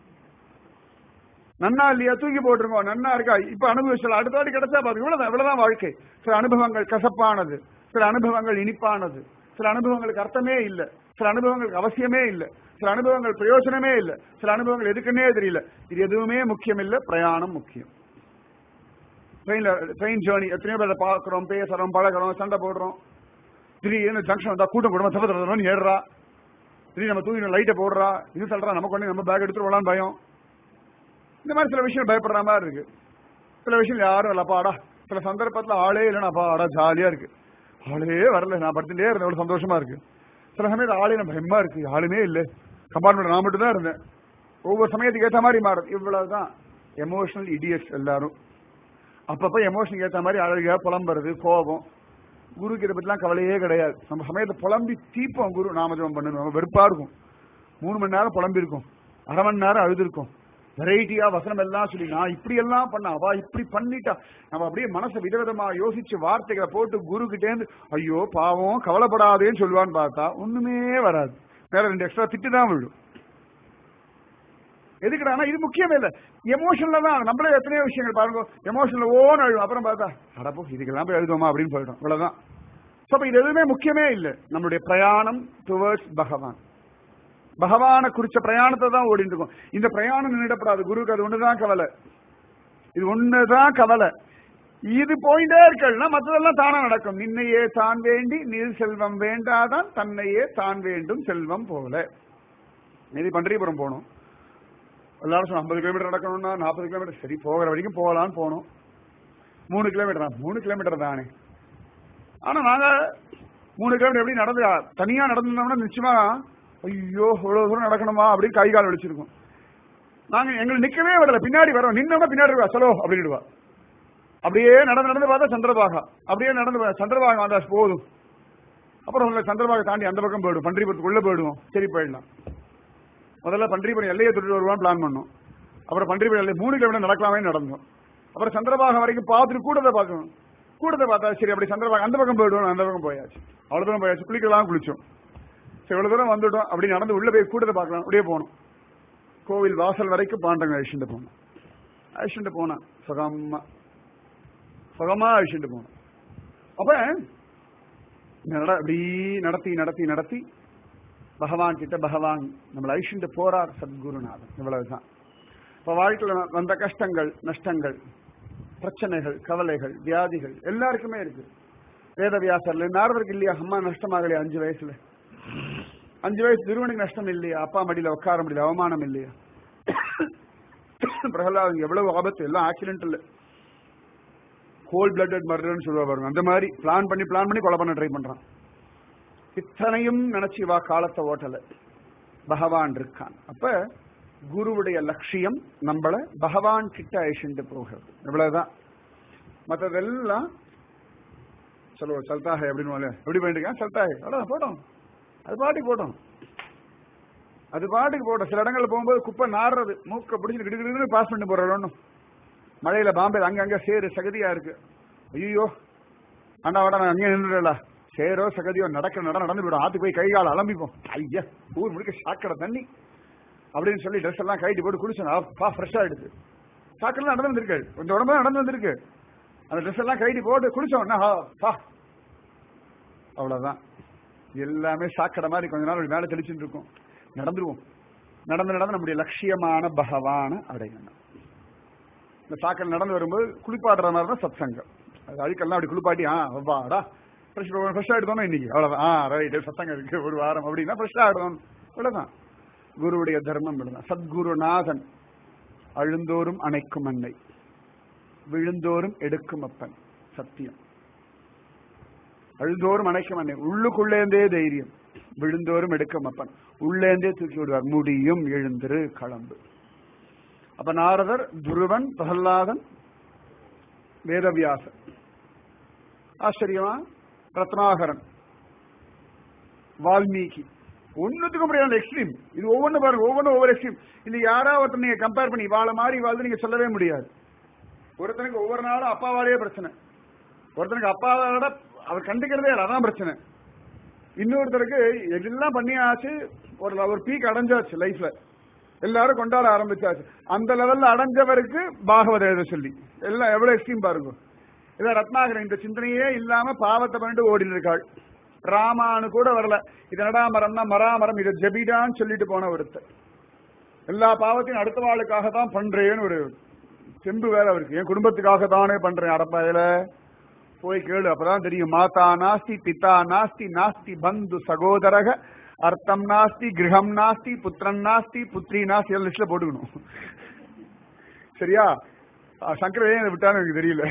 Speaker 1: நன்னா இல்லையா தூக்கி போட்டுருங்க நன்னா இருக்கா இப்ப அனுபவிச்சலாம் அடுத்த வாட்டி கிடைச்சா பாருங்க இவ்வளவுதான் இவ்வளவுதான் வாழ்க்கை சில அனுபவங்கள் கசப்பானது சில அனுபவங்கள் இனிப்பானது சில அனுபவங்களுக்கு அர்த்தமே இல்ல சில அனுபவங்களுக்கு அவசியமே இல்ல சில அனுபவங்கள் பிரயோஜனமே இல்ல சில அனுபவங்கள் எதுக்குன்னே தெரியல இது எதுவுமே முக்கியம் இல்ல பிரயாணம் முக்கியம் ட்ரெயின்ல ட்ரெயின் ஜேர்னி எத்தனையோ பேரை பார்க்குறோம் பேசுறோம் பழகுறோம் சண்டை போடுறோம் திடீர்னு ஜங்ஷன் வந்தா கூட்டம் கூட்டமா தப்ப தரணும் ஏறுறா திடீர்னு நம்ம தூங்கி லைட்டை போடுறா இது சொல்றா நமக்கு ஒண்ணு நம்ம பேக் எடுத்துட்டு வரலாம்னு பயம் இந்த மாதிரி சில விஷயம் பயப்படுற மாதிரி இருக்கு சில விஷயம் யாரும் இல்ல அப்பாடா சில சந்தர்ப்பத்துல ஆளே இல்லைன்னா அப்பாடா ஜாலியா இருக்கு ஆளே வரல நான் படுத்துட்டே இருந்தேன் எவ்வளவு சந்தோஷமா இருக்கு சில சமயத்துல ஆளே நம்ம பயமா இருக்கு ஆளுமே இல்ல கம்பார்ட்மெண்ட் நான் மட்டும் தான் இருந்தேன் ஒவ்வொரு சமயத்துக்கு ஏத்த மாதிரி மாறும் இவ்வளவுதான் எமோஷனல் இடியட்ஸ் எல்லாரும் அப்பப்ப எமோஷனுக்கு ஏத்த மாதிரி அழகா புலம்புறது கோபம் குருக்கு இதை பத்திலாம் கவலையே கிடையாது நம்ம சமயத்தை புலம்பி தீப்போம் குரு நாமஜபம் பண்ணணும் நம்ம வெறுப்பா இருக்கும் மூணு மணி நேரம் புலம்பி இருக்கும் அரை மணி நேரம் அழுது இருக்கும் வெரைட்டியா வசனம் எல்லாம் சொல்லி நான் இப்படி எல்லாம் பண்ண அவ இப்படி பண்ணிட்டா நம்ம அப்படியே மனசை விதவிதமா யோசிச்சு வார்த்தைகளை போட்டு குரு கிட்டேந்து ஐயோ பாவம் கவலைப்படாதேன்னு சொல்லுவான்னு பார்த்தா ஒண்ணுமே வராது வேற ரெண்டு எக்ஸ்ட்ரா திட்டு தான் விழும் எதுக்குடானா இது முக்கியமே இல்ல எமோஷன்ல தான் நம்மளே எத்தனையோ விஷயங்கள் பாருங்க எமோஷன்ல ஓன்னு அழுவோம் அப்புறம் பார்த்தா அடப்போ இதுக்கெல்லாம் போய் எழுதுவோமா அப்படின்னு போயிடும் இவ்வளவுதான் சோ அப்ப இது எதுவுமே முக்கியமே இல்ல நம்மளுடைய பிரயாணம் டுவர்ட்ஸ் பகவான் பகவானை குறிச்ச பிரயாணத்தை தான் ஓடிட்டு இருக்கோம் இந்த பிரயாணம் நின்றுடப்படாது குருக்கு அது ஒண்ணுதான் கவலை இது ஒண்ணுதான் கவலை இது போயிட்டே இருக்கல்னா மற்றதெல்லாம் தானா நடக்கும் நின்னையே தான் வேண்டி நீர் செல்வம் வேண்டாதான் தன்னையே தான் வேண்டும் செல்வம் போல இது பன்றிபுரம் போனோம் எல்லாரும் சொன்ன ஐம்பது கிலோமீட்டர் நடக்கணும்னா நாற்பது கிலோமீட்டர் சரி போகிற வரைக்கும் போகலான்னு போனோம் மூணு கிலோமீட்டர் தான் மூணு கிலோமீட்டர் தானே ஆனா நாங்க மூணு கிலோமீட்டர் எப்படி நடந்து தனியா நடந்திருந்தோம்னா நிச்சயமா ஐயோ இவ்வளவு தூரம் நடக்கணுமா அப்படின்னு கை கால் வலிச்சிருக்கும் நாங்க எங்களை நிக்கவே விடல பின்னாடி வரோம் நின்னோட பின்னாடி வா சலோ அப்படின்டுவா அப்படியே நடந்து நடந்து பார்த்தா சந்திரபாகா அப்படியே நடந்து பா- சந்திரபாகா வந்தா போதும் அப்புறம் உள்ள சந்திரபாகை தாண்டி அந்த பக்கம் போயிடும் பன்றிபுரத்துக்குள்ள போயிடுவோம் சரி போயிடலாம் முதல்ல பன்றிபுரம் எல்லையை தொட்டு வருவான் பிளான் பண்ணோம் அப்புறம் பன்றிபுரம் எல்லை மூணு கிலோமீட்டர் நடக்கலாமே நடந்தோம் அப்புறம் சந்திரபாகம் வரைக்கும் பார்த்துட்டு கூட்டத்தை பார்க்கணும் கூட்டத்தை பார்த்தா சரி அப்படி சந்திரபாகம் அந்த பக்கம் போயிடுவோம் அந்த பக்கம் போயாச்சு அவ்வளவு தூரம் போயாச்சு குளிக்கலாம் குளிச்சோம் சரி இவ்வளவு தூரம் வந்துட்டோம் அப்படி நடந்து உள்ள போய் கூட்டத்தை பார்க்கலாம் அப்படியே போனோம் கோவில் வாசல் வரைக்கும் பாண்டங்க அழிச்சுட்டு போனோம் அழிச்சுட்டு போனான் சுகமா சுகமா அழிச்சுட்டு போனோம் அப்ப நட அப்படி நடத்தி நடத்தி நடத்தி பகவான் கிட்ட பகவான் நம்மளை அழிச்சுட்டு போறார் சத்குருநாதன் இவ்வளவுதான் இப்ப வாழ்க்கையில வந்த கஷ்டங்கள் நஷ்டங்கள் பிரச்சனைகள் கவலைகள் வியாதிகள் எல்லாருக்குமே இருக்கு வேதவியாசர்ல நாரதருக்கு இல்லையா அம்மா நஷ்டமாகலையா அஞ்சு வயசுல அஞ்சு வயசு திருவனுக்கு நஷ்டம் இல்லையா அப்பா மடியில உட்கார முடியல அவமானம் இல்லையா பிரகலாதன் எவ்வளவு ஆபத்து எல்லாம் ஆக்சிடென்ட் இல்ல கோல் பிளட்டட் மர்டர்னு சொல்லுவா பாருங்க அந்த மாதிரி பிளான் பண்ணி பிளான் பண்ணி கொலை பண்ண ட்ரை பண்றான் இத்தனையும் நினைச்சு வா காலத்தை ஓட்டல பகவான் இருக்கான் அப்ப குருவுடைய லட்சியம் நம்மள பகவான் கிட்ட அழிச்சுட்டு போகிறது இவ்வளவுதான் மற்றதெல்லாம் சொல்லுவோம் சல்தாஹே அப்படின்னு எப்படி பண்ணிருக்கேன் சல்தாஹே அவ்வளோ போட்டோம் அது பாட்டுக்கு போட்டோம் அது பாட்டுக்கு போட்டோம் சில இடங்கள்ல போகும்போது குப்பை நாடுறது மூக்க பிடிச்சிட்டு கிடுக்கிட்டு பாஸ் பண்ணி போறது ஒன்றும் மழையில பாம்பே அங்கங்க சேரு சகதியா இருக்கு ஐயோ ஆண்டா வாடா நான் அங்கே நின்றுடா சேரோ சகதியோ நடக்க நட நடந்து விடும் ஆத்துக்கு போய் கை கால அலம்பிப்போம் ஐயா ஊர் முழுக்க சாக்கடை தண்ணி அப்படின்னு சொல்லி ட்ரெஸ் எல்லாம் கைட்டு போட்டு குளிச்சோம் அப்பா ஃப்ரெஷ் ஆயிடுது சாக்கடை நடந்து வந்திருக்கு கொஞ்சம் உடம்பு நடந்து வந்திருக்கு அந்த ட்ரெஸ் எல்லாம் கைட்டு போட்டு குளிச்சோம் பா அவ்வளவுதான் எல்லாமே சாக்கடை மாதிரி கொஞ்ச நாள் மேல தெளிச்சுட்டு இருக்கும் நடந்துருவோம் நடந்து நடந்து நம்முடைய லட்சியமான பகவான அடையணும் இந்த சாக்கடை நடந்து வரும்போது குளிப்பாடுற மாதிரி தான் சத் சங்கம் அது அழுக்கெல்லாம் அப்படி குளிப்பாட்டி ஆ வாடா ஃப்ரெஷ் ஃப்ரெஷ்ஷாக எடுத்தோம் இன்னைக்கு அவ்வளோதான் ஆ ரைட் சத்தங்கம் இருக்கு ஒரு வாரம் அப்படின்னா ஃப்ரெஷ்ஷாக ஆடுவோம் இவ்வளோதான் குருவுடைய தர்மம் இவ்வளவுதான் சத்குருநாதன் அழுந்தோறும் அணைக்கும் அன்னை விழுந்தோறும் எடுக்கும் அப்பன் சத்தியம் அழுந்தோறும் அணைக்கும் அன்னை உள்ளுக்குள்ளேந்தே தைரியம் விழுந்தோறும் எடுக்கும் அப்பன் உள்ளேந்தே தூக்கி விடுவார் முடியும் எழுந்திரு களம்பு அப்ப நாரதர் துருவன் பிரகல்லாதன் வேதவியாசர் ஆச்சரியமா ரத்னாகரன் வால்மீகி ஒன்னுத்துக்கும் முடியாத எக்ஸ்ட்ரீம் இது ஒவ்வொன்று பாருங்க ஒவ்வொன்றும் ஒவ்வொரு எக்ஸ்ட்ரீம் இது யாரா ஒருத்தர் நீங்க கம்பேர் பண்ணி வாழ மாதிரி வாழ்ந்து நீங்க சொல்லவே முடியாது ஒருத்தனுக்கு ஒவ்வொரு நாளும் அப்பாவாலேயே பிரச்சனை ஒருத்தனுக்கு அப்பாவோட அவர் கண்டுக்கிறதே இல்லை அதான் பிரச்சனை இன்னொருத்தருக்கு எல்லாம் பண்ணியாச்சு ஒரு ஒரு பீக் அடைஞ்சாச்சு லைஃப்ல எல்லாரும் கொண்டாட ஆரம்பிச்சாச்சு அந்த லெவல்ல அடைஞ்சவருக்கு பாகவத எழுத சொல்லி எல்லாம் எவ்வளவு எக்ஸ்ட்ரீம் பாருங்க இதான் ரத்னாகரன் இந்த சிந்தனையே இல்லாம பாவத்தை பண்ணிட்டு ஓடிட்டு இருக்காள் ராமானு கூட வரல இது நடாமரம்னா மராமரம் இதை ஜபிடான்னு சொல்லிட்டு போன ஒருத்தர் எல்லா பாவத்தையும் அடுத்த வாளுக்காக தான் பண்றேன்னு ஒரு செம்பு வேற அவருக்கு என் குடும்பத்துக்காக தானே பண்றேன் அடப்பாயில போய் கேளு அப்பதான் தெரியும் மாதா நாஸ்தி பிதா நாஸ்தி நாஸ்தி பந்து சகோதரக அர்த்தம் நாஸ்தி கிரகம் நாஸ்தி புத்திரன் நாஸ்தி புத்ரி நாஸ்தி எல்லாம் லிஸ்ட்ல போட்டுக்கணும் சரியா சங்கர ஏன் விட்டான்னு எனக்கு தெரியல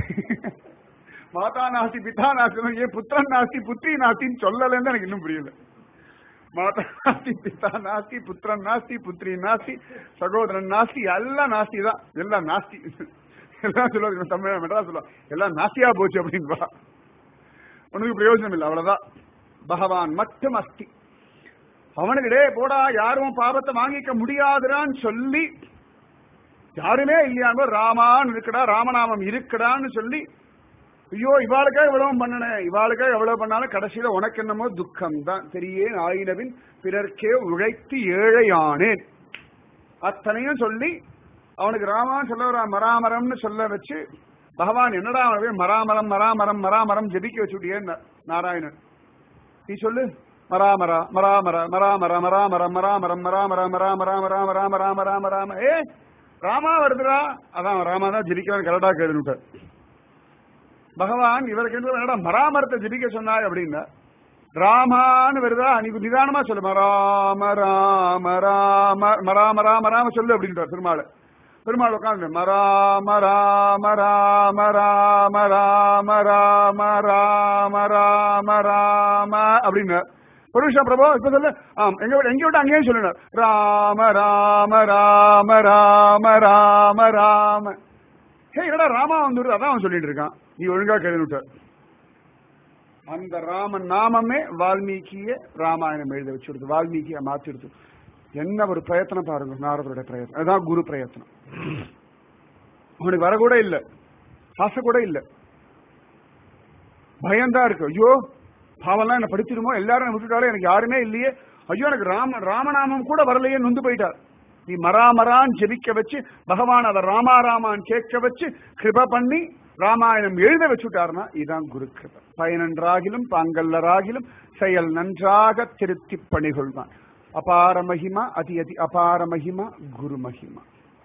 Speaker 1: மாதா நாஸ்தி பிதா நாஸ்தி ஏன் புத்திரன் நாஸ்தி புத்ரி நாஸ்தின்னு சொல்லலன்னு எனக்கு இன்னும் புரியல மாதா நாஸ்தி பிதா நாஸ்தி புத்திரன் நாஸ்தி புத்ரி நாஸ்தி சகோதரன் நாஸ்தி எல்லாம் நாஸ்தி தான் எல்லாம் நாஸ்தி எல்லாம் சொல்லுவாங்க தமிழ் மெட்ரா சொல்லுவா எல்லாம் நாஸ்தியா போச்சு அப்படின்பா உனக்கு பிரயோஜனம் இல்லை அவ்வளவுதான் பகவான் மட்டும் அஸ்தி அவனுக்கு டே போடா யாரும் பாவத்தை வாங்கிக்க முடியாதுடான்னு சொல்லி யாருமே இல்லையாங்கோ ராமான்னு இருக்குடா ராமநாமம் இருக்குடான்னு சொல்லி ஐயோ இவாளுக்காக இவ்வளவு பண்ணனேன் இவாளுக்காக எவ்வளவு பண்ணாலும் கடைசியில உனக்கு என்னமோ துக்கம் தான் தெரியேன் ஆயினவின் பிறர்க்கே உழைத்து ஏழையானேன் அத்தனையும் சொல்லி அவனுக்கு ராமான் சொல்ல வர மராமரம்னு சொல்ல வச்சு பகவான் என்னடா அவனுக்கு மராமரம் மராமரம் மராமரம் ஜெபிக்க வச்சுட்டியே நாராயணன் நீ சொல்லு மராமரா மராமர மராமர மராமரம் மராமரம் மராமர மராமரா மராம ராம ராம ராம ராம ஏ ராமா வருதுடா அதான் ராமா தான் ஜெபிக்கிறவன் கரெக்டா கேளுட்டார் பகவான் இவருக்கு என்னடா மராமரத்தை ஜெபிக்க சொன்னாய் அப்படின்னா ராமான்னு வருதா நீ நிதானமா சொல்லு ராம ராம ராம மராம ராம ராம சொல்லு அப்படின்றார் பெருமாள் பெருமாள் உட்காந்து மராம ராம ராம ராம ராம ராம ராம ராம ராம அப்படின்னு ஒரு நிமிஷம் பிரபு இப்ப சொல்லு ஆம் எங்க விட்டு எங்க விட்டு அங்கேயும் சொல்லணும் ராம ராம ராம ராம ராம ராம ஹே என்னடா ராமா வந்துரு அதான் அவன் சொல்லிட்டு இருக்கான் நீ ஒழுங்கா கேள்விட்டார் அந்த ராம நாமமே வால்மீகிய ராமாயணம் எழுத வச்சுடுது வால்மீகிய மாத்திடுது என்ன ஒரு பிரயத்தனம் பாருங்க நாரதருடைய பிரயத்தனம் அதுதான் குரு பிரயத்தனம் அவனுக்கு வர கூட இல்ல ஆசை கூட இல்ல பயம்தான் இருக்கு ஐயோ பாவம்லாம் என்ன படிச்சிருமோ எல்லாரும் என்னை விட்டுட்டாலும் எனக்கு யாருமே இல்லையே ஐயோ எனக்கு ராம ராமநாமம் கூட வரலையே நொந்து போயிட்டார் நீ மராமரான் ஜெபிக்க வச்சு பகவான் அதை ராமா ராமான் கேட்க வச்சு கிருப பண்ணி ராமாயணம் எழுத வச்சுட்டாருன்னா இதுதான் குரு கிருப பயனன்றாகிலும் பாங்கல்லராகிலும் செயல் நன்றாக திருத்தி பணிகொள்வான் அபார மகிமா அதி அதி அபார மகிமா குரு மகிமா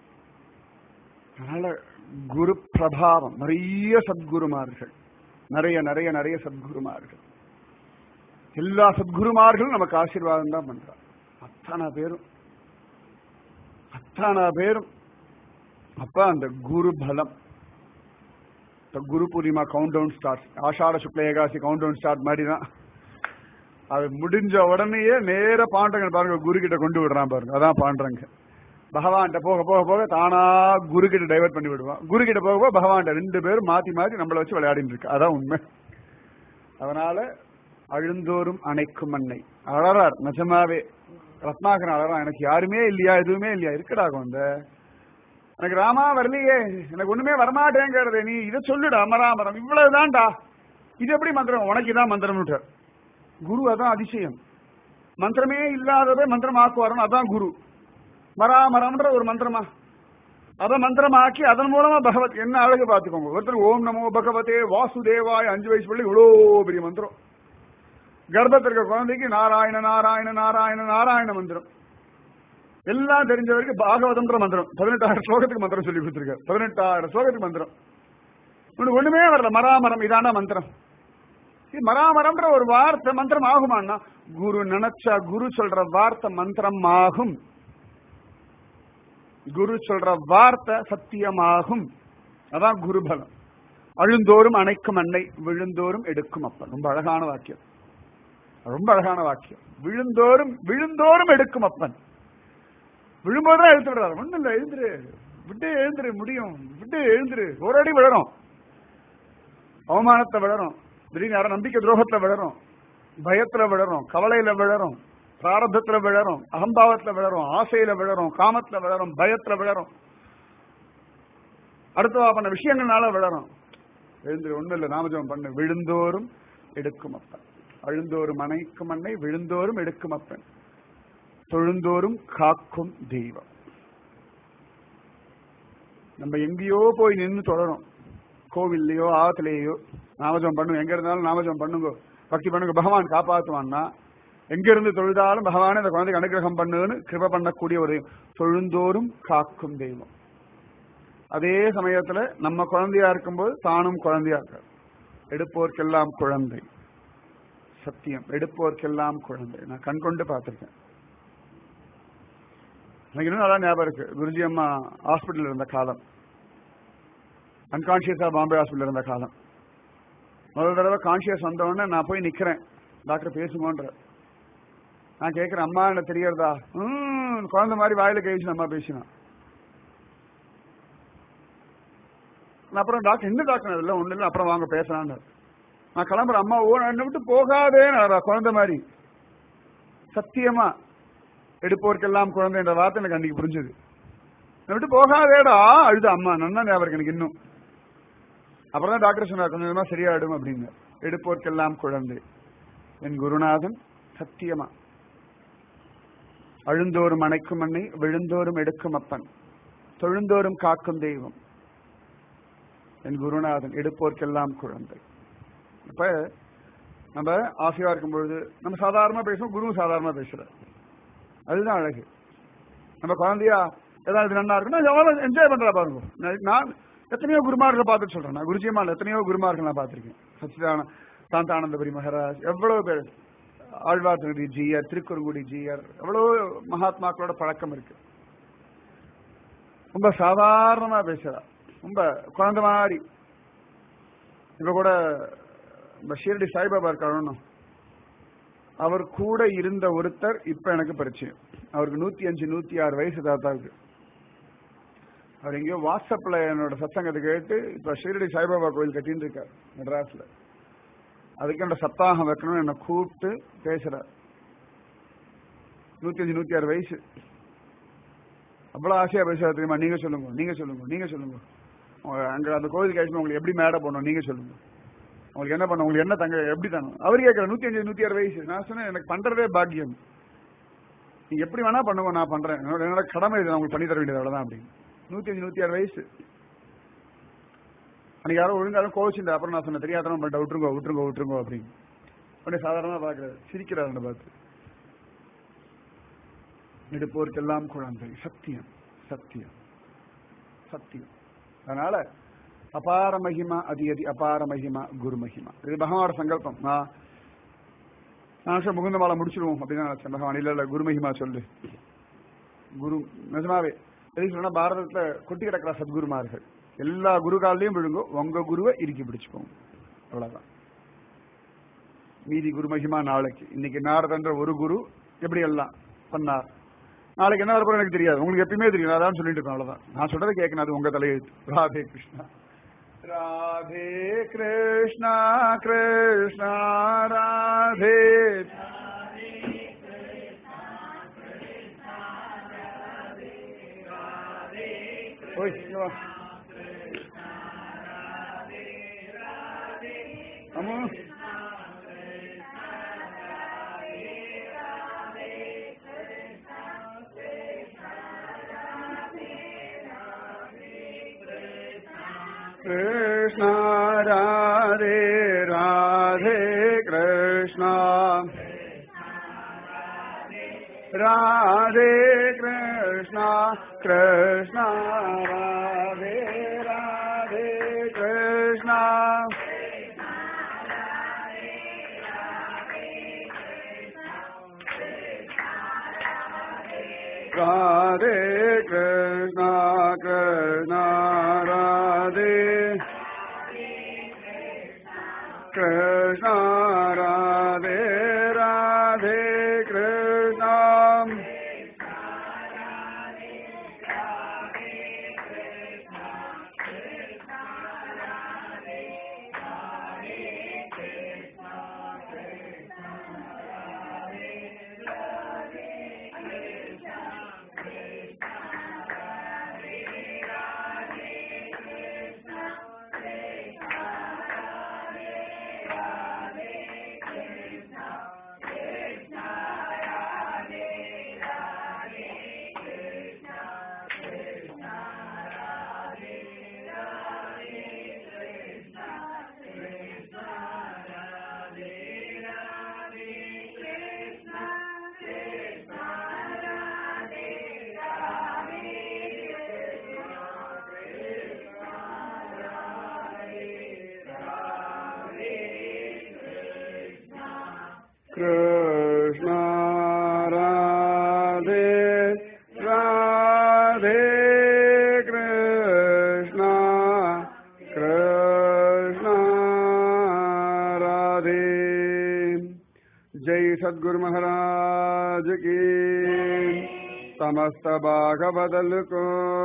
Speaker 1: அதனால குரு பிரபாவம் நிறைய சத்குருமார்கள் நிறைய நிறைய நிறைய சத்குருமார்கள் எல்லா சத்குருமார்களும் நமக்கு ஆசீர்வாதம் தான் பண்றார் அத்தனை பேரும் அத்தனை பேரும் அப்ப அந்த குரு பலம் இந்த Guru Purnima countdown start ஆஷாட சுக்ல ஏகாசி கவுண்ட் டவுன் ஸ்டார்ட் மாதிரி தான் அது முடிஞ்ச உடனேயே நேர பாண்டங்க பாருங்க குரு கிட்ட கொண்டு விடுறான் பாருங்க அதான் பாண்டங்க பகவான்கிட்ட போக போக போக தானா குரு கிட்ட டைவர்ட் பண்ணி விடுவான் குரு கிட்ட போக போக பகவான்கிட்ட ரெண்டு பேரும் மாத்தி மாத்தி நம்மள வச்சு விளையாடிட்டு இருக்கு அதான் உண்மை அதனால அழுந்தோறும் அணைக்கும் அன்னை அழறார் நிஜமாவே ரத்னாகரன் அழறான் எனக்கு யாருமே இல்லையா எதுவுமே இல்லையா இருக்கடா குழந்த எனக்கு ராமா வரலையே எனக்கு ஒண்ணுமே வரமாட்டேங்கிறதே நீ இதை சொல்லுடா அமராமரம் இவ்வளவுதான்டா இது எப்படி மந்திரம் உனக்கு இதான் மந்திரம் குரு அதான் அதிசயம் மந்திரமே இல்லாததை மந்திரம் ஆக்குவாரன் அதான் குரு மராமரம்ன்ற ஒரு மந்திரமா அத மந்திரமாக்கி அதன் மூலமா பகவத் என்ன அழகு பார்த்துக்கோங்க ஒருத்தர் ஓம் நமோ பகவதே வாசுதேவாய் அஞ்சு வயசு பிள்ளை இவ்வளோ பெரிய மந்திரம் கர்ப்பத்தில் இருக்க குழந்தைக்கு நாராயண நாராயண நாராயண நாராயண மந்திரம் எல்லாம் தெரிஞ்சவருக்கு பாகவதம்ன்ற மந்திரம் பதினெட்டாயிரம் ஸ்லோகத்துக்கு மந்திரம் சொல்லி கொடுத்துருக்காரு பதினெட்டாயிரம் ஸ்லோகத்துக்கு மந்திரம் உனக்கு ஒண்ணுமே வரல மராமரம் இதான மந்திரம் இது மராமரம்ன்ற ஒரு வார்த்தை மந்திரம் ஆகுமான்னா குரு நினைச்சா குரு சொல்ற வார்த்தை மந்திரம் ஆகும் குரு சொல்ற வார்த்தை சத்தியமாகும் அதான் குருபலம் அழுந்தோறும் அணைக்கும் அன்னை விழுந்தோறும் எடுக்கும் அப்பன் ரொம்ப அழகான வாக்கியம் ரொம்ப அழகான வாக்கியம் விழுந்தோறும் விழுந்தோறும் எடுக்கும் அப்பன் விழும்போதுதான் எழுத்து விடுறாரு ஒண்ணும் இல்ல எழுந்துரு விட்டு எழுந்துரு முடியும் விட்டு எழுந்துரு ஒரு அடி விழறோம் அவமானத்தை விழறோம் திடீர்னு யாரும் நம்பிக்கை துரோகத்துல விழறோம் பயத்துல விழறோம் கவலையில விழறோம் பிராரத்தத்துல விழறோம் அகம்பாவத்துல விழறோம் ஆசையில விழறோம் காமத்துல விழறோம் பயத்துல விழறோம் அடுத்தவா பண்ண விஷயங்கள்னால விழறோம் எழுந்துரு ஒண்ணு இல்ல நாமஜபம் பண்ணு விழுந்தோறும் எடுக்கும் அப்பன் அழுந்தோறும் அணைக்கும் அன்னை விழுந்தோறும் எடுக்கும் அப்பன் தொழுந்தோறும் காக்கும் தெய்வம் நம்ம எங்கேயோ போய் நின்று தொடரும் கோவில்லையோ ஆத்துலேயோ நாமஜபம் பண்ணுங்க எங்க இருந்தாலும் நாமஜபம் பண்ணுங்க பக்தி பண்ணுங்க பகவான் காப்பாத்துவான்னா எங்க இருந்து தொழுதாலும் பகவானே இந்த குழந்தைக்கு அனுகிரகம் பண்ணுன்னு கிருப பண்ணக்கூடிய ஒரு தொழுந்தோறும் காக்கும் தெய்வம் அதே சமயத்துல நம்ம குழந்தையா இருக்கும்போது தானும் குழந்தையா இருக்க எடுப்போர்க்கெல்லாம் குழந்தை சத்தியம் எடுப்போர்க்கெல்லாம் குழந்தை நான் கண் கொண்டு பார்த்திருக்கேன் எனக்கு இன்னும் நல்லா ஞாபகம் இருக்கு குருஜி அம்மா ஹாஸ்பிட்டல் இருந்த காலம் அன்கான்சியஸா பாம்பே ஹாஸ்பிட்டல் இருந்த காலம் முதல் தடவை கான்சியஸ் வந்தவொடனே நான் போய் நிக்கிறேன் டாக்டர் பேசுங்கன்ற நான் கேட்கிறேன் அம்மா எனக்கு தெரியறதா ம் குழந்தை மாதிரி வாயில கழிச்சு அம்மா பேசினான் நான் அப்புறம் டாக்டர் என்ன டாக்டர் இல்லை ஒண்ணு இல்லை அப்புறம் வாங்க பேசலான்னு நான் கிளம்புறேன் அம்மா ஓ என்னை விட்டு போகாதே குழந்தை மாதிரி சத்தியமா எடுப்போருக்கெல்லாம் குழந்தை என்ற வார்த்தை எனக்கு அன்னைக்கு புரிஞ்சது என்னை விட்டு போகாதேடா அழுத அம்மா நன்னா ஞாபகம் இருக்கு எனக்கு இன்னும் அப்புறம் தான் டாக்டர் சொன்னார் கொஞ்சம் கொஞ்சமா சரியாயிடும் அப்படின்னு எடுப்போர்க்கெல்லாம் குழந்தை என் குருநாதன் சத்தியமா அழுந்தோறும் அணைக்கும் அன்னை விழுந்தோறும் எடுக்கும் அப்பன் தொழுந்தோறும் காக்கும் தெய்வம் என் குருநாதன் எடுப்போர்க்கெல்லாம் குழந்தை இப்ப நம்ம ஆசையா இருக்கும் பொழுது நம்ம சாதாரணமா பேசுவோம் குரு சாதாரணமா பேசுற அதுதான் அழகு நம்ம குழந்தையா ஏதாவது நல்லா இருக்குன்னா எவ்வளவு என்ஜாய் பண்றா பாருங்க நான் நான் எத்தனையோ குருமார்களை பார்த்துட்டு சொல்றேன் நான் குருஜியமால் எத்தனையோ குருமார்கள் நான் பார்த்திருக்கேன் சச்சிதான சாந்தானந்தபுரி மகாராஜ் எவ்வளவு பேர் ஆழ்வார் திருடி ஜீயர் திருக்குறுங்குடி ஜீயர் எவ்வளவு மகாத்மாக்களோட பழக்கம் இருக்கு ரொம்ப சாதாரணமா பேசுறா ரொம்ப குழந்தை மாதிரி இப்ப கூட இந்த ஷீரடி சாய்பாபா இருக்காரு அவர் கூட இருந்த ஒருத்தர் இப்ப எனக்கு பரிச்சயம் அவருக்கு நூத்தி அஞ்சு நூத்தி ஆறு வயசு தாத்தாவுக்கு அவர் எங்கேயோ வாட்ஸ்அப்ல என்னோட சத்தங்கத்தை கேட்டு இப்ப ஷீரடி சாய்பாபா கோயில் கட்டின்னு இருக்கார் மெட்ராஸ்ல அதுக்கு என்னோட சப்தாகம் வைக்கணும்னு என்னை கூப்பிட்டு பேசுறார் நூத்தி அஞ்சு நூத்தி ஆறு வயசு அவ்வளவு ஆசையா பேசுறாரு தெரியுமா நீங்க சொல்லுங்க நீங்க சொல்லுங்க நீங்க சொல்லுங்க உங்க- அங்க அந்த கோயிலுக்கு ஆயிடுச்சு உங்களுக்கு எப்படி மேடை போடணும் நீங்க சொல்லுங்க உங்களுக்கு என்ன பண்ண உங்களுக்கு என்ன தங்க எப்படி தாங்க அவர் கேட்கற நூத்தி அஞ்சு நூத்தி ஆறு வயசு நான் சொன்னேன் எனக்கு பண்றதே பாக்கியம் நீங்க எப்படி வேணா பண்ணுங்க நான் பண்றேன் என்னோட என்னோட கடமை இது நான் உங்களுக்கு பண்ணி தர வேண்டியது அவ்வளவுதான் அப்படின்னு நூத்தி அஞ்சு நூத்தி ஆறு வயசு அன்னைக்கு யாரோ ஒழுங்காலும் கோவிச்சுட்டு அப்புறம் நான் சொன்னேன் தெரியாதனம் பண்ணிட்டு விட்டுருங்க விட்டுருங்க விட்டுருங்க அப்படின்னு உடனே சாதாரணமா பாக்குறாரு சிரிக்கிறார் என்னை பார்த்து நெடுப்போருக்கெல்லாம் குழந்தை சத்தியம் சத்தியம் சத்தியம் அதனால அபார மகிமா அதி அதி அபார மகிமா குரு மகிமா இது பகவானோட சங்கல்பம் நான் நான் முகுந்த மாலை முடிச்சிடுவோம் அப்படின்னு நினைச்சேன் பகவான் இல்ல இல்ல குரு மகிமா சொல்லு குரு நிஜமாவே எதுக்கு சொன்னா பாரதத்துல கொட்டி கிடக்கிற சத்குருமார்கள் எல்லா குரு காலையும் விழுங்கோ உங்க குருவை இறுக்கி பிடிச்சுக்கோங்க அவ்வளவுதான் மீதி குரு மகிமா நாளைக்கு இன்னைக்கு நாரதன்ற ஒரு குரு எப்படி எல்லாம் பண்ணார் நாளைக்கு என்ன வரப்போற எனக்கு தெரியாது உங்களுக்கு எப்பயுமே தெரியும் நான் அதான் சொல்லிட்டு இருக்கேன் அவ்வளவுதான் நான் சொல்றதை கேட்கணும் அது உங்க தலையெழுத்து ராதே கிருஷ்ணா ராதே கிருஷ்ணா கிருஷ்ணா ராதே ஓய் இங்க வா அம்மா कृष्णा राधे राधे कृष्णा राधे कृष्णा कृष्णा राधे राधे कृष्णा राधे कृष्णा कृष्णा राधे कृष्णा राधे राधे कृष्णा कृष्णा राधे राधे कृष्णा कृष्णा राधे जय सद्गुरु महाराज की समस्त भागवदल को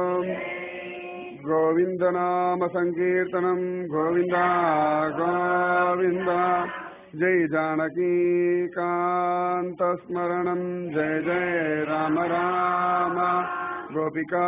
Speaker 1: गोविन्द नाम सङ्कीर्तनम् गोविन्द गोविन्द जय जानकी कान्तस्मरणम् जय जय राम राम गोपिका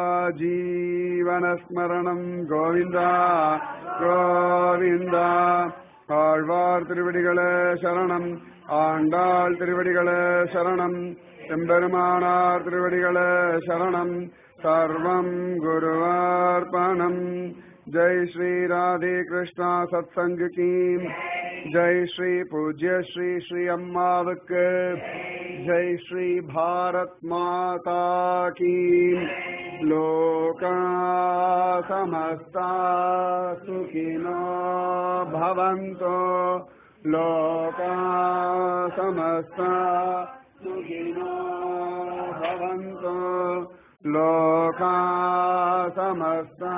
Speaker 1: जीवनस्मरणम् गोविन्द கோவிந்தா ஆழ்வார் திருவடிகளே சரணம் ஆண்டாள் திருவடிகளே சரணம் எம்பெருமானார் திருவடிகளே சரணம் சர்வம் குருவார்ப்பணம் ஜெய் ஸ்ரீ ராதே கிருஷ்ணா சத்சங்கு கீம் ஜெய் ஸ்ரீ பூஜ்ய ஸ்ரீ ஸ்ரீ அம்மாவுக்கு ஜெய் ஸ்ரீ பாரத் மாதா கீம் லோகா சமஸ்தா சுகினோ பவந்தோ லோகா சமஸ்தா சுகினோ பவந்தோ லோகா சமஸ்தா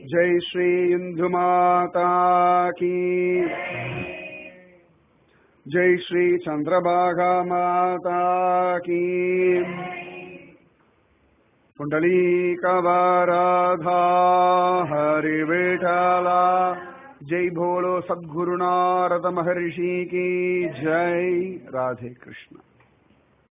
Speaker 1: जय श्री इंदु माता की जय श्री चंद्रभागा माता की कुंडली कवाराधा हरि विठला जय भोलो सद्गुरुनारद महर्षि की जय राधे कृष्ण